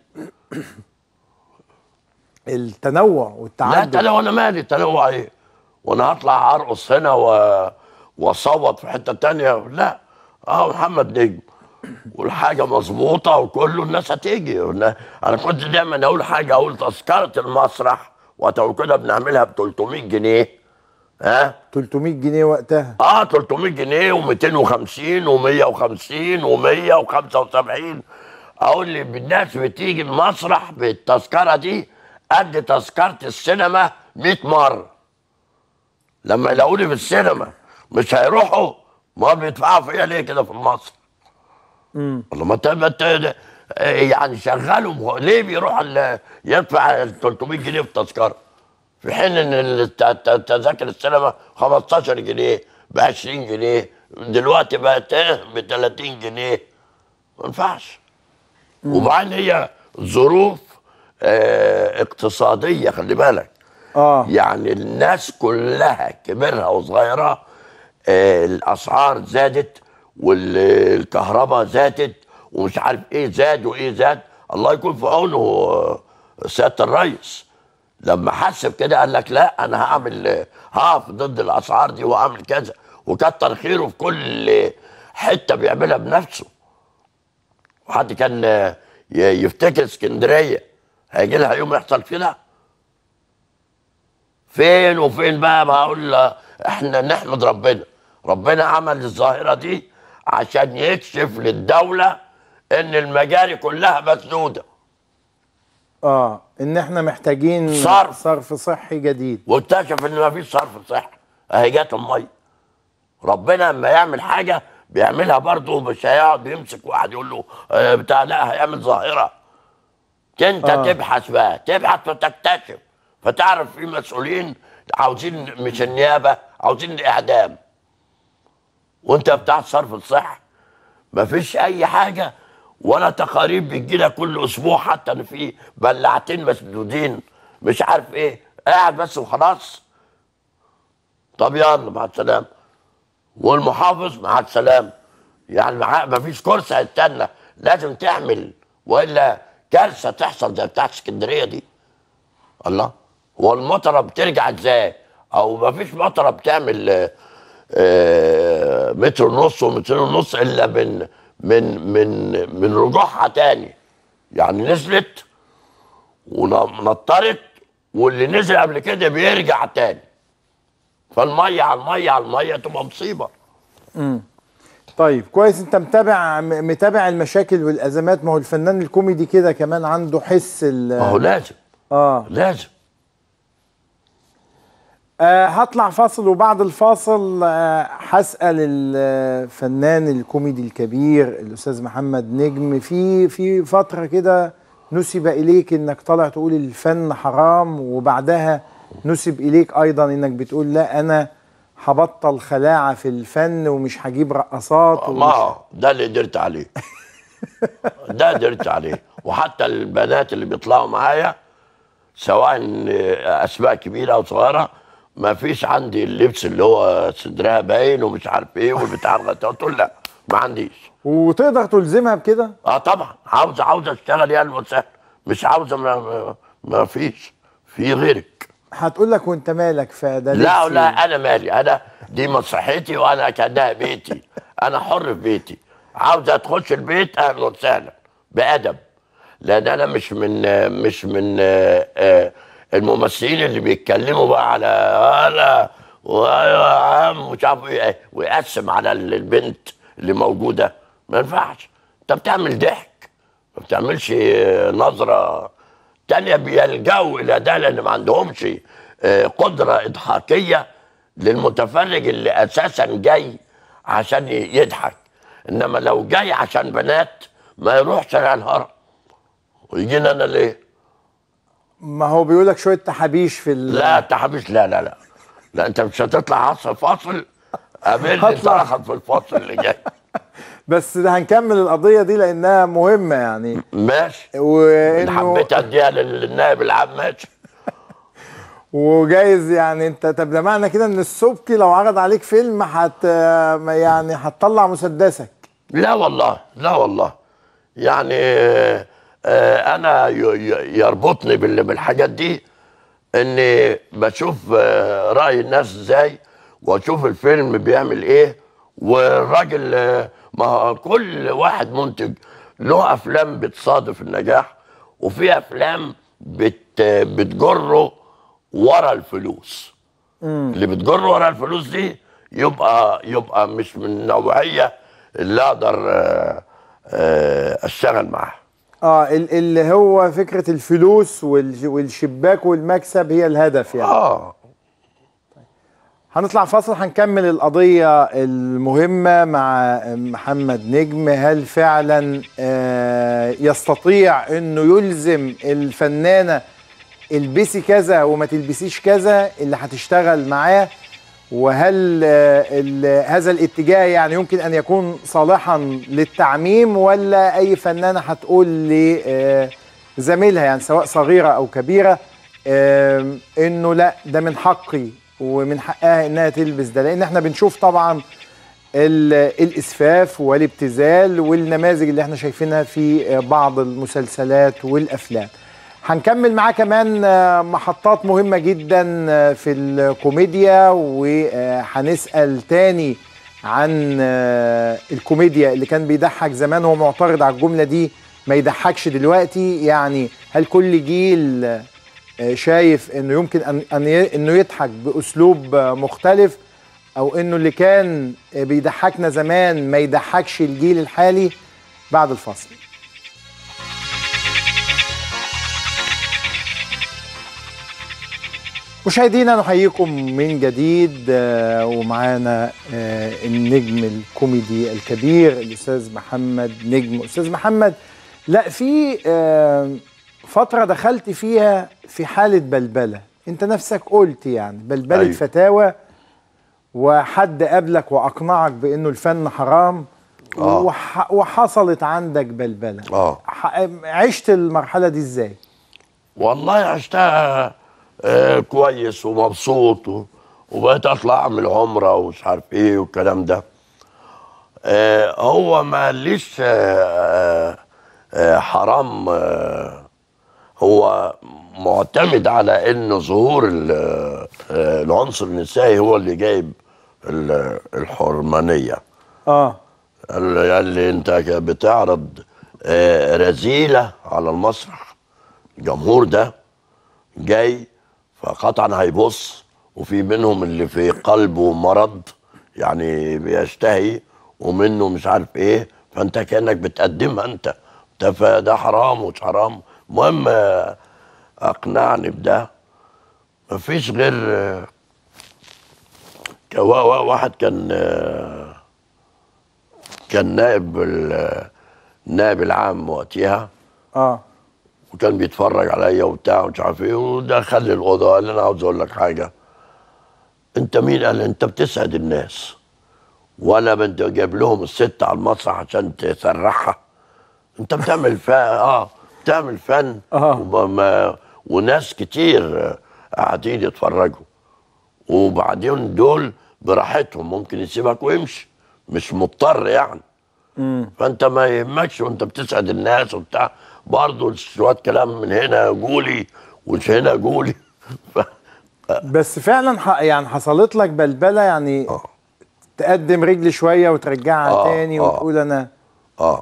التنوع لا والتعدد تنوع انا مالي تنوع ايه وانا هطلع ارقص هنا و... واصوت في حته تانية لا اه محمد نجم والحاجه مظبوطه وكله الناس هتيجي والنا- انا كنت دايما اقول حاجه اقول تذكره المسرح وقت كده بنعملها ب 300 جنيه ها 300 جنيه وقتها اه 300 جنيه و250 و150 و175 اقول لي الناس بتيجي المسرح بالتذكره دي قد تذكره السينما 100 مره لما يلاقوني في السينما مش هيروحوا ما بيدفعوا فيا ليه كده في المسرح امم والله ما انت ما انت- يعني شغلهم هو ليه بيروح ال- يدفع 300 جنيه في تذكره في حين ان الت- الت- تذاكر السينما 15 جنيه ب 20 جنيه دلوقتي بقت ايه ب 30 جنيه ما ينفعش وبعدين هي ظروف آه اقتصاديه خلي بالك اه يعني الناس كلها كبيرها وصغيرها آه الاسعار زادت والكهرباء زادت ومش عارف ايه زاد وايه زاد الله يكون في عونه آه، سياده الرئيس لما حس بكده قال لك لا انا هعمل آه، هقف ضد الاسعار دي واعمل كذا وكتر خيره في كل حته بيعملها بنفسه وحد كان آه، ي- يفتكر اسكندريه هيجي لها يوم يحصل كده فين وفين بقى بقول له احنا نحمد ربنا ربنا عمل الظاهره دي عشان يكشف للدوله ان المجاري كلها مسدوده اه ان احنا محتاجين صرف. صرف صحي جديد واكتشف ان مفيش صرف صحي اهي جت الميه ربنا لما يعمل حاجه بيعملها برضه مش هيقعد يمسك واحد يقول له آه بتاع لا هيعمل ظاهره انت آه. آه. تبحث بقى تبحث وتكتشف فتعرف في مسؤولين عاوزين مش النيابه عاوزين الاعدام وانت بتاع الصرف الصحي مفيش اي حاجه ولا تقارير بتجينا كل اسبوع حتى ان في بلعتين مسدودين مش عارف ايه قاعد بس وخلاص طب يلا مع السلامه والمحافظ مع السلامه يعني مع مفيش كرسي هيستنى لازم تعمل والا كارثه تحصل زي بتاعت اسكندريه دي الله هو المطره بترجع ازاي او مفيش مطره بتعمل آه، آه، متر ونص ومترين ونص الا من من من من رجوعها تاني يعني نزلت ونطرت واللي نزل قبل كده بيرجع تاني فالميه على الميه على الميه تبقى مصيبه امم طيب كويس انت متابع م- متابع المشاكل والازمات ما هو الفنان الكوميدي كده كمان عنده حس ال ما هو لازم اه لازم آه هطلع فاصل وبعد الفاصل آه هسأل الفنان الكوميدي الكبير الأستاذ محمد نجم في في فترة كده نسب إليك إنك طالع تقول الفن حرام وبعدها نسب إليك أيضا إنك بتقول لا أنا هبطل خلاعة في الفن ومش هجيب رقصات ومش ما ده اللي قدرت عليه ده قدرت عليه وحتى البنات اللي بيطلعوا معايا سواء اسماء كبيره او صغيره ما فيش عندي اللبس اللي هو صدرها باين ومش عارف ايه والبتاع الغطاء قلت له لا ما عنديش وتقدر تلزمها بكده اه طبعا عاوز عاوز اشتغل يعني وسهل مش عاوزه ما, ما, ما فيش في غيرك هتقول لك وانت مالك فده لا لبس لا انا مالي انا دي مسرحيتي وانا كانها بيتي انا حر في بيتي عاوزه تخش البيت اهلا وسهلا بادب لان انا مش من مش من آه، آه، الممثلين اللي بيتكلموا بقى على هلا وايوه يا عم مش عارف ايه ويقسم على البنت اللي موجوده ما ينفعش انت بتعمل ضحك ما بتعملش آه، نظره تانية بيلجأوا إلى ده لأن ما عندهمش آه، قدرة إضحاكية للمتفرج اللي أساسا جاي عشان ي- يضحك إنما لو جاي عشان بنات ما يروحش على الهرم ويجينا أنا ليه؟ ما هو بيقول لك شوية تحابيش في ال... لا تحبش لا لا لا لا أنت مش هتطلع عصر فاصل قابلني هطلع. ترخص في الفاصل اللي جاي بس ده هنكمل القضية دي لأنها مهمة يعني ماشي وإنه حبيت أديها للنائب العام ماشي وجايز يعني انت طب ده معنى كده ان السبكي لو عرض عليك فيلم هت يعني هتطلع مسدسك لا والله لا والله يعني آه، آه، انا ي- ي- يربطني بال- بالحاجات دي اني بشوف آه، راي الناس ازاي واشوف الفيلم بيعمل ايه والراجل آه، ما هو كل واحد منتج له افلام بتصادف النجاح وفي افلام بت بتجره ورا الفلوس اللي بتجر ورا الفلوس دي يبقى يبقى مش من النوعيه اللي اقدر آه، آه، اشتغل معاها اه ال- اللي هو فكرة الفلوس والج- والشباك والمكسب هي الهدف يعني اه هنطلع فاصل هنكمل القضية المهمة مع محمد نجم هل فعلا آه، يستطيع انه يلزم الفنانة البسي كذا وما تلبسيش كذا اللي هتشتغل معاه وهل آه، ال- هذا الاتجاه يعني يمكن ان يكون صالحا للتعميم ولا اي فنانة هتقول لزميلها يعني سواء صغيرة او كبيرة آم، انه لا ده من حقي ومن حقها انها تلبس ده لان احنا بنشوف طبعا ال- الاسفاف والابتذال والنماذج اللي احنا شايفينها في بعض المسلسلات والافلام هنكمل معاه كمان آه، محطات مهمة جدا آه، في الكوميديا وهنسأل تاني عن آه، الكوميديا اللي كان بيضحك زمان هو معترض على الجملة دي ما يضحكش دلوقتي يعني هل كل جيل آه، شايف انه يمكن ان ان ي- انه يضحك باسلوب آه، مختلف او انه اللي كان آه، بيضحكنا زمان ما يضحكش الجيل الحالي بعد الفاصل مشاهدينا نحييكم من جديد آه، ومعانا آه، النجم الكوميدي الكبير الاستاذ محمد نجم استاذ محمد لا في آه، فتره دخلت فيها في حاله بلبله انت نفسك قلت يعني بلبله أيوة. فتاوى وحد قابلك واقنعك بانه الفن حرام آه. وح وحصلت عندك بلبله اه ح- عشت المرحله دي ازاي والله عشتها آه كويس ومبسوط و- وبقيت اطلع اعمل عمره ومش عارف ايه والكلام ده آه هو ما ليش آه آه حرام آه هو معتمد على ان ظهور ال- آه العنصر النسائي هو اللي جايب ال- الحرمانيه اه اللي اللي انت بتعرض آه، رذيله على المسرح الجمهور ده جاي فقطعا هيبص وفي منهم اللي في قلبه مرض يعني بيشتهي ومنه مش عارف ايه فانت كانك بتقدمها انت ده فده حرام ومش حرام المهم آه، اقنعني بده مفيش غير آه، ك- وا- وا- واحد كان آه، كان نائب ال- النائب العام وقتها اه وكان بيتفرج عليا وبتاع ومش عارف ايه ودخل لي الاوضه قال لي انا عاوز اقول لك حاجه انت مين قال لي انت بتسعد الناس وانا بنت جايب لهم الست على المسرح عشان تسرحها انت بتعمل فن اه بتعمل فن آه. وما وناس كتير آه، قاعدين يتفرجوا وبعدين دول براحتهم ممكن يسيبك ويمشي مش مضطر يعني امم فانت ما يهمكش وانت بتسعد الناس وبتاع برضه شويه كلام من هنا جولي ومش هنا جولي بس فعلا ح- يعني حصلت لك بلبله يعني تقدم رجل شويه وترجعها آه، تاني آه. وتقول انا اه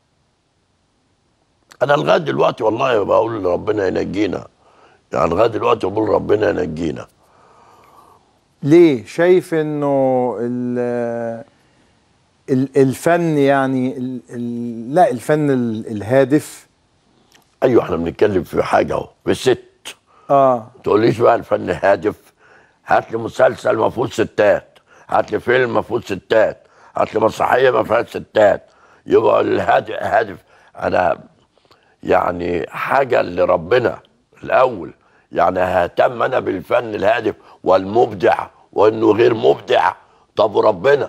انا لغايه دلوقتي والله بقول ربنا ينجينا يعني لغايه دلوقتي بقول ربنا ينجينا ليه شايف انه ال- ال- الفن يعني ال- ال- لا الفن ال- الهادف ايوه احنا بنتكلم في حاجه اهو بالست اه تقوليش بقى الفن هادف هات لي مسلسل ما فيهوش ستات هات لي فيلم ما فيهوش ستات هات لي مسرحيه ما فيهاش ستات يبقى الهادف هادف انا يعني حاجه لربنا الاول يعني ههتم انا بالفن الهادف والمبدع وانه غير مبدع طب وربنا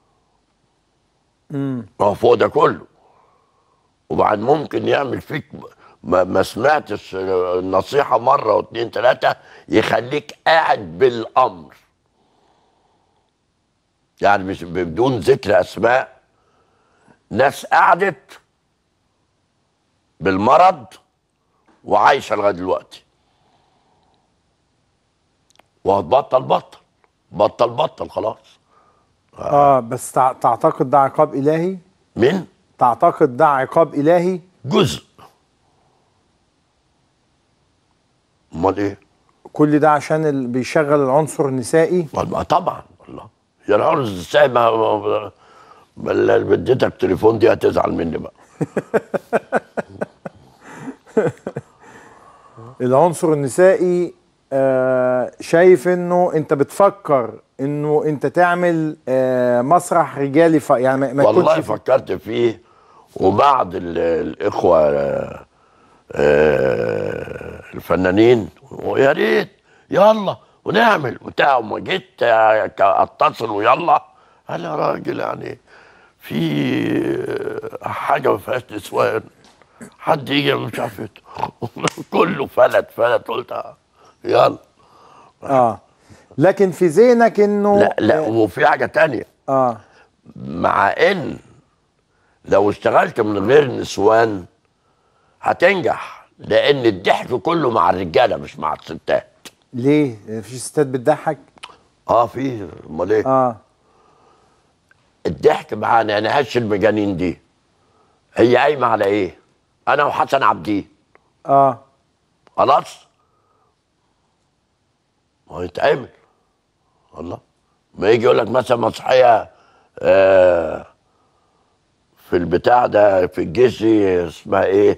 امم ما هو فوق ده كله وبعد ممكن يعمل فيك ما, ما سمعتش النصيحة مرة واتنين تلاتة يخليك قاعد بالأمر يعني مش بدون ذكر أسماء ناس قعدت بالمرض وعايشة لغاية دلوقتي وهتبطل بطل بطل بطل خلاص اه بس تع- تعتقد ده عقاب الهي مين تعتقد ده عقاب الهي جزء امال ايه كل ده عشان ال- بيشغل العنصر النسائي ما طبعا والله يا العرض ازاي ما ما- ما اللي اديتك تليفون دي هتزعل مني بقى العنصر النسائي آه شايف انه انت بتفكر انه انت تعمل آه مسرح رجالي ف... يعني ما, ما والله يكونش فكرت فيه وبعض ال- الاخوه آه، آه، الفنانين ويا ريت يلا ونعمل وبتاع وما جيت آه، ك- اتصل ويلا قال يا راجل يعني في آه، حاجه ما فيهاش نسوان حد يجي مش عارف إيه. كله فلت فلت قلت آه، يلا اه لكن في ذهنك انه لا لا وفي حاجه تانية اه مع ان لو اشتغلت من غير نسوان هتنجح لان الضحك كله مع الرجاله مش مع الستات ليه في ستات بتضحك اه في امال ايه اه الضحك معانا انا هش المجانين دي هي قايمه على ايه انا وحسن عبدين اه خلاص هو يتعمل والله ما يجي يقول لك مثلا مسرحيه آه في البتاع ده في الجيش دي اسمها ايه؟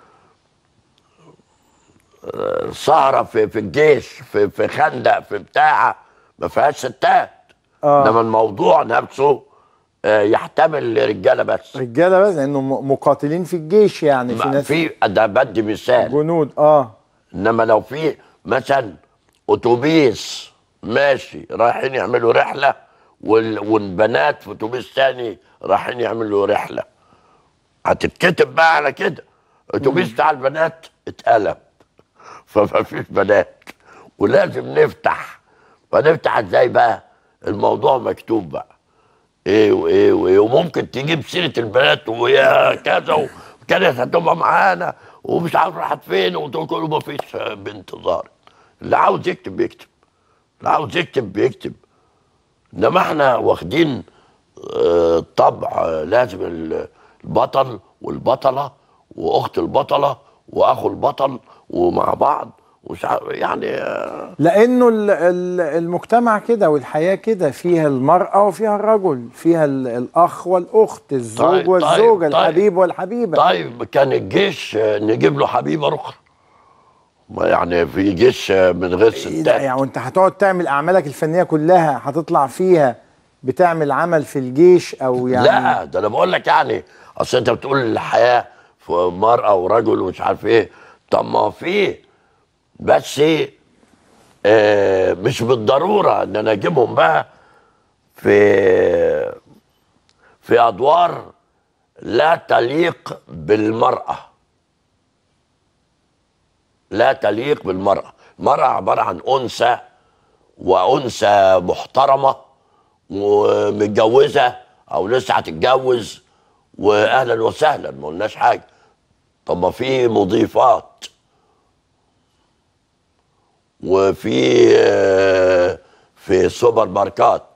آه، سهره في في الجيش في في خندق في بتاع ما فيهاش ستات آه. انما الموضوع نفسه آه، يحتمل رجاله بس رجاله بس لانه م- مقاتلين في الجيش يعني في ما ناس في ده بدي مثال جنود اه انما لو في مثلا اتوبيس ماشي رايحين يعملوا رحله وال- والبنات في اتوبيس تاني رايحين يعملوا رحله هتتكتب بقى على كده اتوبيس بتاع البنات اتقلب فما فيش بنات ولازم نفتح فنفتح ازاي بقى الموضوع مكتوب بقى ايه وايه وايه وممكن تجيب سيره البنات ويا كذا وكانت هتبقى معانا ومش عارف راحت فين وتقول له ما فيش بنت ظهرت اللي عاوز يكتب بيكتب اللي عاوز يكتب بيكتب انما احنا واخدين آه، طبع آه، لازم ال- البطل والبطله واخت البطله واخو البطل ومع بعض ومش عارف يعني آه، لانه ال- ال- المجتمع كده والحياه كده فيها المراه وفيها الرجل فيها ال- الاخ والاخت الزوج طيب، والزوجه طيب، طيب. الحبيب والحبيبه طيب كان الجيش آه، نجيب له حبيبه اخرى ما يعني في جيش آه، من غير لا ستات يعني وانت هتقعد تعمل اعمالك الفنيه كلها هتطلع فيها بتعمل عمل في الجيش او يعني لا ده انا بقول لك يعني اصل انت بتقول الحياه في مراه ورجل ومش عارف ايه طب ما في بس آه مش بالضروره ان انا اجيبهم بقى في في ادوار لا تليق بالمراه لا تليق بالمراه المراه عباره عن انثى وانثى محترمه ومتجوزه او لسه هتتجوز واهلا وسهلا ما قلناش حاجه طب ما في مضيفات وفي آه، في سوبر ماركات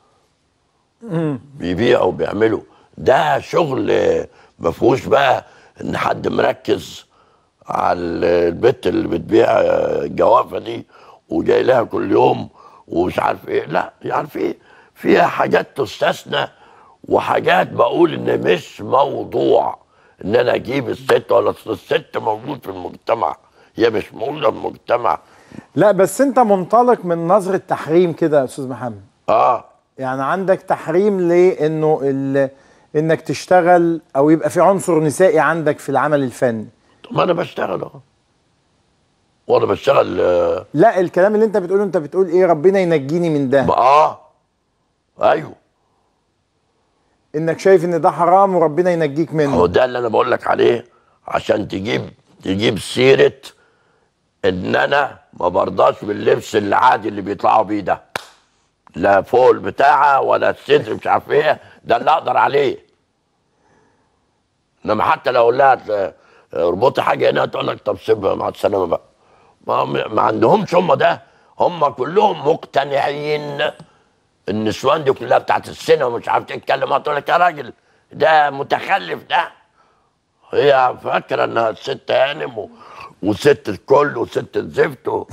بيبيعوا بيعملوا ده شغل آه، ما فيهوش بقى ان حد مركز على البت اللي بتبيع آه، الجوافه دي وجاي لها كل يوم ومش عارف ايه لا يعني في فيها حاجات تستثنى وحاجات بقول ان مش موضوع ان انا اجيب الست ولا أصل الست موجود في المجتمع هي مش موجوده في المجتمع لا بس انت منطلق من نظره تحريم كده يا استاذ محمد اه يعني عندك تحريم لانه ال... انك تشتغل او يبقى في عنصر نسائي عندك في العمل الفني طب ما انا بشتغل اهو وانا بشتغل آه، لا الكلام اللي انت بتقوله انت بتقول ايه ربنا ينجيني من ده اه ايوه انك شايف ان ده حرام وربنا ينجيك منه هو ده اللي انا بقول لك عليه عشان تجيب تجيب سيره ان انا ما برضاش باللبس العادي اللي بيطلعوا بيه ده لا فوق البتاعه ولا الصدر مش عارف ايه ده اللي اقدر عليه انما حتى لو اقول لها ت- اربطي حاجه هنا تقول لك طب سيبها مع السلامه بقى ما, ما عندهمش هم ده هم كلهم مقتنعين النسوان دي كلها بتاعت السينما ومش عارف تتكلم هتقول لك يا راجل ده متخلف ده هي فاكره انها ست هانم و- وست الكل وست الزفت و...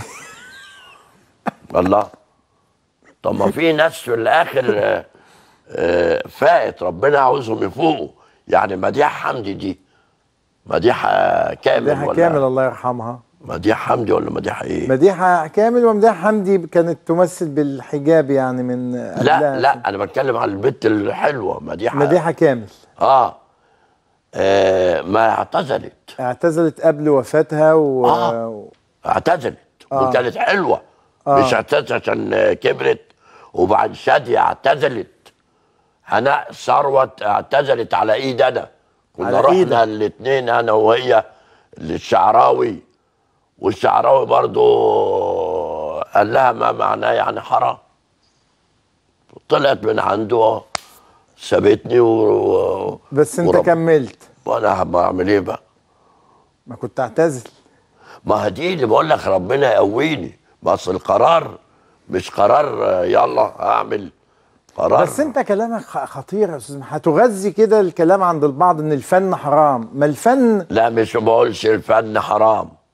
الله طب ما في ناس في الاخر آه، آه، فائت ربنا عاوزهم يفوقوا يعني مديح حمدي دي مديحه كامل مديحه ولا كامل الله يرحمها مديح حمدي ولا مديحه ايه؟ مديحه كامل ومديحه حمدي كانت تمثل بالحجاب يعني من لا قبلها. لا انا بتكلم على البنت الحلوه مديحه مديحه كامل آه. اه ما اعتزلت اعتزلت قبل وفاتها و... آه. اعتزلت آه. وكانت حلوه آه. مش اعتزلت عشان آه، كبرت وبعد شادية اعتزلت هناء ثروت اعتزلت على ايد انا كنا على رحنا إيدك. الاثنين انا وهي للشعراوي والشعراوي برضو قال لها ما معناه يعني حرام طلعت من عنده سابتني و... بس انت ورب- كملت وانا بعمل ايه بقى ما كنت اعتزل ما هي دي اللي بقول لك ربنا يقويني بس القرار مش قرار آه، يلا اعمل قرار بس انت كلامك خ- خطير يا استاذ محمد. هتغذي كده الكلام عند البعض ان الفن حرام ما الفن لا مش بقولش الفن حرام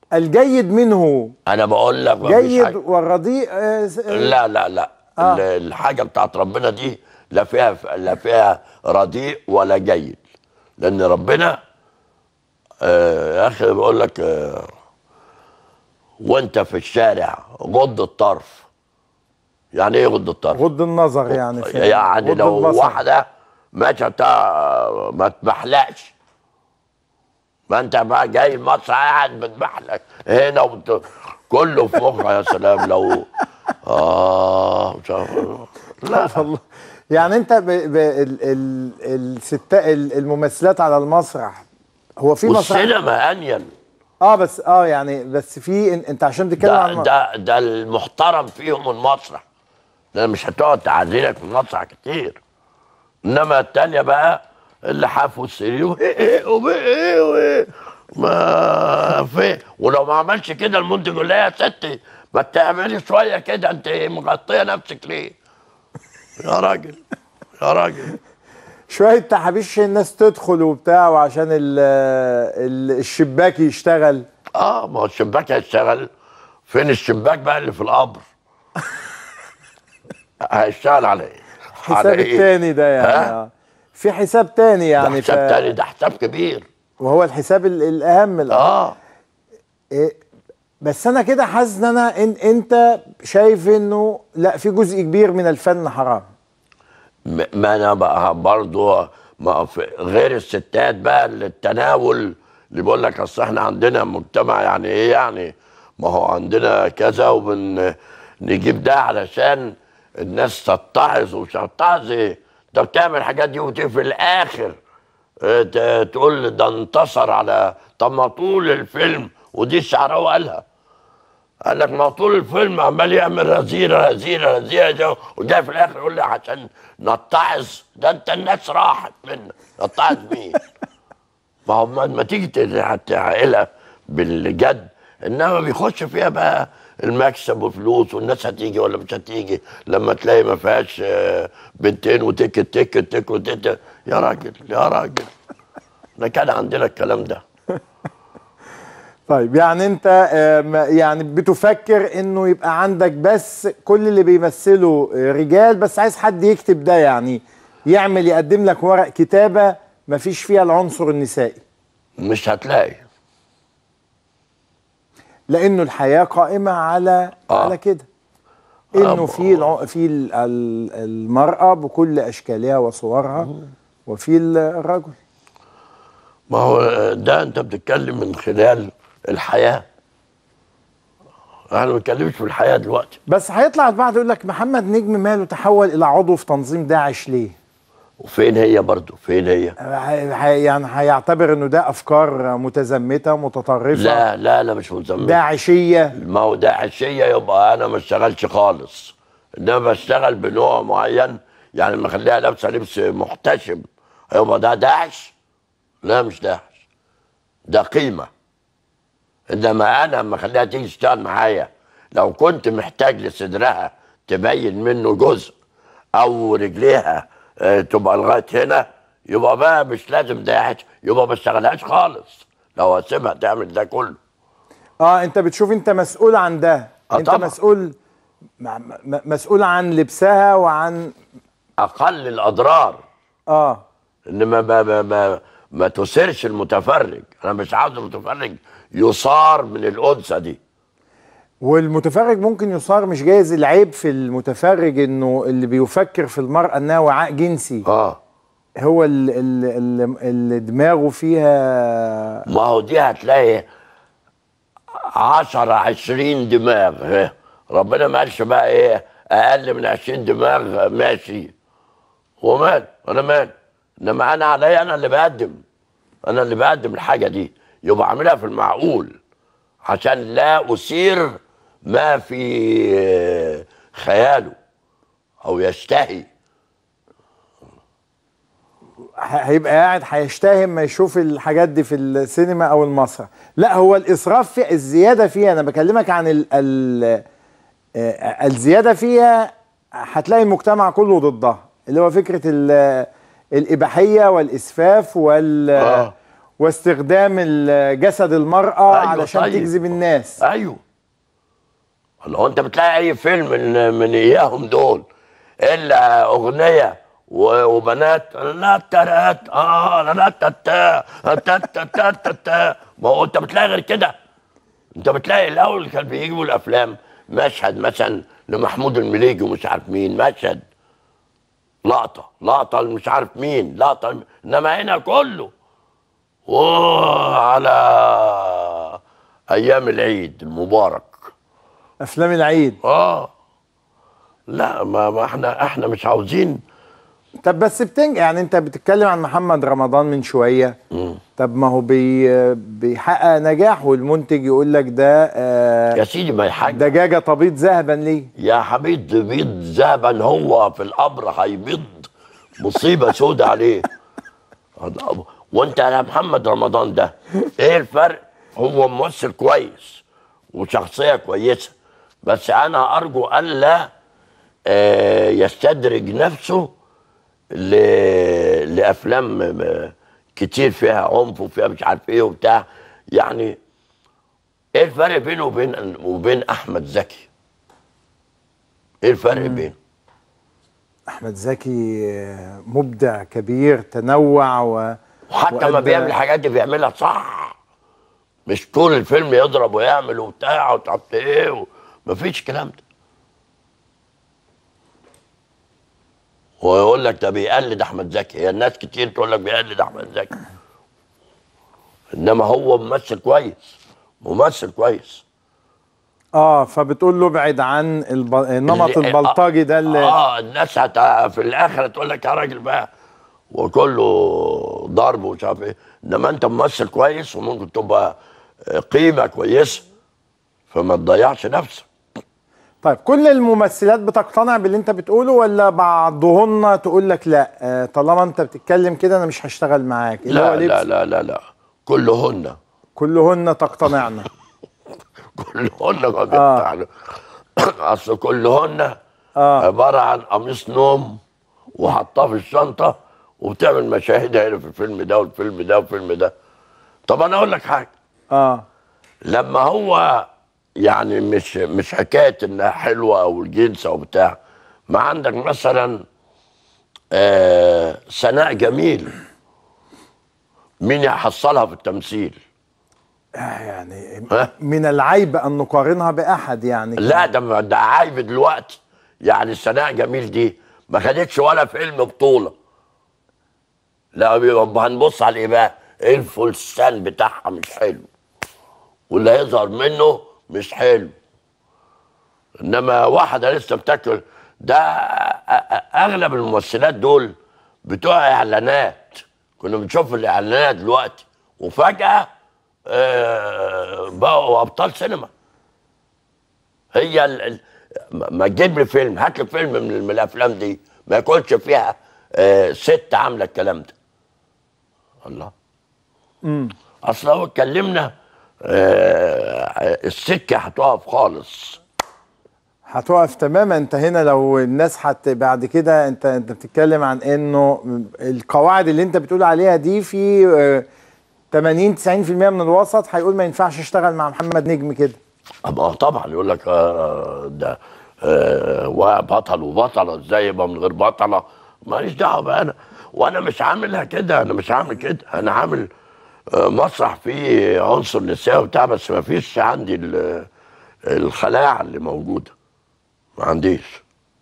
الجيد منه انا بقول لك مفيش جيد حاجة. والرديء آه، س- لا لا لا آه. ال- الحاجه بتاعت ربنا دي لا فيها لا فيها رديء ولا جيد لان ربنا آه يا اخي بقول لك آه وانت في الشارع غض الطرف يعني ايه غض الطرف غض النظر يعني في يعني غض لو البصر. واحده ماشيه بتاع- ما تبحلقش ما انت بقى جاي مصر قاعد بتبحلق هنا وبت... كله في مخك يا سلام لو اه مش عارف. لا والله يعني انت ب... ب... ال... ال... الستات ال- الممثلات على المسرح هو في مسرح والسينما انين اه بس اه يعني بس في ان- انت عشان تتكلم ده عن ده ده المحترم فيهم المسرح ده مش هتقعد تعزينك في المسرح كتير انما التانية بقى اللي حافوا السرير وإيه وإيه وإيه ما في ولو ما عملش كده المنتج يقول لها يا ستي ما تعملي شويه كده انت مغطيه نفسك ليه؟ يا راجل يا راجل شويه تحابيش الناس تدخل وبتاع وعشان ال... ال... الشباك يشتغل اه ما هو الشباك هيشتغل فين الشباك بقى اللي في القبر؟ هيشتغل على ايه؟ على حساب إيه؟ التاني ده يعني ها؟ آه. في حساب تاني يعني ده حساب تاني ده حساب كبير وهو الحساب ال- الاهم الأهم. اه إيه بس انا كده حاسس ان انا إن انت شايف انه لا في جزء كبير من الفن حرام م- ما انا بقى برضو ما في غير الستات بقى اللي التناول اللي بيقول لك اصل احنا عندنا مجتمع يعني ايه يعني ما هو عندنا كذا وبن نجيب ده علشان الناس تتعظ ومش هتتعظ ايه ده بتعمل الحاجات دي وتيجي في الاخر اه، ت- تقول ده انتصر على طب ما طول الفيلم ودي الشعراوي قالها قال لك ما طول الفيلم عمال يعمل رزيره رزيره رزيره ده وجاي في الاخر يقول لي عشان نتعظ ده انت الناس راحت منك نتعظ مين؟ ما هو ما ما تيجي تت- تعقلها بالجد انما بيخش فيها بقى المكسب وفلوس والناس هتيجي ولا مش هتيجي لما تلاقي ما فيهاش آه، بنتين وتك تك تك وتك يا راجل يا راجل ده كان عندنا الكلام ده طيب يعني انت آه، ما- يعني بتفكر انه يبقى عندك بس كل اللي بيمثلوا آه، رجال بس عايز حد يكتب ده يعني يعمل يقدم لك ورق كتابة مفيش فيها العنصر النسائي مش هتلاقي لانه الحياة قائمة على آه. على كده انه في الع... في ال- ال- المرأة بكل اشكالها وصورها وفي الرجل ما هو ده انت بتتكلم من خلال الحياه احنا ما بنتكلمش في الحياه دلوقتي بس هيطلع البعض يقول لك محمد نجم ماله تحول الى عضو في تنظيم داعش ليه؟ وفين هي برضو فين هي هي- هي- يعني هيعتبر انه ده افكار متزمته متطرفه لا لا لا مش مزمت داعشيه ما هو داعشيه يبقى انا ما اشتغلش خالص انما بشتغل بنوع معين يعني لما اخليها لابسه لبس محتشم يبقى ده داعش لا مش داعش ده قيمه انما انا لما اخليها تيجي تشتغل معايا لو كنت محتاج لصدرها تبين منه جزء او رجليها آه، تبقى لغايه هنا يبقى بقى مش لازم داعش يبقى ما اشتغلهاش خالص لو اسيبها تعمل ده كله اه انت بتشوف انت مسؤول عن ده آه انت طبعا. مسؤول م- م- مسؤول عن لبسها وعن اقل الاضرار اه انما ما ما ما, ما تثيرش المتفرج انا مش عاوز المتفرج يصار من الانثى دي والمتفرج ممكن يصار مش جايز العيب في المتفرج انه اللي بيفكر في المرأة انها وعاء جنسي اه هو اللي, اللي, اللي دماغه فيها ما هو دي هتلاقي عشرة عشرين دماغ ها. ربنا ما قالش بقى ايه اقل من عشرين دماغ ماشي ومال انا مال انما انا عليا انا اللي بقدم انا اللي بقدم الحاجه دي يبقى اعملها في المعقول عشان لا اثير ما في خياله او يشتهي ه- هيبقى قاعد هيشتهم ما يشوف الحاجات دي في السينما او المسرح لا هو الاسراف في الزياده فيها انا بكلمك عن ال ال آه، الزياده فيها هتلاقي المجتمع كله ضدها اللي هو فكره ال- الاباحيه والاسفاف وال آه. واستخدام ال- جسد المراه أيوة علشان طيب. تجذب الناس ايوه لو انت بتلاقي اي فيلم من, من اياهم دول الا اغنيه و- وبنات لا ترات اه لا لا تتا تا تا تا تا تا ما هو انت بتلاقي غير كده انت بتلاقي الاول كان بيجيبوا الافلام مشهد مثلا لمحمود المليجي ومش عارف مين مشهد لقطه لقطه مش عارف مين لقطه انما هنا كله وعلى ايام العيد المبارك افلام العيد اه لا ما, ما احنا احنا مش عاوزين طب بس بتنج يعني انت بتتكلم عن محمد رمضان من شويه طب ما هو بي بيحقق نجاح والمنتج يقول لك ده آه يا سيدي ما يحاج دجاجه تبيض ذهبا ليه يا حبيبي بيض ذهبا هو في القبر هيبيض مصيبه سودة عليه وانت يا محمد رمضان ده ايه الفرق هو ممثل كويس وشخصيه كويسه بس انا ارجو الا آه، يستدرج نفسه ل- لافلام آه، كتير فيها عنف وفيها مش عارف ايه وبتاع يعني ايه الفرق بينه وبين وبين احمد زكي ايه الفرق بينه احمد زكي آه، مبدع كبير تنوع و وحتى ما وأدى- بيعمل الحاجات دي بيعملها صح مش طول الفيلم يضرب ويعمل وبتاع وتحط ايه و... مفيش الكلام ده ويقول لك ده بيقلد احمد زكي هي الناس كتير تقول لك بيقلد احمد زكي انما هو ممثل كويس ممثل كويس اه فبتقول له ابعد عن الب... النمط اللي- البلطجي ده اللي اه الناس هت... في الاخر تقول لك يا راجل بقى وكله ضرب ومش عارف ايه انما انت ممثل كويس وممكن تبقى قيمه كويسه فما تضيعش نفسك طيب كل الممثلات بتقتنع باللي انت بتقوله ولا بعضهن تقول لك لا آه طالما انت بتتكلم كده انا مش هشتغل معاك اللي هو لا لبس لا لا لا لا كلهن كلهن تقتنعن كلهن ما بيقطعن اصل كلهن عباره عن قميص نوم وحطاه في الشنطه وبتعمل مشاهدها هنا في الفيلم ده والفيلم ده والفيلم ده طب انا اقول لك حاجه اه لما هو يعني مش مش حكايه انها حلوه او الجنس او بتاع ما عندك مثلا آه سناء جميل مين يحصلها في التمثيل يعني ها؟ من العيب ان نقارنها باحد يعني لا ده ده عايب دلوقتي يعني سناء جميل دي ما خدتش ولا فيلم بطوله لا يبقى هنبص على ايه بقى الفلسان بتاعها مش حلو واللي هيظهر منه مش حلو انما واحده لسه بتاكل ده أ- أ- اغلب الممثلات دول بتوع اعلانات كنا بنشوف الاعلانات دلوقتي وفجاه آه، بقوا ابطال سينما هي ال... ال... ما ما تجيب لي فيلم هات لي فيلم من, من الافلام دي ما يكونش فيها آه ست عامله الكلام ده الله امم اصل هو اتكلمنا آه السكه هتقف خالص هتقف تماما انت هنا لو الناس حت بعد كده انت انت بتتكلم عن انه القواعد اللي انت بتقول عليها دي في آه، 80 90% من الوسط هيقول ما ينفعش اشتغل مع محمد نجم كده أما طبعا يقول لك آه ده آه وبطل وبطله ازاي يبقى من غير بطله ماليش دعوه بقى انا وانا مش عاملها كده انا مش عامل كده انا عامل آه مسرح فيه عنصر نسائي وبتاع بس ما فيش عندي ال- الخلاعه اللي موجوده ما عنديش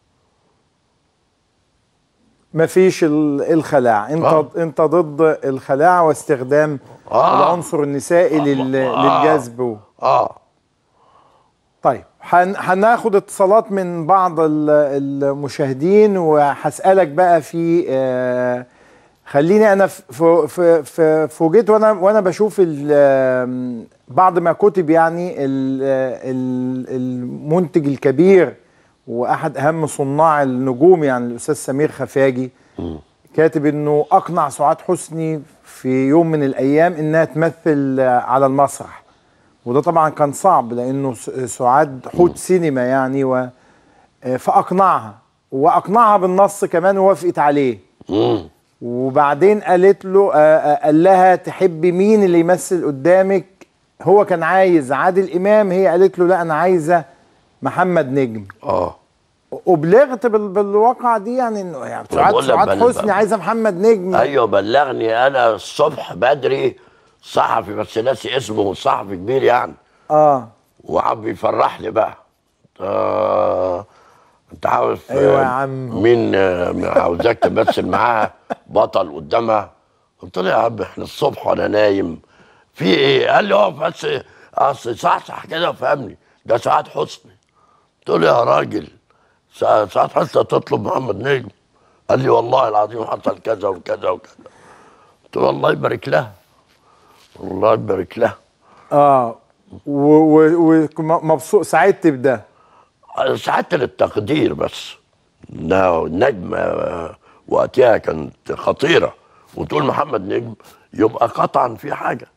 مفيش ال- الخلاع انت آه. انت ضد الخلاع واستخدام آه. العنصر النسائي لل... آه. للجذب و... اه طيب هن... هناخد اتصالات من بعض ال- المشاهدين وهسألك بقى في آه خليني انا ف- ف- ف- ف- فوجئت وانا وانا بشوف ال- آم، بعض ما كتب يعني ال- آه، ال- المنتج الكبير واحد اهم صناع النجوم يعني الاستاذ سمير خفاجي كاتب انه اقنع سعاد حسني في يوم من الايام انها تمثل آه، على المسرح وده طبعا كان صعب لانه س- سعاد حوت سينما يعني و آه، فاقنعها واقنعها بالنص كمان ووافقت عليه مم. وبعدين قالت له آه، آه، قال لها تحبي مين اللي يمثل قدامك هو كان عايز عادل امام هي قالت له لا انا عايزه محمد نجم اه وبلغت بال- بالواقع دي يعني انه يعني سعاد بقول لك سعاد بل- حسني عايزه محمد نجم ايوه بلغني انا الصبح بدري صحفي بس ناسي اسمه صحفي كبير يعني اه وعم بيفرحني بقى آه انت عارف أيوة يا آه، عم. مين آه، عاوزاك تمثل معاها بطل قدامها قلت له يا عم احنا الصبح وانا نايم في ايه قال لي اقف بس اصل صحصح كده وفهمني ده سعاد حسني قلت له يا راجل سع- سعاد حسني تطلب محمد نجم قال لي والله العظيم حصل كذا وكذا وكذا قلت له الله يبارك لها الله يبارك لها اه ومبسوط سعدت بده سعدت للتقدير بس انها نجمة آه، وقتها كانت خطيرة وتقول محمد نجم يبقى قطعا في حاجة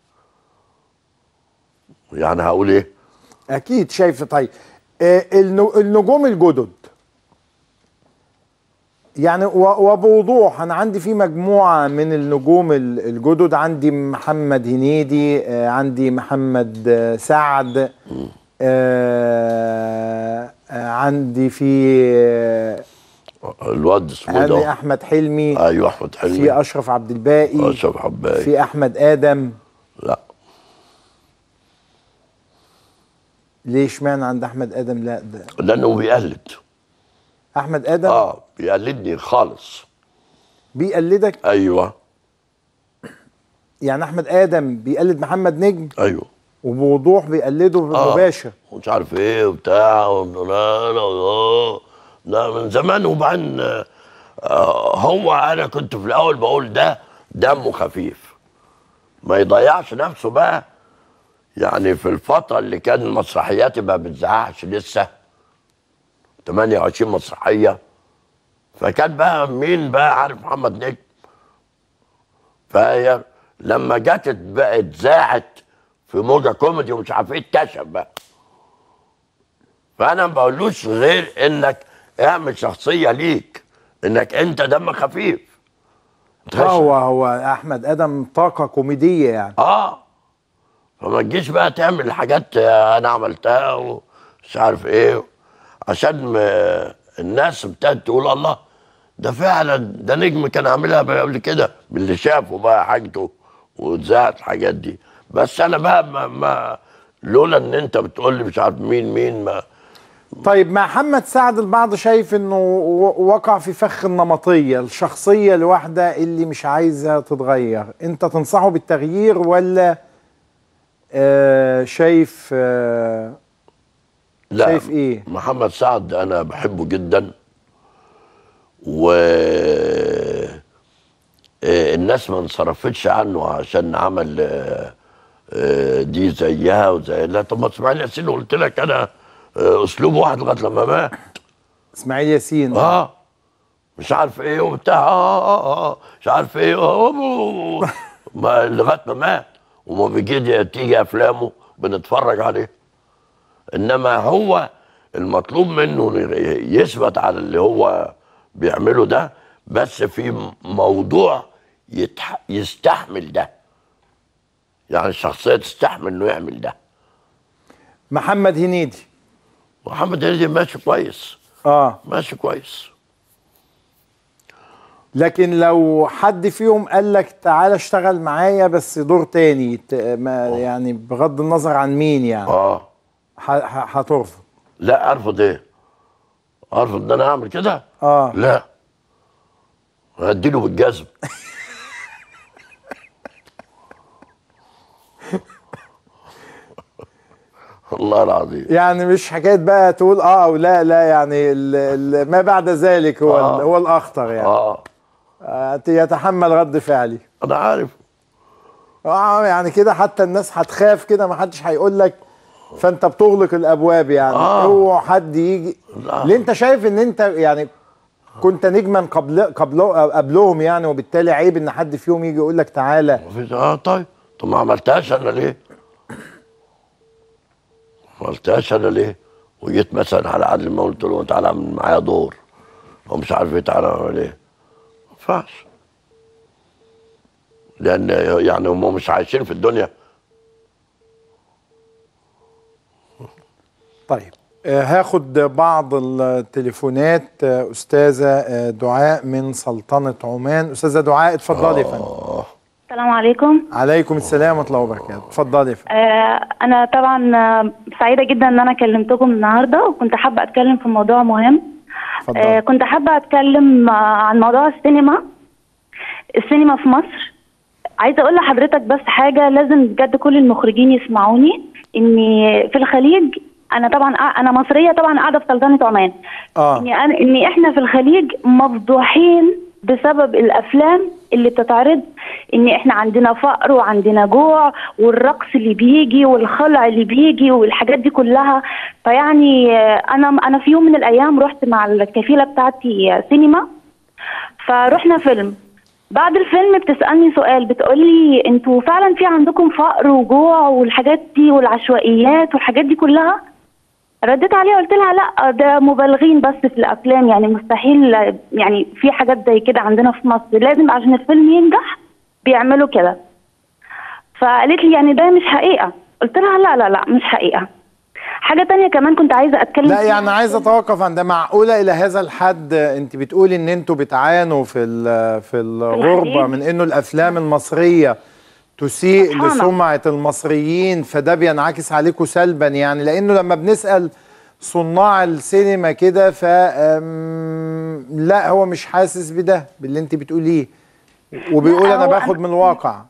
يعني هقول ايه اكيد شايف طيب آه، النو- النجوم الجدد يعني و- وبوضوح انا عندي في مجموعه من النجوم ال- الجدد عندي محمد هنيدي آه، عندي محمد آه، سعد آه، آه، عندي في آه، الواد اسمه عندي ده احمد حلمي ايوه احمد حلمي في اشرف عبد الباقي اشرف حباي في احمد ادم لا ليه اشمعنى عند احمد ادم لا ده لانه بيقلد احمد ادم اه بيقلدني خالص بيقلدك ايوه يعني احمد ادم بيقلد محمد نجم ايوه وبوضوح بيقلده آه. مباشر ومش عارف ايه وبتاع و- لا لا لا لا من زمان وبعدين آه، آه، هو انا كنت في الاول بقول ده دمه خفيف ما يضيعش نفسه بقى يعني في الفترة اللي كان المسرحيات ما بتزعقش لسه 28 مسرحية فكان بقى مين بقى عارف محمد نجم فهي لما جت بقت ذاعت في موجة كوميدي ومش عارف ايه اتكشف بقى فانا ما بقولوش غير انك اعمل شخصية ليك انك انت دم خفيف هو هو احمد ادم طاقه كوميديه يعني اه فما تجيش بقى تعمل حاجات آه، انا عملتها ومش عارف ايه عشان ما الناس ابتدت تقول الله ده فعلا ده نجم كان عاملها بقى قبل كده باللي شافه بقى حاجته واتذاعت الحاجات دي بس انا بقى ما, ما لولا ان انت بتقول لي مش عارف مين مين ما طيب مع محمد سعد البعض شايف انه و- وقع في فخ النمطيه الشخصيه الواحده اللي مش عايزه تتغير انت تنصحه بالتغيير ولا آه شايف آه لا شايف ايه محمد سعد انا بحبه جدا و آه، الناس ما انصرفتش عنه عشان عمل آه، آه، دي زيها وزي لا طب ما اسماعيل ياسين قلت لك انا آه، اسلوب واحد لغايه لما مات اسماعيل ياسين اه مش عارف ايه وبتاع اه اه اه مش عارف ايه آه، آه، ما لغايه ما مات وما بيجي تيجي افلامه بنتفرج عليه انما هو المطلوب منه يثبت على اللي هو بيعمله ده بس في موضوع يتح... يستحمل ده يعني الشخصيه تستحمل انه يعمل ده محمد هنيدي محمد هنيدي ماشي كويس اه ماشي كويس لكن لو حد فيهم قال لك تعالى اشتغل معايا بس دور تاني ت- ما يعني بغض النظر عن مين يعني اه ح- ح- هترفض لا ارفض ايه ارفض ان انا اعمل كده اه لا هديله بالجزم والله العظيم يعني مش حكايه بقى تقول اه او لا لا يعني ال ال ما بعد ذلك هو آه. ال هو الاخطر يعني اه آه يتحمل رد فعلي انا عارف اه يعني كده حتى الناس هتخاف كده ما حدش هيقول لك فانت بتغلق الابواب يعني آه. اوعى حد يجي لا. ليه انت شايف ان انت يعني كنت نجما قبل قبل قبلهم يعني وبالتالي عيب ان حد فيهم يجي يقول لك تعالى مفيش اه طيب طب ما عملتهاش انا ليه؟ ما عملتهاش انا ليه؟ وجيت مثلا على عادل ما قلت له تعالى اعمل معايا دور ومش عارف ايه تعالى اعمل ايه؟ ما ينفعش لان يعني هم مش عايشين في الدنيا طيب آه، هاخد بعض التليفونات آه، استاذه آه، دعاء من سلطنه عمان استاذه دعاء اتفضلي يا فندم السلام عليكم عليكم السلام ورحمه الله وبركاته اتفضلي يا فندم آه انا طبعا آه، سعيده جدا ان انا كلمتكم النهارده وكنت حابه اتكلم في موضوع مهم آه كنت حابه اتكلم آه عن موضوع السينما السينما في مصر عايزه اقول لحضرتك بس حاجه لازم بجد كل المخرجين يسمعوني اني في الخليج انا طبعا انا مصريه طبعا قاعده في سلطنه عمان اه اني أنا ان احنا في الخليج مفضوحين بسبب الافلام اللي بتتعرض ان احنا عندنا فقر وعندنا جوع والرقص اللي بيجي والخلع اللي بيجي والحاجات دي كلها فيعني آه، انا انا في يوم من الايام رحت مع الكفيله بتاعتي آه، سينما فرحنا فيلم بعد الفيلم بتسألني سؤال بتقولي انتوا فعلا في عندكم فقر وجوع والحاجات دي والعشوائيات والحاجات دي كلها رديت عليها قلت لها لا ده مبالغين بس في الافلام يعني مستحيل يعني في حاجات زي كده عندنا في مصر لازم عشان الفيلم ينجح بيعملوا كده فقالت لي يعني ده مش حقيقه قلت لها لا لا لا مش حقيقه حاجه تانية كمان كنت عايزه اتكلم لا فيها. يعني عايز اتوقف عند معقوله الى هذا الحد انت بتقولي ان انتوا بتعانوا في ال- في الغربه من انه الافلام المصريه تسيء سبحانه. لسمعه المصريين فده بينعكس عليكم سلبا يعني لانه لما بنسال صناع السينما كده ف أم، لا هو مش حاسس بده باللي انت بتقوليه وبيقول لا، انا هو باخد أنا- من الواقع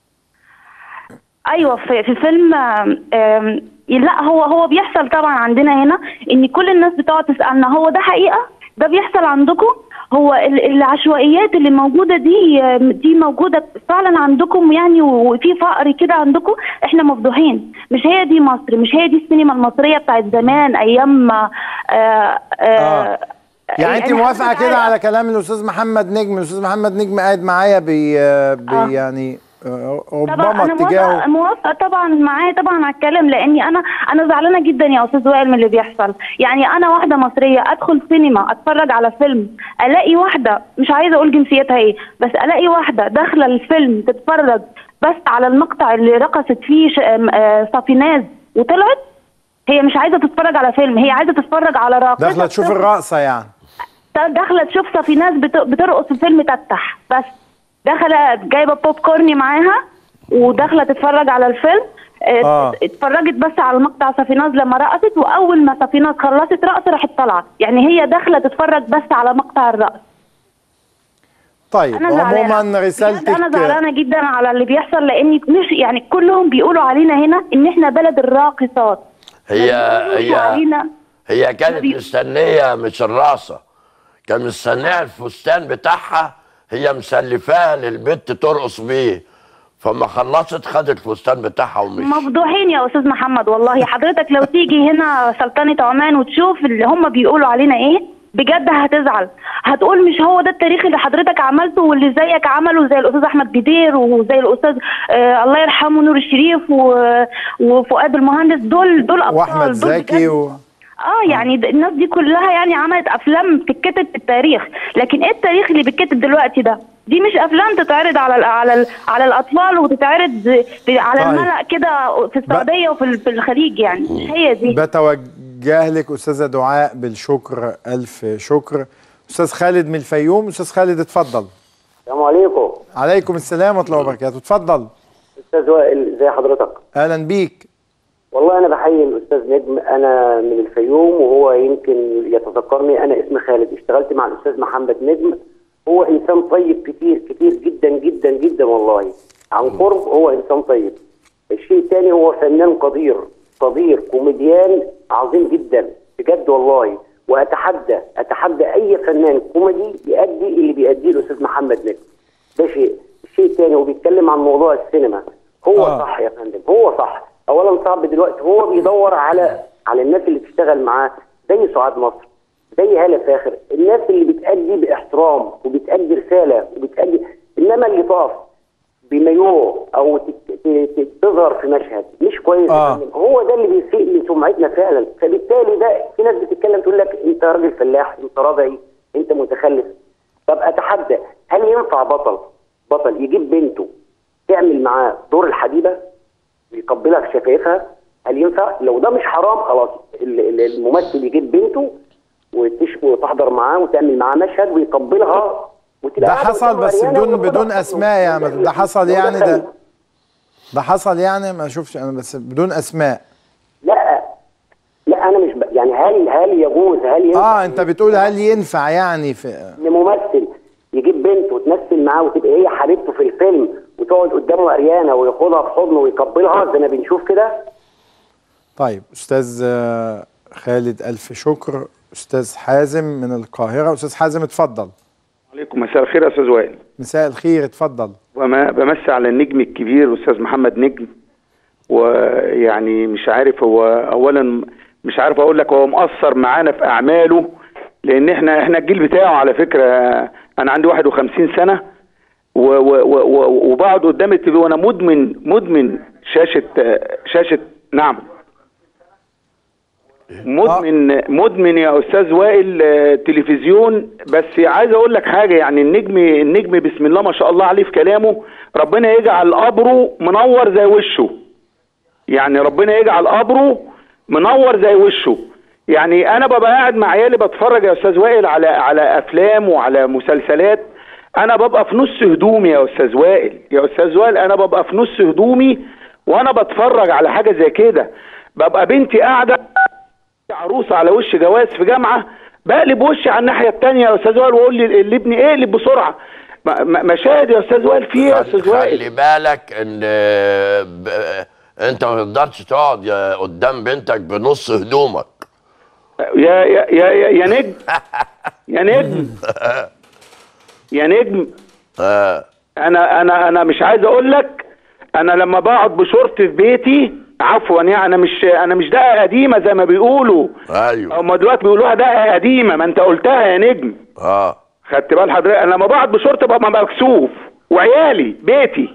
ايوه في في فيلم آم، آم، لا هو هو بيحصل طبعا عندنا هنا ان كل الناس بتقعد تسالنا هو ده حقيقه ده بيحصل عندكم هو ال- العشوائيات اللي موجوده دي آم، دي موجوده فعلا عندكم يعني وفي فقر كده عندكم احنا مفضوحين مش هي دي مصر مش هي دي السينما المصريه بتاعت زمان ايام آه آه آه. يعني انت يعني موافقه حضرتك كده عارف- على كلام الاستاذ محمد نجم الاستاذ محمد نجم قاعد معايا بي, بي يعني آه، طبعا ربما انا اتجاهه موافقه موافقه طبعا معاه طبعا على الكلام لاني انا انا زعلانه جدا يا استاذ وائل من اللي بيحصل يعني انا واحده مصريه ادخل سينما اتفرج على فيلم الاقي واحده مش عايزه اقول جنسيتها ايه بس الاقي واحده داخله الفيلم تتفرج بس على المقطع اللي رقصت فيه ش- آم، آه، صافيناز وطلعت هي مش عايزه تتفرج على فيلم هي عايزه تتفرج على راقصه داخله تشوف بترقص. الرقصه يعني داخله تشوف صافيناز بت- بترقص في فيلم تفتح بس داخله جايبه بوب كورن معاها وداخله تتفرج على الفيلم اه، آه. اتفرجت بس على مقطع صافيناز لما رقصت واول ما صافيناز خلصت رقص راحت طالعه يعني هي داخله تتفرج بس على مقطع الرقص طيب انا زعلانه عموما بجد رسالتك انا زعلانه جدا على اللي بيحصل لاني مش يعني كلهم بيقولوا علينا هنا ان احنا بلد الراقصات هي مش هي علينا هي كانت مستنيه مش الرقصه كان مستنيه الفستان بتاعها هي مسلفاه للبت ترقص بيه فما خلصت خدت الفستان بتاعها ومشي مفضوحين يا استاذ محمد والله حضرتك لو تيجي هنا سلطنه عمان وتشوف اللي هم بيقولوا علينا ايه بجد هتزعل هتقول مش هو ده التاريخ اللي حضرتك عملته واللي زيك عمله زي الاستاذ احمد بدير وزي الاستاذ آه الله يرحمه نور الشريف و... وفؤاد المهندس دول دول ابطال واحمد دول زكي بجد. و... اه يعني د- الناس دي كلها يعني عملت افلام تتكتب في التاريخ لكن ايه التاريخ اللي بيتكتب دلوقتي ده دي مش افلام تتعرض على ال على ال على الاطفال وتتعرض في على طيب. الملأ كده في السعوديه وفي ال- في الخليج يعني مش هي دي بتوجه لك استاذه دعاء بالشكر الف شكر استاذ خالد من الفيوم استاذ خالد اتفضل السلام عليكم عليكم السلام ورحمه الله وبركاته اتفضل استاذ وائل ازي حضرتك اهلا بيك والله انا بحيي الاستاذ نجم انا من الفيوم وهو يمكن يتذكرني انا اسمي خالد اشتغلت مع الاستاذ محمد نجم هو انسان طيب كتير كتير جدا جدا جدا والله عن قرب هو انسان طيب الشيء الثاني هو فنان قدير قدير كوميديان عظيم جدا بجد والله واتحدى اتحدى اي فنان كوميدي يؤدي اللي بيأديه الاستاذ محمد نجم ده شيء الشيء الثاني هو بيتكلم عن موضوع السينما هو آه. آه. صح يا فندم هو صح اولا صعب دلوقتي هو بيدور على على الناس اللي بتشتغل معاه زي سعاد مصر زي هاله فاخر الناس اللي بتأدي باحترام وبتأدي رساله وبتأدي انما اللي تقف بمايوه او تت- ت- ت- تظهر في مشهد مش كويس آه. يا فندم هو ده اللي بيسيء لسمعتنا فعلا فبالتالي ده في ناس بتتكلم تقول لك انت راجل فلاح انت رضعي انت متخلف طب اتحدى هل ينفع بطل بطل يجيب بنته تعمل معاه دور الحبيبه ويقبلها في شفايفها هل ينفع؟ لو ده مش حرام خلاص ال- ال- الممثل يجيب بنته وتش- وتحضر معاه وتعمل معاه مشهد ويقبلها وتبقى ده قاعدة حصل قدامه بس عريانة بدون وياخدها بدون في حضنه. اسماء يا عم ده حصل لو يعني خير. ده ده حصل يعني ما شفتش انا بس بدون اسماء لا لا انا مش ب... يعني هل هل يجوز هل ينفع اه انت بتقول هل ينفع يعني في ان ممثل يجيب بنت وتمثل معاه وتبقى هي حبيبته في الفيلم وتقعد قدامه عريانه وياخدها في حضنه ويقبلها زي ما بنشوف كده طيب استاذ آه، خالد الف شكر استاذ حازم من القاهره استاذ حازم اتفضل عليكم مساء الخير يا استاذ وائل مساء الخير اتفضل وما بمسي على النجم الكبير استاذ محمد نجم ويعني مش عارف هو اولا مش عارف اقول لك هو مقصر معانا في اعماله لان احنا احنا الجيل بتاعه على فكره انا عندي 51 سنه و- و- و- و- وبقعد قدام التلفزيون وانا مدمن مدمن شاشه شاشه نعم مدمن مدمن يا استاذ وائل آه، تلفزيون بس عايز اقول لك حاجه يعني النجم النجم بسم الله ما شاء الله عليه في كلامه ربنا يجعل قبره منور زي وشه يعني ربنا يجعل قبره منور زي وشه يعني انا ببقى قاعد مع عيالي بتفرج يا استاذ وائل على على افلام وعلى مسلسلات انا ببقى في نص هدومي يا استاذ وائل يا استاذ وائل انا ببقى في نص هدومي وانا بتفرج على حاجه زي كده ببقى بنتي قاعده عروسه على وش جواز في جامعه بقلب وشي على الناحيه الثانيه يا استاذ وائل واقول لي لابني اقلب بسرعه م- م- مشاهد يا استاذ وائل في ايه يا استاذ وائل خلي بالك ان آه، ب... آه، انت ما تقدرش تقعد يا قدام بنتك بنص هدومك يا يا يا يا, يا نجم يا نجم يا نجم انا انا انا مش عايز اقول لك انا لما بقعد بشورت في بيتي عفوا يعني انا مش انا مش دقه قديمه زي ما بيقولوا ايوه هم دلوقتي بيقولوها دقه قديمه ما انت قلتها يا نجم اه خدت بال حضرتك انا لما بقعد بشورت ببقى مكسوف وعيالي بيتي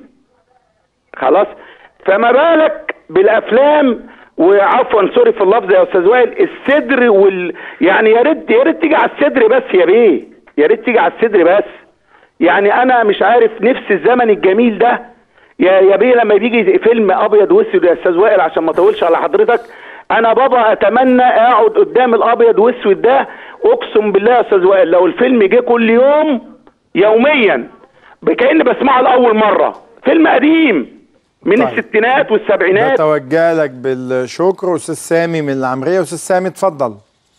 خلاص فما بالك بالافلام وعفوا سوري في اللفظ يا استاذ وائل الصدر وال يعني يا ريت يا ريت تيجي على الصدر بس يا بيه يا ريت تيجي على الصدر بس يعني انا مش عارف نفس الزمن الجميل ده يا يا بيه لما بيجي فيلم ابيض واسود يا استاذ وائل عشان ما اطولش على حضرتك انا بابا اتمنى اقعد قدام الابيض واسود ده اقسم بالله يا استاذ وائل لو الفيلم جه كل يوم يوميا كاني بسمعه لاول مره فيلم قديم من طيب. الستينات والسبعينات نتوجه لك بالشكر استاذ سامي من العمريه استاذ سامي اتفضل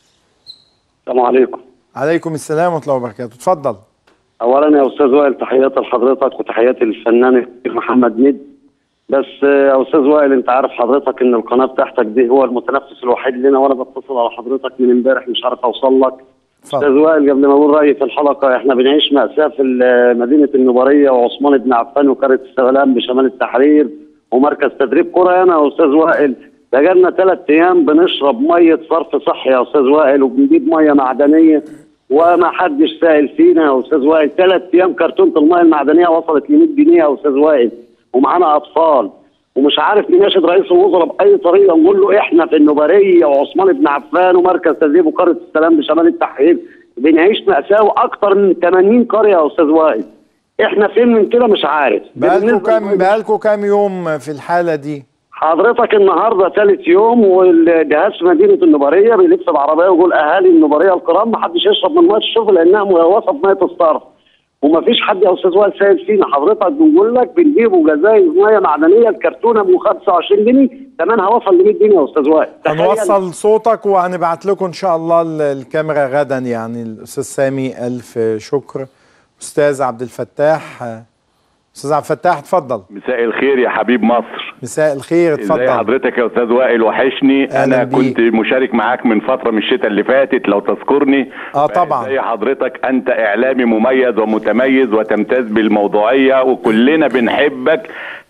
السلام عليكم عليكم السلام ورحمه الله وبركاته اتفضل اولا يا استاذ وائل تحياتي لحضرتك وتحياتي للفنان الكبير محمد ند بس آه، يا استاذ وائل انت عارف حضرتك ان القناه بتاعتك دي هو المتنفس الوحيد لنا وانا بتصل على حضرتك من امبارح مش عارف اوصل لك استاذ وائل قبل ما اقول رايي في الحلقه احنا بنعيش ماساه في ال- مدينه النوبريه وعثمان بن عفان وقريه السلام بشمال التحرير ومركز تدريب كره هنا يا استاذ وائل بقالنا ثلاث ايام بنشرب ميه صرف صحي يا استاذ وائل وبنجيب ميه معدنيه وما حدش سائل فينا يا استاذ وائل ثلاث ايام كرتونه الميه المعدنيه وصلت ل 100 جنيه يا استاذ وائل ومعانا اطفال ومش عارف نناشد رئيس الوزراء باي طريقه نقول له احنا في النوبريه وعثمان بن عفان ومركز تدريب وقريه السلام بشمال التحرير بنعيش ماساه واكثر من 80 قريه يا استاذ وائل احنا فين من كده مش عارف بقالكم كام بقالكم كام يوم في الحاله دي حضرتك النهارده ثالث يوم والجهاز في مدينه النوبريه بيلف بعربيه ويقول اهالي النوبريه الكرام ما حدش يشرب من ميه الشرب لانها ملوثه بميه الصرف ومفيش حد يا استاذ وائل سائل فينا حضرتك بنقول لك بنجيبوا جزايز ميه معدنيه الكرتونه ب 25 جنيه ثمنها وصل ل 100 جنيه يا استاذ وائل تخيل. هنوصل صوتك وهنبعت لكم ان شاء الله ال- الكاميرا غدا يعني الاستاذ سامي الف شكر استاذ عبد الفتاح استاذ عبد الفتاح اتفضل مساء الخير يا حبيب مصر مساء الخير ازي اتفضل حضرتك يا استاذ وائل وحشني أهلا انا بيك. كنت مشارك معاك من فتره من الشتاء اللي فاتت لو تذكرني اه طبعا ازي حضرتك انت اعلامي مميز ومتميز وتمتاز بالموضوعيه وكلنا بنحبك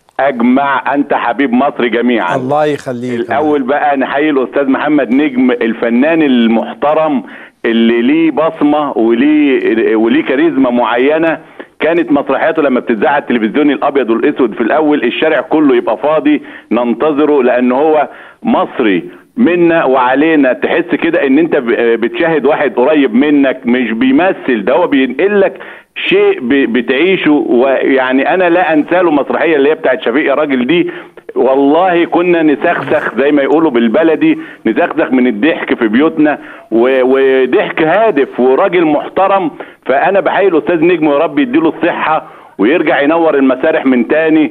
اجمع انت حبيب مصر جميعا الله يخليك الاول بقى نحيي الاستاذ محمد نجم الفنان المحترم اللي ليه بصمه وليه وليه كاريزما معينه كانت مسرحياته لما بتتذاع على التلفزيون الابيض والاسود في الاول الشارع كله يبقى فاضي ننتظره لان هو مصري منا وعلينا تحس كده ان انت ب- بتشاهد واحد قريب منك مش بيمثل ده هو بينقل لك شيء ب- بتعيشه ويعني انا لا انسى له مسرحيه اللي هي بتاعت شفيق يا راجل دي والله كنا نسخسخ زي ما يقولوا بالبلدي نسخسخ من الضحك في بيوتنا و- وضحك هادف وراجل محترم فانا بحيي الاستاذ نجم يا رب يديله الصحه ويرجع ينور المسارح من تاني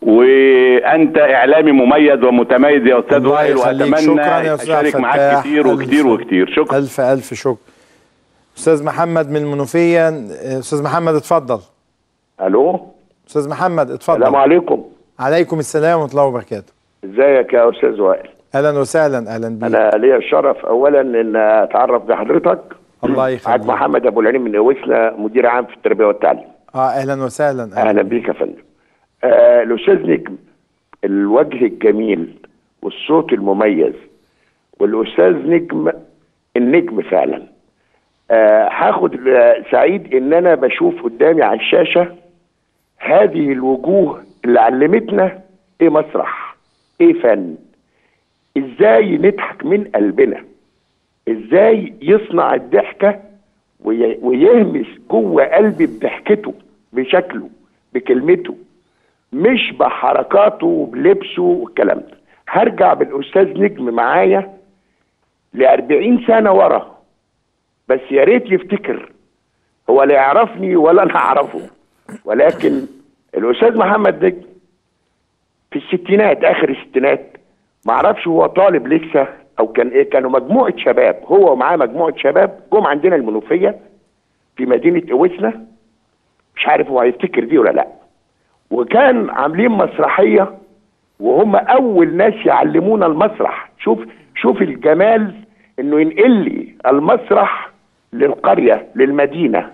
وانت اعلامي مميز ومتميز يا استاذ الله وائل يخليك واتمنى شكرا يا استاذ عبد اشارك معاك الفتاح. كتير وكتير ألف- وكتير شكرا الف الف شكر استاذ محمد من المنوفيه استاذ محمد اتفضل الو استاذ محمد اتفضل السلام عليكم عليكم السلام ورحمه الله وبركاته ازيك يا استاذ وائل اهلا وسهلا اهلا بيك انا ليا الشرف اولا ان اتعرف بحضرتك الله يخليك معاك محمد ابو العليم من وسنا مدير عام في التربيه والتعليم اه اهلا وسهلا اهلا بيك يا فندم آه الاستاذ نجم الوجه الجميل والصوت المميز والاستاذ نجم النجم فعلا آه هاخد آه، سعيد ان انا بشوف قدامي على الشاشه هذه الوجوه اللي علمتنا ايه مسرح ايه فن ازاي نضحك من قلبنا ازاي يصنع الضحكه وي- ويهمس جوه قلبي بضحكته بشكله بكلمته مش بحركاته وبلبسه والكلام ده هرجع بالاستاذ نجم معايا ل 40 سنه ورا بس يا ريت يفتكر هو لا يعرفني ولا انا اعرفه ولكن الاستاذ محمد نجم في الستينات اخر الستينات ما اعرفش هو طالب لسه او كان ايه كانوا مجموعه شباب هو ومعاه مجموعه شباب جم عندنا المنوفيه في مدينه اوسنا مش عارف هو هيفتكر دي ولا لا وكان عاملين مسرحيه وهم اول ناس يعلمونا المسرح شوف شوف الجمال انه ينقل لي المسرح للقريه للمدينه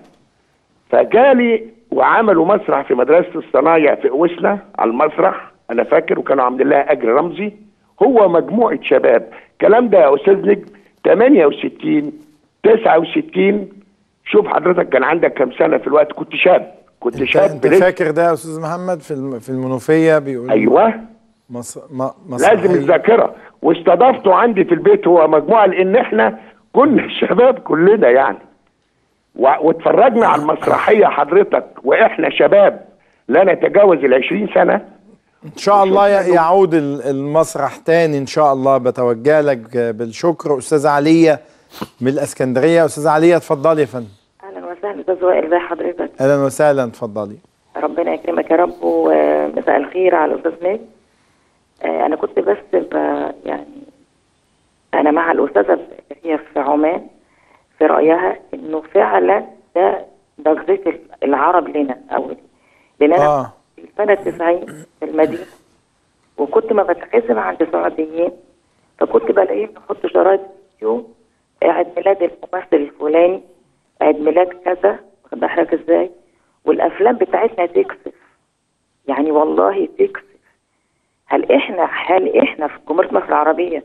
فجالي وعملوا مسرح في مدرسه الصنايع في اوسنا على المسرح انا فاكر وكانوا عاملين لها اجر رمزي هو مجموعه شباب الكلام ده يا استاذ نجم 68 69 شوف حضرتك كان عندك كام سنه في الوقت كنت شاب كنت شاب انت لسه. فاكر ده يا استاذ محمد في الم- في المنوفيه بيقول ايوه مص... م... لازم الذاكره واستضافته عندي في البيت هو مجموعه لان احنا كنا شباب كلنا يعني و... واتفرجنا على المسرحيه حضرتك واحنا شباب لا نتجاوز ال 20 سنه ان شاء الله ي- يعود ال- المسرح تاني ان شاء الله بتوجه لك بالشكر استاذه عليا من الاسكندريه استاذه عليا اتفضلي يا فندم اهلا وسهلا استاذ وائل ازي حضرتك اهلا وسهلا اتفضلي ربنا يكرمك يا رب ومساء الخير على الاستاذ نجم آه، انا كنت بس ب... يعني انا مع الاستاذه اللي هي في عمان في رايها انه فعلا ده نظره العرب لنا او لان انا اه في سنه 90 في المدينه وكنت ما بتحزم عند سعوديين فكنت بلاقيهم يحطوا شرايط فيديو عيد ميلاد الممثل الفلاني عيد ميلاد كذا واخد بالك ازاي والافلام بتاعتنا تكسف يعني والله تكسف هل احنا هل احنا في جمهوريه مصر العربيه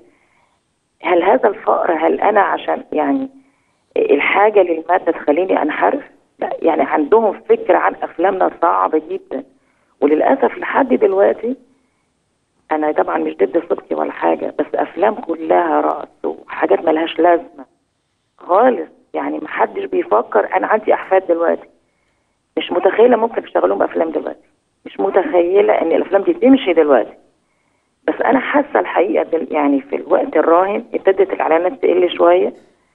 هل هذا الفقر هل انا عشان يعني الحاجه للماده تخليني انحرف لا يعني عندهم فكره عن افلامنا صعبه جدا وللاسف لحد دلوقتي انا طبعا مش ضد صبتي ولا حاجه بس افلام كلها رقص وحاجات ملهاش لازمه خالص يعني محدش بيفكر انا عندي احفاد دلوقتي مش متخيله ممكن يشتغلوا افلام دلوقتي مش متخيله ان الافلام دي تمشي دلوقتي بس انا حاسه الحقيقه دل يعني في الوقت الراهن ابتدت الاعلانات تقل شويه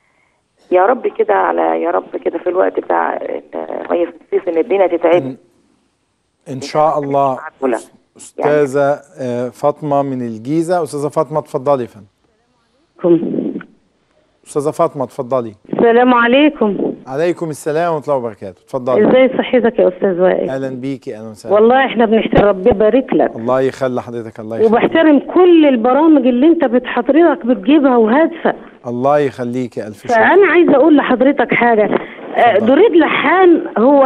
يا رب كده على يا رب كده في الوقت بتاع الرئيس السيسي ان الدنيا تتعب ان شاء الله استاذه آه، فاطمه من الجيزه استاذه فاطمه اتفضلي يا فندم استاذه فاطمه اتفضلي السلام عليكم عليكم السلام ورحمه الله وبركاته اتفضلي ازاي صحتك يا استاذ وائل اهلا بيكي اهلا وسهلا والله احنا بنحترم ربنا يبارك لك الله يخلي حضرتك الله يخليك وبحترم كل البرامج اللي انت بتحضرتك بتجيبها وهادفه الله يخليكي الف شكر فانا عايزه اقول لحضرتك حاجه آه، دريد لحان هو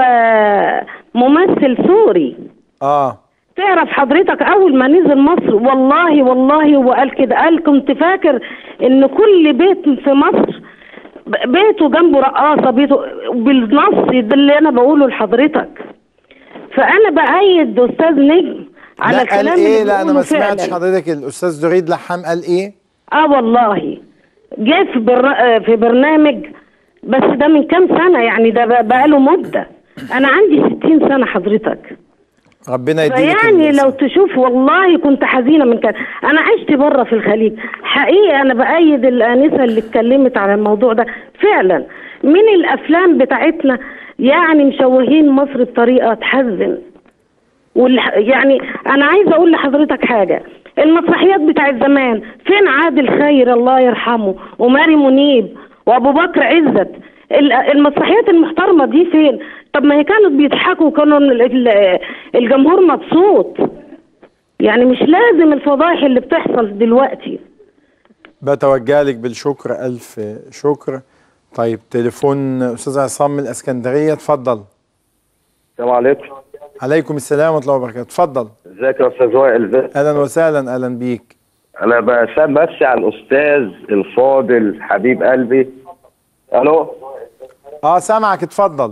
ممثل سوري اه تعرف حضرتك اول ما نزل مصر والله والله هو قال كده قال كنت فاكر ان كل بيت في مصر ب- بيته جنبه رقاصه بيته بالنص ده اللي انا بقوله لحضرتك فانا بايد استاذ نجم على لا قال كلام ايه اللي لا انا بيقوله ما سمعتش فعلاً. حضرتك الاستاذ دريد لحام قال ايه اه والله جه في, بر... آه، في برنامج بس ده من كام سنه يعني ده بق- بقاله مده انا عندي 60 سنه حضرتك ربنا يديلك فيعني لو تشوف والله كنت حزينه من كده انا عشت بره في الخليج حقيقي انا بايد الانسه اللي اتكلمت على الموضوع ده فعلا من الافلام بتاعتنا يعني مشوهين مصر بطريقه تحزن والح... يعني انا عايزه اقول لحضرتك حاجه المسرحيات بتاعت زمان فين عادل خير الله يرحمه وماري منيب وابو بكر عزت ال- المسرحيات المحترمه دي فين طب ما هي كانوا بيضحكوا وكانوا ال- ال- الجمهور مبسوط يعني مش لازم الفضايح اللي بتحصل دلوقتي بتوجه لك بالشكر ألف شكر طيب تليفون أستاذ عصام من الإسكندرية اتفضل السلام عليكم عليكم السلام ورحمة الله وبركاته اتفضل ازيك يا استاذ وائل ازيك أهلا وسهلا أهلا بيك انا بسام بس على الاستاذ الفاضل حبيب قلبي الو اه سامعك اتفضل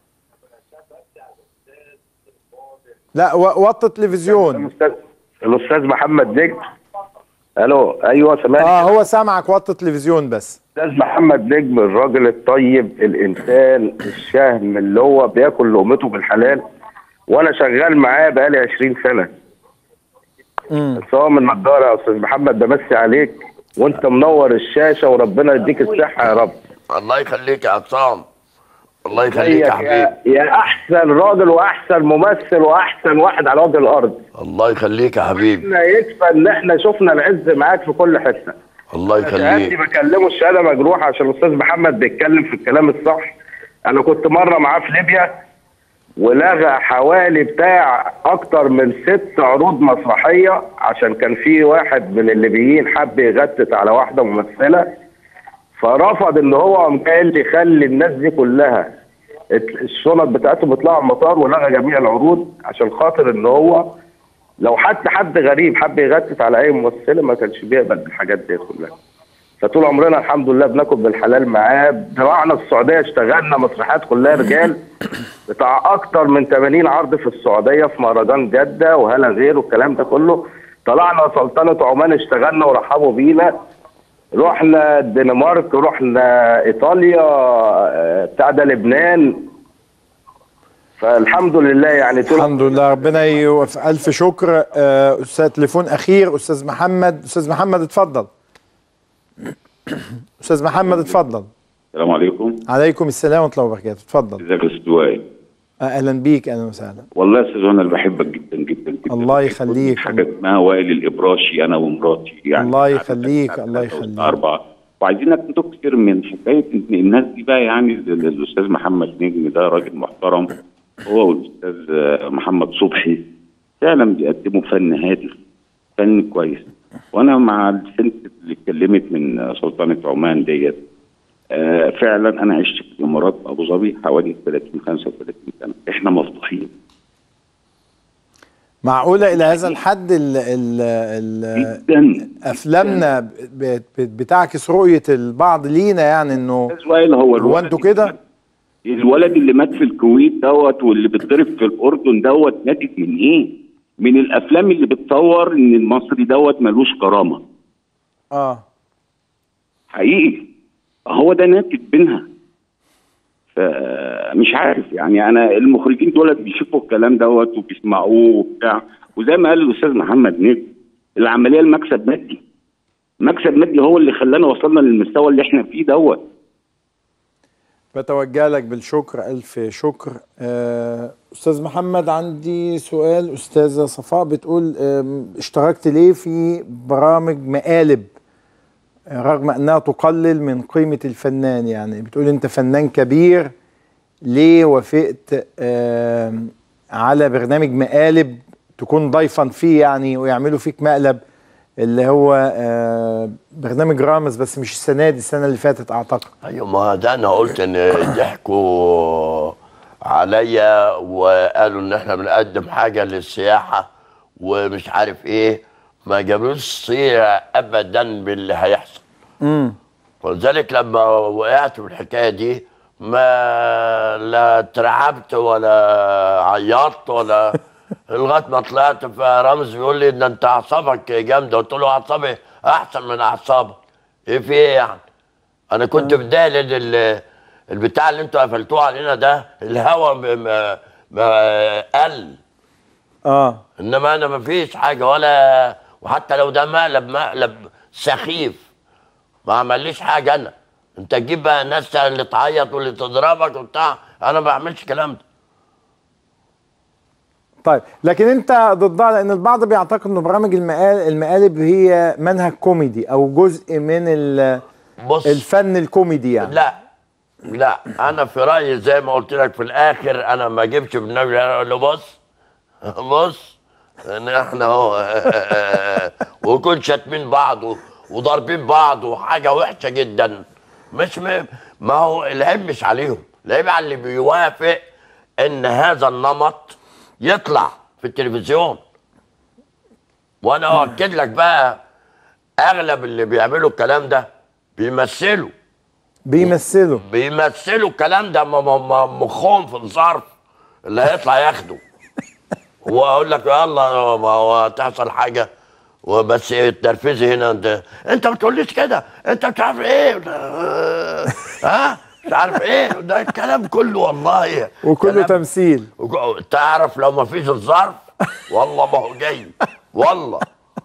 لا و- وطي التلفزيون الاستاذ محمد نجم الو ايوه سامعني اه هو سامعك وطي التلفزيون بس الاستاذ محمد نجم الراجل الطيب الانسان الشهم اللي هو بياكل لقمته بالحلال وانا شغال معاه بقالي 20 سنه بس هو من نضاره يا استاذ محمد بمسي عليك وانت منور الشاشه وربنا يديك الصحه يا رب الله يخليك يا عصام الله يخليك زيك يا حبيبي يا احسن راجل واحسن ممثل واحسن واحد على وجه الارض الله يخليك يا حبيبي احنا يكفى ان احنا شفنا العز معاك في كل حته الله شهادتي يخليك بكلمه الشهاده مجروحه عشان الاستاذ محمد بيتكلم في الكلام الصح انا كنت مره معاه في ليبيا ولغى حوالي بتاع اكتر من ست عروض مسرحيه عشان كان في واحد من الليبيين حب يغتت على واحده ممثله فرفض ان هو قام قال لي خلي الناس دي كلها ات- الشنط بتاعتهم بيطلعوا على المطار ولغى جميع العروض عشان خاطر ان هو لو حتى حد غريب حب يغتت على اي ممثله ما كانش بيقبل بالحاجات دي كلها فطول عمرنا الحمد لله بناكل بالحلال معاه طلعنا السعوديه اشتغلنا مسرحيات كلها رجال بتاع اكتر من 80 عرض في السعوديه في مهرجان جده وهلا غير والكلام ده كله طلعنا سلطنه عمان اشتغلنا ورحبوا بينا رحنا الدنمارك رحنا ايطاليا آه، بتاع ده لبنان فالحمد لله يعني طول الحمد لله ربنا يوفق ألف شكر آه، أستاذ تليفون أخير أستاذ محمد أستاذ محمد اتفضل أستاذ محمد اتفضل السلام عليكم عليكم السلام ورحمة الله وبركاته اتفضل ازيك يا استاذ وائل آه، أهلا بيك أهلا وسهلا والله يا استاذ انا اللي بحبك جدا جدا جدا الله يخليك حاجه اسمها وائل الابراشي انا ومراتي يعني الله يخليك الله يخليك اربعه وعايزينك تكثر من حكايه ان الناس دي بقى يعني ال- الاستاذ محمد نجم ده راجل محترم هو والاستاذ آه، محمد صبحي فعلا بيقدموا فن هادف فن كويس وانا مع البنت اللي اتكلمت من آه، سلطنه عمان ديت آه، فعلا انا عشت في الامارات ابو ظبي حوالي 30 35 سنه احنا مفضوحين معقولة إلى هذا الحد ال ال ال أفلامنا ب- ب- بتعكس رؤية البعض لينا يعني إنه وائل هو هو الولد أنتوا كده الولد اللي مات في الكويت دوت واللي بيتضرب في الاردن دوت ناتج من ايه؟ من الافلام اللي بتصور ان المصري دوت ملوش كرامه آه حقيقي هو ده ناتج منها فمش عارف يعني انا المخرجين دولت بيشوفوا الكلام دوت وبيسمعوه وبتاع وزي ما قال الاستاذ محمد نجم العمليه المكسب مادي مكسب مادي هو اللي خلانا وصلنا للمستوى اللي احنا فيه دوت بتوجه لك بالشكر ألف شكر آه، أستاذ محمد عندي سؤال أستاذة صفاء بتقول آم، اشتركت ليه في برامج مقالب آه، رغم أنها تقلل من قيمة الفنان يعني بتقول أنت فنان كبير ليه وافقت آم، على برنامج مقالب تكون ضيفا فيه يعني ويعملوا فيك مقلب اللي هو آه، برنامج رامز بس مش السنة دي السنة اللي فاتت أعتقد ايوه ما ده انا قلت ان ضحكوا عليا وقالوا ان احنا بنقدم حاجه للسياحه ومش عارف ايه ما جابوش صيغه ابدا باللي هيحصل امم ولذلك لما وقعت في الحكايه دي ما لا اترعبت ولا عيطت ولا لغايه ما طلعت فرمز بيقول لي ان انت اعصابك جامده قلت له اعصابي احسن من اعصابك ايه في ايه يعني انا كنت بدالد ال- البتاع اللي انتوا قفلتوه علينا ده الهوا م- م- م- قل اه انما انا ما فيش حاجه ولا وحتى لو ده مقلب مقلب سخيف ما عمليش حاجه انا انت تجيب بقى الناس اللي تعيط واللي تضربك وبتاع انا ما بعملش الكلام ده طيب لكن انت ضدها لان البعض بيعتقد ان برامج المقال المقالب هي منهج كوميدي او جزء من ال- بص الفن الكوميدي يعني لا لا انا في رايي زي ما قلت لك في الاخر انا ما اجيبش برنامج انا اقول له بص بص ان احنا اهو وكل شاتمين بعض و- وضاربين بعض وحاجه وحشه جدا مش م... ما هو العيب مش عليهم العيب على اللي بيوافق ان هذا النمط يطلع في التلفزيون وانا اؤكد لك بقى اغلب اللي بيعملوا الكلام ده بيمثلوا بيمثلوا بيمثلوا الكلام ده م- م- م- مخهم في الظرف اللي هيطلع ياخده واقول لك يلا ما هو تحصل حاجه وبس الترفيزي هنا انت انت ما تقوليش كده انت مش عارف ايه ها مش عارف ايه ده الكلام كله والله وكله كلام- تمثيل وك- تعرف لو ما فيش الظرف والله ما هو جاي والله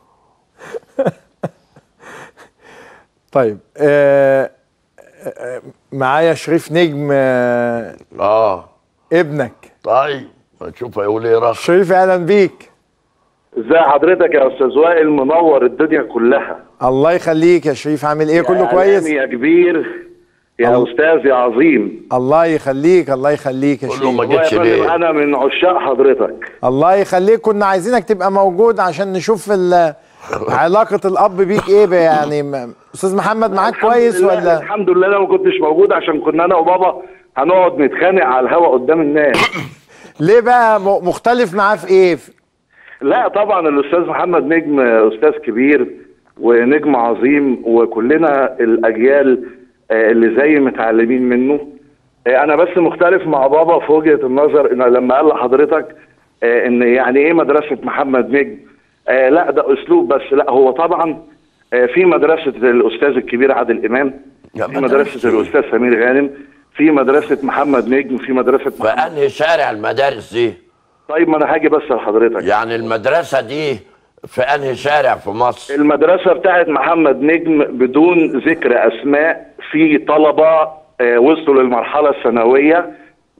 طيب آه آه، معايا شريف نجم آه, اه ابنك طيب نشوف هيقول ايه راسك شريف اهلا بيك ازي حضرتك يا استاذ وائل منور الدنيا كلها الله يخليك يا شريف عامل ايه كله يا كويس إعلامي يا كبير يا استاذ يا عظيم الله يخليك الله يخليك يا شريف والله يا فندم انا من عشاق حضرتك الله يخليك كنا عايزينك تبقى موجود عشان نشوف ال- علاقة الأب بيك إيه بقى يعني م- أستاذ محمد معاك الحمد كويس لله- ولا الحمد لله انا ما كنتش موجود عشان كنا انا وبابا هنقعد نتخانق على الهوا قدام الناس ليه بقى م- مختلف معاه في إيه؟ في- لا طبعا الاستاذ محمد نجم استاذ كبير ونجم عظيم وكلنا الاجيال آه، اللي زي متعلمين منه آه، انا بس مختلف مع بابا في وجهه النظر ان لما قال لحضرتك آه، ان يعني ايه مدرسه محمد نجم آه، لا ده اسلوب بس لا هو طبعا آه، في مدرسه الاستاذ الكبير عادل امام في مدرسه الاستاذ سمير غانم في مدرسه محمد نجم في مدرسه في انهي شارع المدارس دي طيب ما انا هاجي بس لحضرتك يعني المدرسه دي في انهي شارع في مصر المدرسة بتاعت محمد نجم بدون ذكر أسماء في طلبة آه، وصلوا للمرحلة الثانوية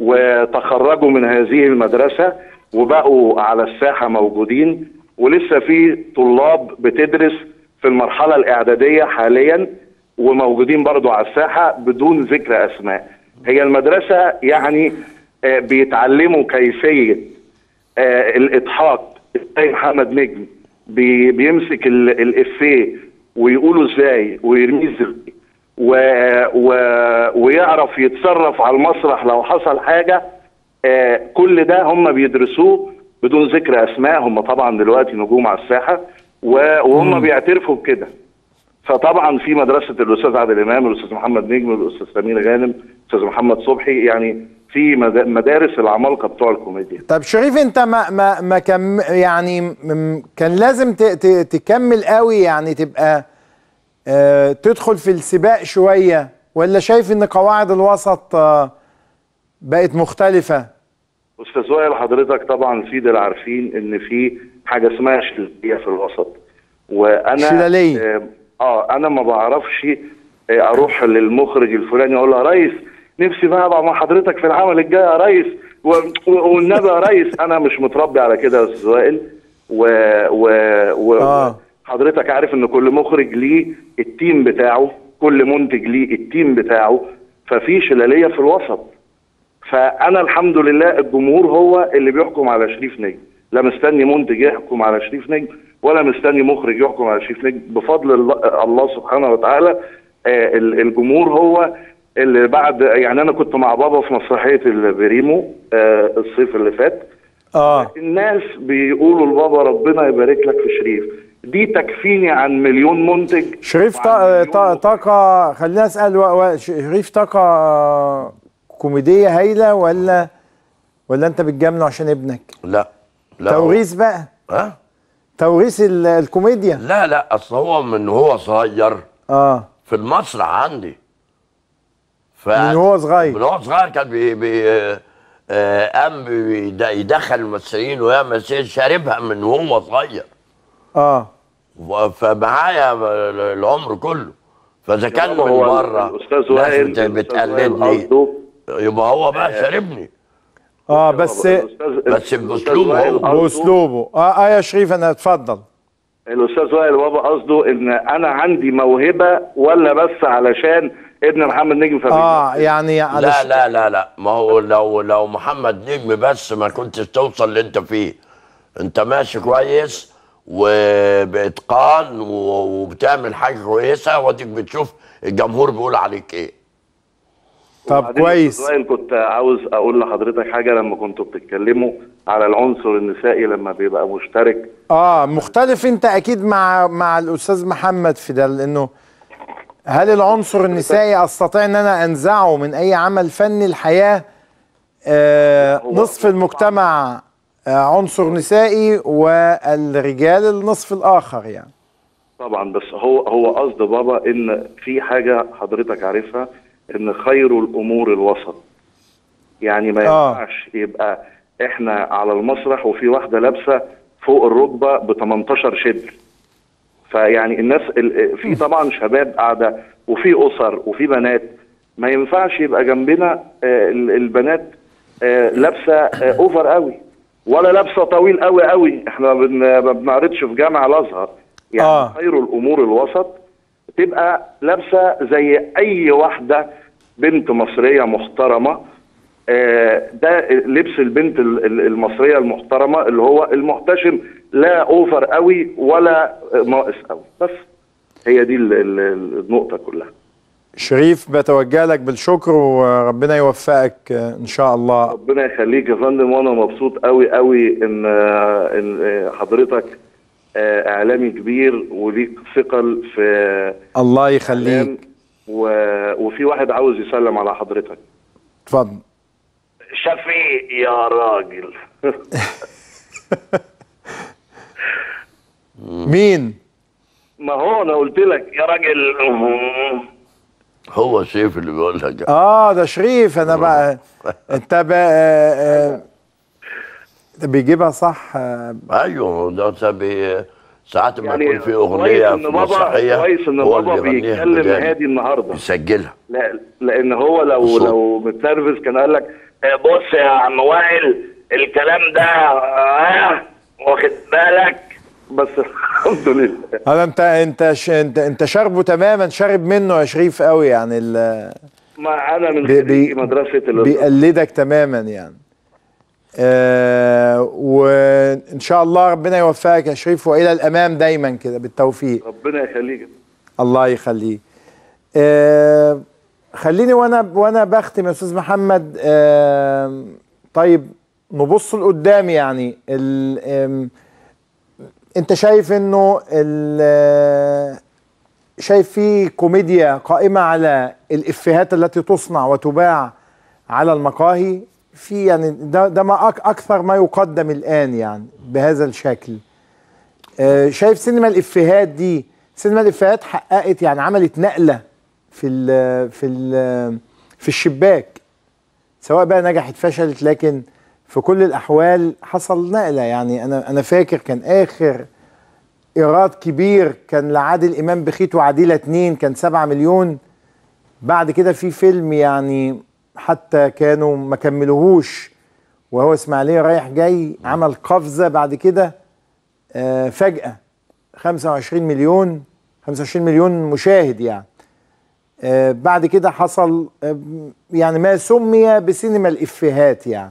وتخرجوا من هذه المدرسة وبقوا على الساحة موجودين ولسه في طلاب بتدرس في المرحلة الإعدادية حاليا وموجودين برضو على الساحة بدون ذكر أسماء هي المدرسة يعني آه، بيتعلموا كيفية آه، الإضحاك ازاي محمد نجم بي بيمسك ال- الإفيه ويقوله ازاي ويرميه ازاي و... و... ويعرف يتصرف على المسرح لو حصل حاجة آه كل ده هم بيدرسوه بدون ذكر أسماء هم طبعا دلوقتي نجوم على الساحة و... وهم بيعترفوا بكده فطبعا في مدرسة الأستاذ عادل إمام الأستاذ محمد نجم الأستاذ سمير غانم الأستاذ محمد صبحي يعني في مد- مدارس العمالقة بتوع الكوميديا طب شريف أنت ما ما ما كم يعني م- كان لازم ت- ت- تكمل قوي يعني تبقى آه تدخل في السباق شوية ولا شايف إن قواعد الوسط آه بقت مختلفة؟ استاذ وائل حضرتك طبعا في دول عارفين ان في حاجه اسمها شلاليه في الوسط وانا شلالية. اه, آه انا ما بعرفش آه اروح للمخرج الفلاني اقول له يا ريس نفسي بقى ابقى مع حضرتك في العمل الجاي يا ريس و- و- والنبي يا ريس انا مش متربي على كده يا استاذ وائل و, و, و آه. حضرتك عارف ان كل مخرج ليه التيم بتاعه كل منتج ليه التيم بتاعه ففي شلاليه في الوسط فانا الحمد لله الجمهور هو اللي بيحكم على شريف نجم لا مستني منتج يحكم على شريف نجم ولا مستني مخرج يحكم على شريف نجم بفضل الله, الله سبحانه وتعالى آه، ال- الجمهور هو اللي بعد يعني انا كنت مع بابا في مسرحيه البريمو آه، الصيف اللي فات اه الناس بيقولوا لبابا ربنا يبارك لك في شريف دي تكفيني عن مليون منتج شريف طا- طا- طاقة خلينا أسأل و- و- شريف طاقة آه، كوميدية هايلة ولا ولا أنت بتجامله عشان ابنك؟ لا لا توريث بقى ها توريث ال- الكوميديا لا لا اصل هو من هو صغير اه في المسرح عندي ف... من هو صغير من هو صغير كان بي... بي... آه، قام بيد- يدخل الممثلين ويعمل ممثلين شاربها من وهو صغير اه و- فمعايا العمر كله فاذا كان من هو بره الأستاذ ناس وائل- بت- الأستاذ وائل بتقلدني قصده- يبقى هو بقى شاربني اه بس بس باسلوبه هو باسلوبه اه اه يا شريف انا اتفضل الاستاذ وائل بابا قصده ان انا عندي موهبه ولا بس علشان ابن محمد نجم فبيمثل اه يعني على لا لا لا لا ما هو لو لو محمد نجم بس ما كنتش توصل اللي انت فيه انت ماشي كويس وباتقان و- وبتعمل حاجه كويسه واديك بتشوف الجمهور بيقول عليك ايه طب وبعدين كويس. أستاذ وائل كنت عاوز اقول لحضرتك حاجه لما كنتوا بتتكلموا على العنصر النسائي لما بيبقى مشترك اه مختلف انت اكيد مع مع الاستاذ محمد في ده لانه هل العنصر النسائي استطيع ان انا انزعه من اي عمل فني الحياه آه نصف المجتمع آه عنصر نسائي والرجال النصف الاخر يعني طبعا بس هو هو قصد بابا ان في حاجه حضرتك عارفها ان خير الامور الوسط يعني ما آه. ينفعش يبقى احنا على المسرح وفي واحده لابسه فوق الركبه ب 18 شبر فيعني الناس ال- في طبعا شباب قاعده وفي اسر وفي بنات ما ينفعش يبقى جنبنا آه، ال- البنات آه، لابسه آه، اوفر قوي ولا لابسه طويل قوي قوي احنا ما بن- ما بنعرضش في جامع الازهر يعني آه. آه. خير الامور الوسط تبقى لابسه زي اي واحده بنت مصريه محترمه آه، ده لبس البنت ال- ال- المصريه المحترمه اللي هو المحتشم لا اوفر قوي ولا ناقص قوي بس هي دي ال- ال- النقطه كلها شريف بتوجه لك بالشكر وربنا يوفقك آه، ان شاء الله ربنا يخليك يا فندم وانا مبسوط قوي قوي ان آه، ان آه، حضرتك آه، اعلامي كبير وليك ثقل في الله يخليك و... وفي واحد عاوز يسلم على حضرتك اتفضل شفيق يا راجل مين ما هو انا قلت لك يا راجل هو سيف اللي بيقول لك اه ده شريف انا بقى انت بقى آه، آه، انت بيجيبها صح آه، ايوه ده سبي ساعات ما يعني يكون في كويس اغنيه ان في بابا مسرحيه كويس ان هو بابا اللي يغنيها بيتكلم بدالي. هادي النهارده يسجلها لا لان هو لو بالظبط. لو متنرفز كان قال لك "آه، بص يا عم وائل الكلام ده ها واخد بالك بس الحمد لله هذا انت انت ش- انت انت شاربه تماما شارب منه يا شريف قوي يعني ال- ما انا من بي- بي- خريج مدرسه الإصلاح. بيقلدك تماما يعني آه وان شاء الله ربنا يوفقك يا شريف والى الامام دايما كده بالتوفيق ربنا يخليك الله يخليه آه خليني وانا وانا بختم يا استاذ محمد آه طيب نبص لقدام يعني ال آم، انت شايف انه ال- آه، شايف في كوميديا قائمه على الافيهات التي تصنع وتباع على المقاهي في يعني ده ده ما أك اكثر ما يقدم الان يعني بهذا الشكل آه، شايف سينما الافيهات دي سينما الافيهات حققت يعني عملت نقله في ال في ال في الشباك سواء بقى نجحت فشلت لكن في كل الاحوال حصل نقله يعني انا انا فاكر كان اخر ايراد كبير كان لعادل امام بخيت وعديله اتنين كان سبعة مليون بعد كده في فيلم يعني حتى كانوا ما كملوهوش وهو اسماعيليه رايح جاي عمل قفزه بعد كده آه فجاه 25 مليون 25 مليون مشاهد يعني آه بعد كده حصل آه يعني ما سمي بسينما الافيهات يعني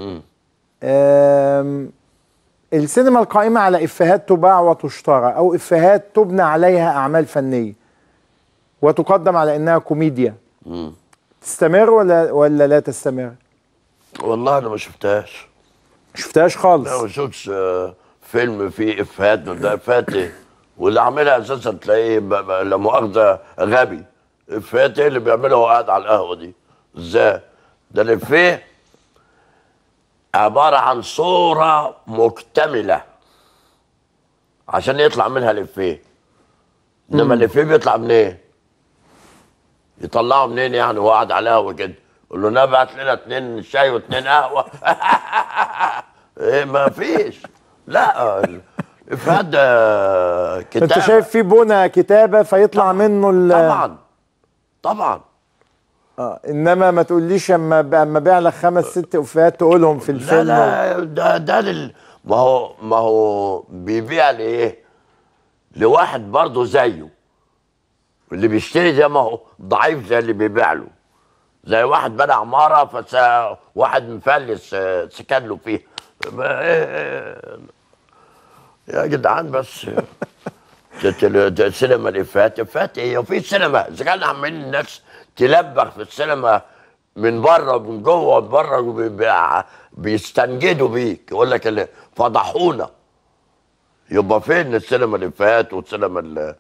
آم، السينما القائمة على إفيهات تباع وتشترى أو إفيهات تبنى عليها أعمال فنية وتقدم على إنها كوميديا مم. تستمر ولا ولا لا تستمر؟ والله انا ما شفتهاش شفتهاش خالص لا ما شفتش آه، فيلم فيه افيهات ده افيهات ايه واللي عاملها اساسا تلاقيه ب- ب- لا مؤاخذه غبي افيهات ايه اللي بيعملها وهو قاعد على القهوه دي ازاي ده الافيه عباره عن صوره مكتمله عشان يطلع منها الافيه انما الافيه بيطلع منين؟ يطلعه منين يعني وهو قاعد على قهوه كده يقول له نبي هات لنا اتنين شاي واتنين قهوه ايه ما فيش لا الافيهات ده كتابه انت شايف في بنى كتابه فيطلع منه ال طبعا طبعا اه انما ما تقوليش اما ب- اما بيع لك خمس ست افيهات تقولهم في لا الفيلم لا ده ده لل... ما هو ما هو بيبيع لايه؟ لواحد برضه زيه اللي بيشتري ده ما هو ضعيف زي اللي بيبيع له زي واحد بنى عماره فس واحد مفلس آه، سكن له فيها ما- إيه- إيه. يا جدعان بس ده- ده ده سينما الافات افات ايه وفي سينما اذا كان عمالين الناس تلبخ في السينما من بره ومن جوه ومن بره وبي- بي- بيستنجدوا بيك يقول لك اللي فضحونا يبقى فين السينما الافات والسينما ال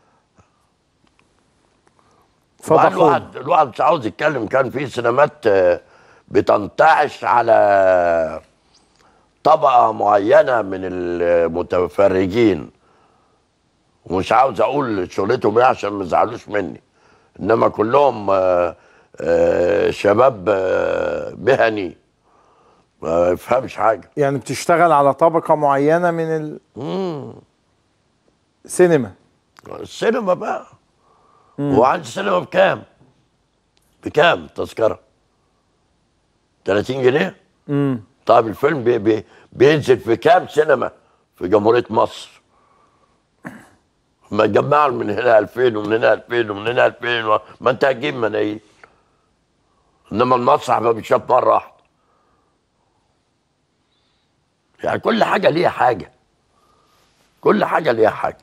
فضحونا. الواحد الواحد مش عاوز يتكلم كان في سينمات آه، بتنتعش على طبقه معينه من المتفرجين ومش عاوز اقول شغلتهم ايه عشان ما يزعلوش مني انما كلهم آه، آه، شباب آه، مهني ما يفهمش حاجه يعني بتشتغل على طبقه معينه من السينما السينما بقى هو عندي السينما بكام؟ بكام تذكره؟ 30 جنيه؟ امم طيب الفيلم بي بي بينزل في كام سينما في جمهوريه مصر؟ ما تجمعوا من هنا 2000 ومن هنا 2000 ومن هنا 2000 و... ما انت هتجيب ملايين انما المسرح ما بيتشاف مره واحده يعني كل حاجه ليها حاجه كل حاجه ليها حاجه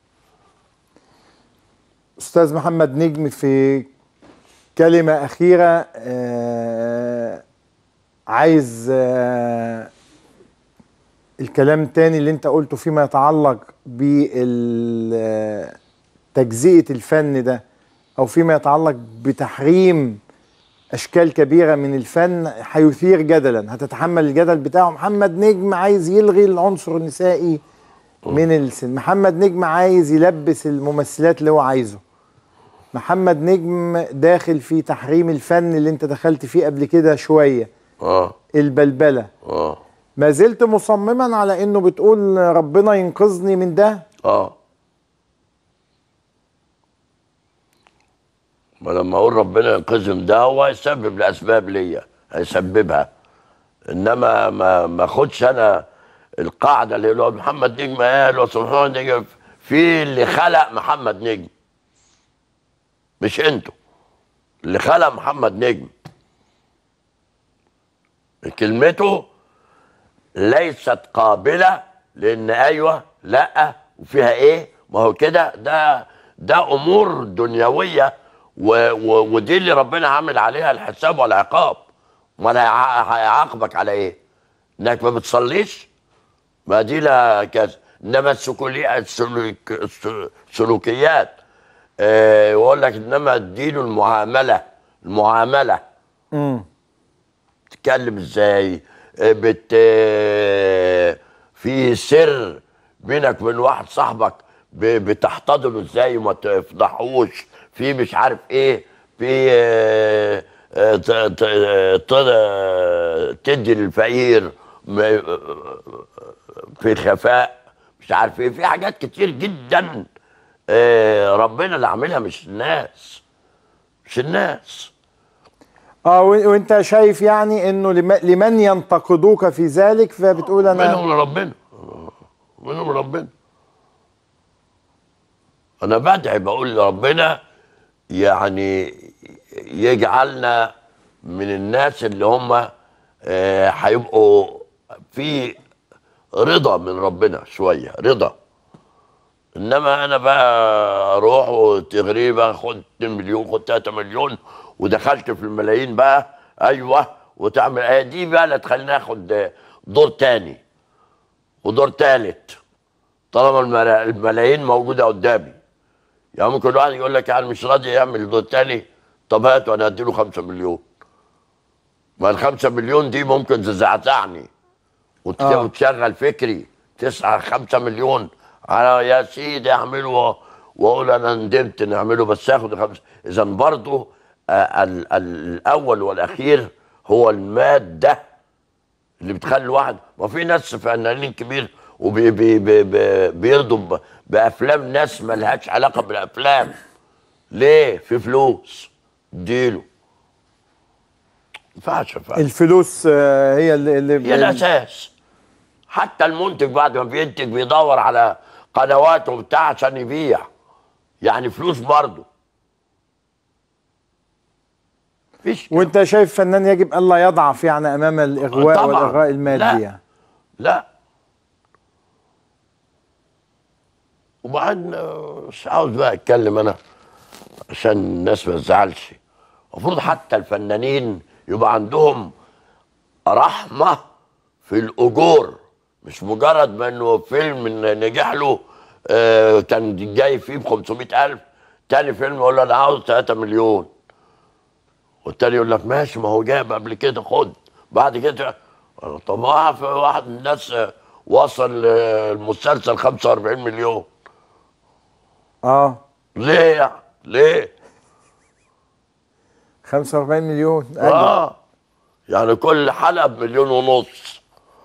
استاذ محمد نجم في كلمه اخيره آه عايز آه الكلام تاني اللي انت قلته فيما يتعلق بتجزئه الفن ده او فيما يتعلق بتحريم اشكال كبيره من الفن هيثير جدلا هتتحمل الجدل بتاعه محمد نجم عايز يلغي العنصر النسائي من السن محمد نجم عايز يلبس الممثلات اللي هو عايزه محمد نجم داخل في تحريم الفن اللي انت دخلت فيه قبل كده شويه اه البلبله اه ما زلت مصمما على انه بتقول ربنا ينقذني من ده اه ما لما اقول ربنا ينقذهم ده هو هيسبب الاسباب ليا هيسببها انما ما ما اخدش انا القاعده اللي يقولوا محمد نجم قال وسبحان نجم في اللي خلق محمد نجم مش انتوا اللي خلق محمد نجم كلمته ليست قابله لان ايوه لا وفيها ايه ما هو كده ده ده امور دنيويه و و ودي اللي ربنا عامل عليها الحساب والعقاب امال هيع- هيعاقبك على ايه؟ انك ما بتصليش ما دي لا كذا انما السكولي السلوك الس- السلوكيات آه يقول لك انما الدين المعامله المعامله امم تتكلم ازاي آه، بت آه، في سر بينك وبين واحد صاحبك ب- بتحتضنه ازاي وما تفضحوش في مش عارف ايه في آه، آه، ت- ت- ت- تدي للفقير م- في خفاء مش عارف ايه في حاجات كتير جدا آه، ربنا اللي عاملها مش الناس مش الناس اه و- وانت شايف يعني انه لم- لمن ينتقدوك في ذلك فبتقول انا منهم لربنا منهم لربنا انا بدعي بقول لربنا يعني يجعلنا من الناس اللي هم آه، هيبقوا في رضا من ربنا شويه رضا انما انا بقى اروح وتغريبه خد 2 مليون خد 3 مليون ودخلت في الملايين بقى ايوه وتعمل آه دي بقى اللي تخليني اخد دور تاني ودور تالت طالما الملا- الملايين موجوده قدامي يعني ممكن واحد يقول لك يعني مش راضي يعمل دور تاني طب هات وانا اديله 5 مليون ما ال 5 مليون دي ممكن تزعزعني وت- آه. وتشغل فكري تسعة 5 مليون انا يا سيدي اعمله واقول انا ندمت نعمله بس اخد خمس اذا برضه آه، ال- ال- الاول والاخير هو الماده اللي بتخلي الواحد ما في ناس فنانين كبير وبيرضوا ب- بافلام ناس ملهاش علاقه بالافلام ليه في فلوس اديله ما ينفعش ما ينفعش. الفلوس آه، هي اللي, اللي هي الاساس حتى المنتج بعد ما بينتج بيدور على قنوات وبتاع عشان يبيع يعني فلوس برضه وانت شايف فنان يجب الا يضعف يعني امام الاغواء طبعاً. والاغراء المادي لا. يعني. لا وبعدين آه، مش عاوز بقى اتكلم انا عشان الناس ما تزعلش المفروض حتى الفنانين يبقى عندهم رحمه في الاجور مش مجرد ما انه فيلم نجح له آه، كان جاي فيه ب 500000 تاني فيلم يقول له انا عاوز 3 مليون والتاني يقول لك ماشي ما هو جاب قبل كده خد بعد كده طب ما في واحد من الناس آه، وصل آه، المسلسل 45 مليون اه ليه يعني؟ ليه؟ 45 مليون اه يعني كل حلقه بمليون ونص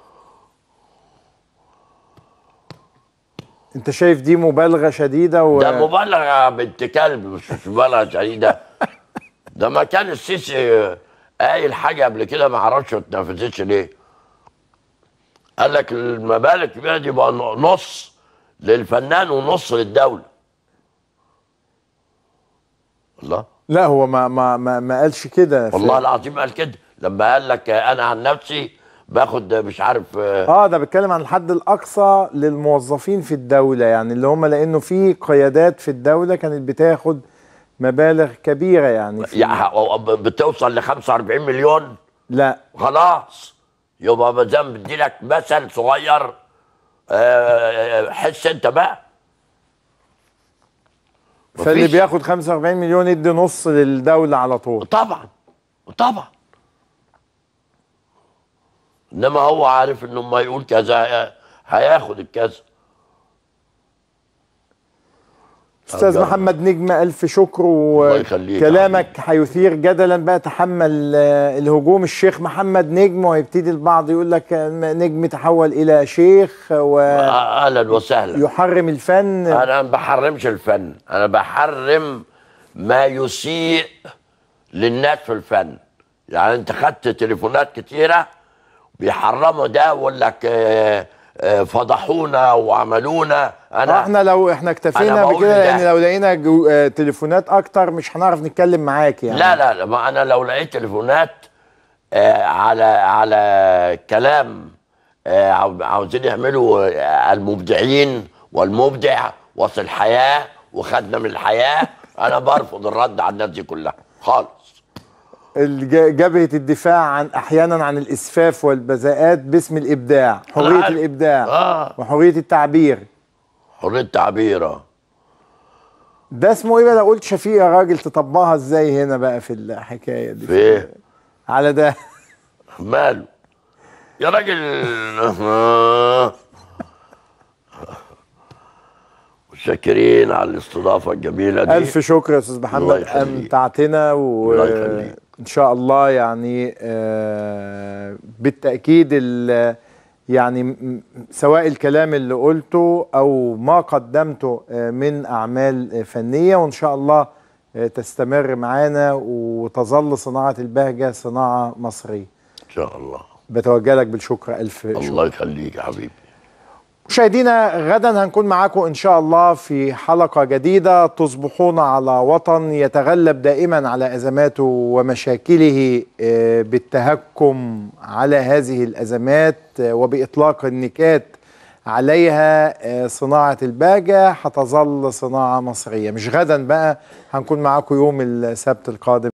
انت شايف دي مبالغه شديده و... ده مبالغه بنت كلب مش مش مبالغه شديده ده ما كان السيسي قايل حاجه قبل كده ما اعرفش ما اتنفذتش ليه قال لك المبالغ الكبيره دي يبقى نص للفنان ونص للدوله الله لا هو ما ما ما, ما قالش كده في- والله العظيم قال كده لما قال لك انا عن نفسي باخد مش عارف آه، اه ده بيتكلم عن الحد الاقصى للموظفين في الدوله يعني اللي هم لانه في قيادات في الدوله كانت بتاخد مبالغ كبيره يعني في يعني بتوصل ل 45 مليون لا خلاص يبقى ما دام بدي لك مثل صغير آه، حس انت بقى فاللي مفيش. بياخد 45 مليون يدي نص للدوله على طول طبعا طبعا انما هو عارف انه ما يقول كذا هي- هياخد الكذا استاذ أرجع. محمد نجم الف شكر يخليك وكلامك هيثير جدلا بقى تحمل آه، الهجوم الشيخ محمد نجم ويبتدي البعض يقول لك آه، نجم تحول الى شيخ اهلا وسهلا ويحرم الفن انا ما بحرمش الفن انا بحرم ما يسيء للناس في الفن يعني انت خدت تليفونات كتيره بيحرموا ده ويقول لك آه، آه، فضحونا وعملونا انا احنا لو احنا أنا اكتفينا بقول بكده ده. لان لو لقينا جو- آه، تليفونات اكتر مش هنعرف نتكلم معاك يعني لا لا لا ما انا لو لقيت تليفونات آه على على كلام آه عاو- عاوزين يعملوا آه المبدعين والمبدع وصل الحياه وخدنا من الحياه انا برفض الرد على الناس دي كلها خالص الج- جبهة الدفاع عن احيانا عن الاسفاف والبذاءات باسم الابداع حرية عارف. الابداع آه. وحرية التعبير حريه التعبير آه. ده اسمه ايه بقى لو قلت شفيق يا راجل تطبقها ازاي هنا بقى في الحكاية دي في ايه على ده ماله يا راجل متشكرين على الاستضافه الجميله دي الف شكر يا استاذ الله محمد يخليك. امتعتنا الله يخليك. وان شاء الله يعني آه، بالتاكيد ال- يعني م- م- سواء الكلام اللي قلته او ما قدمته آه، من اعمال آه، فنيه وان شاء الله آه، تستمر معانا وتظل صناعه البهجه صناعه مصريه ان شاء الله بتوجه لك بالشكر الف شكر الله يخليك يا حبيبي مشاهدينا غدا هنكون معاكم ان شاء الله في حلقه جديده تصبحون على وطن يتغلب دائما على ازماته ومشاكله آه، بالتهكم على هذه الازمات آه، وباطلاق النكات عليها آه، صناعه الباجه هتظل صناعه مصريه مش غدا بقى هنكون معاكم يوم السبت القادم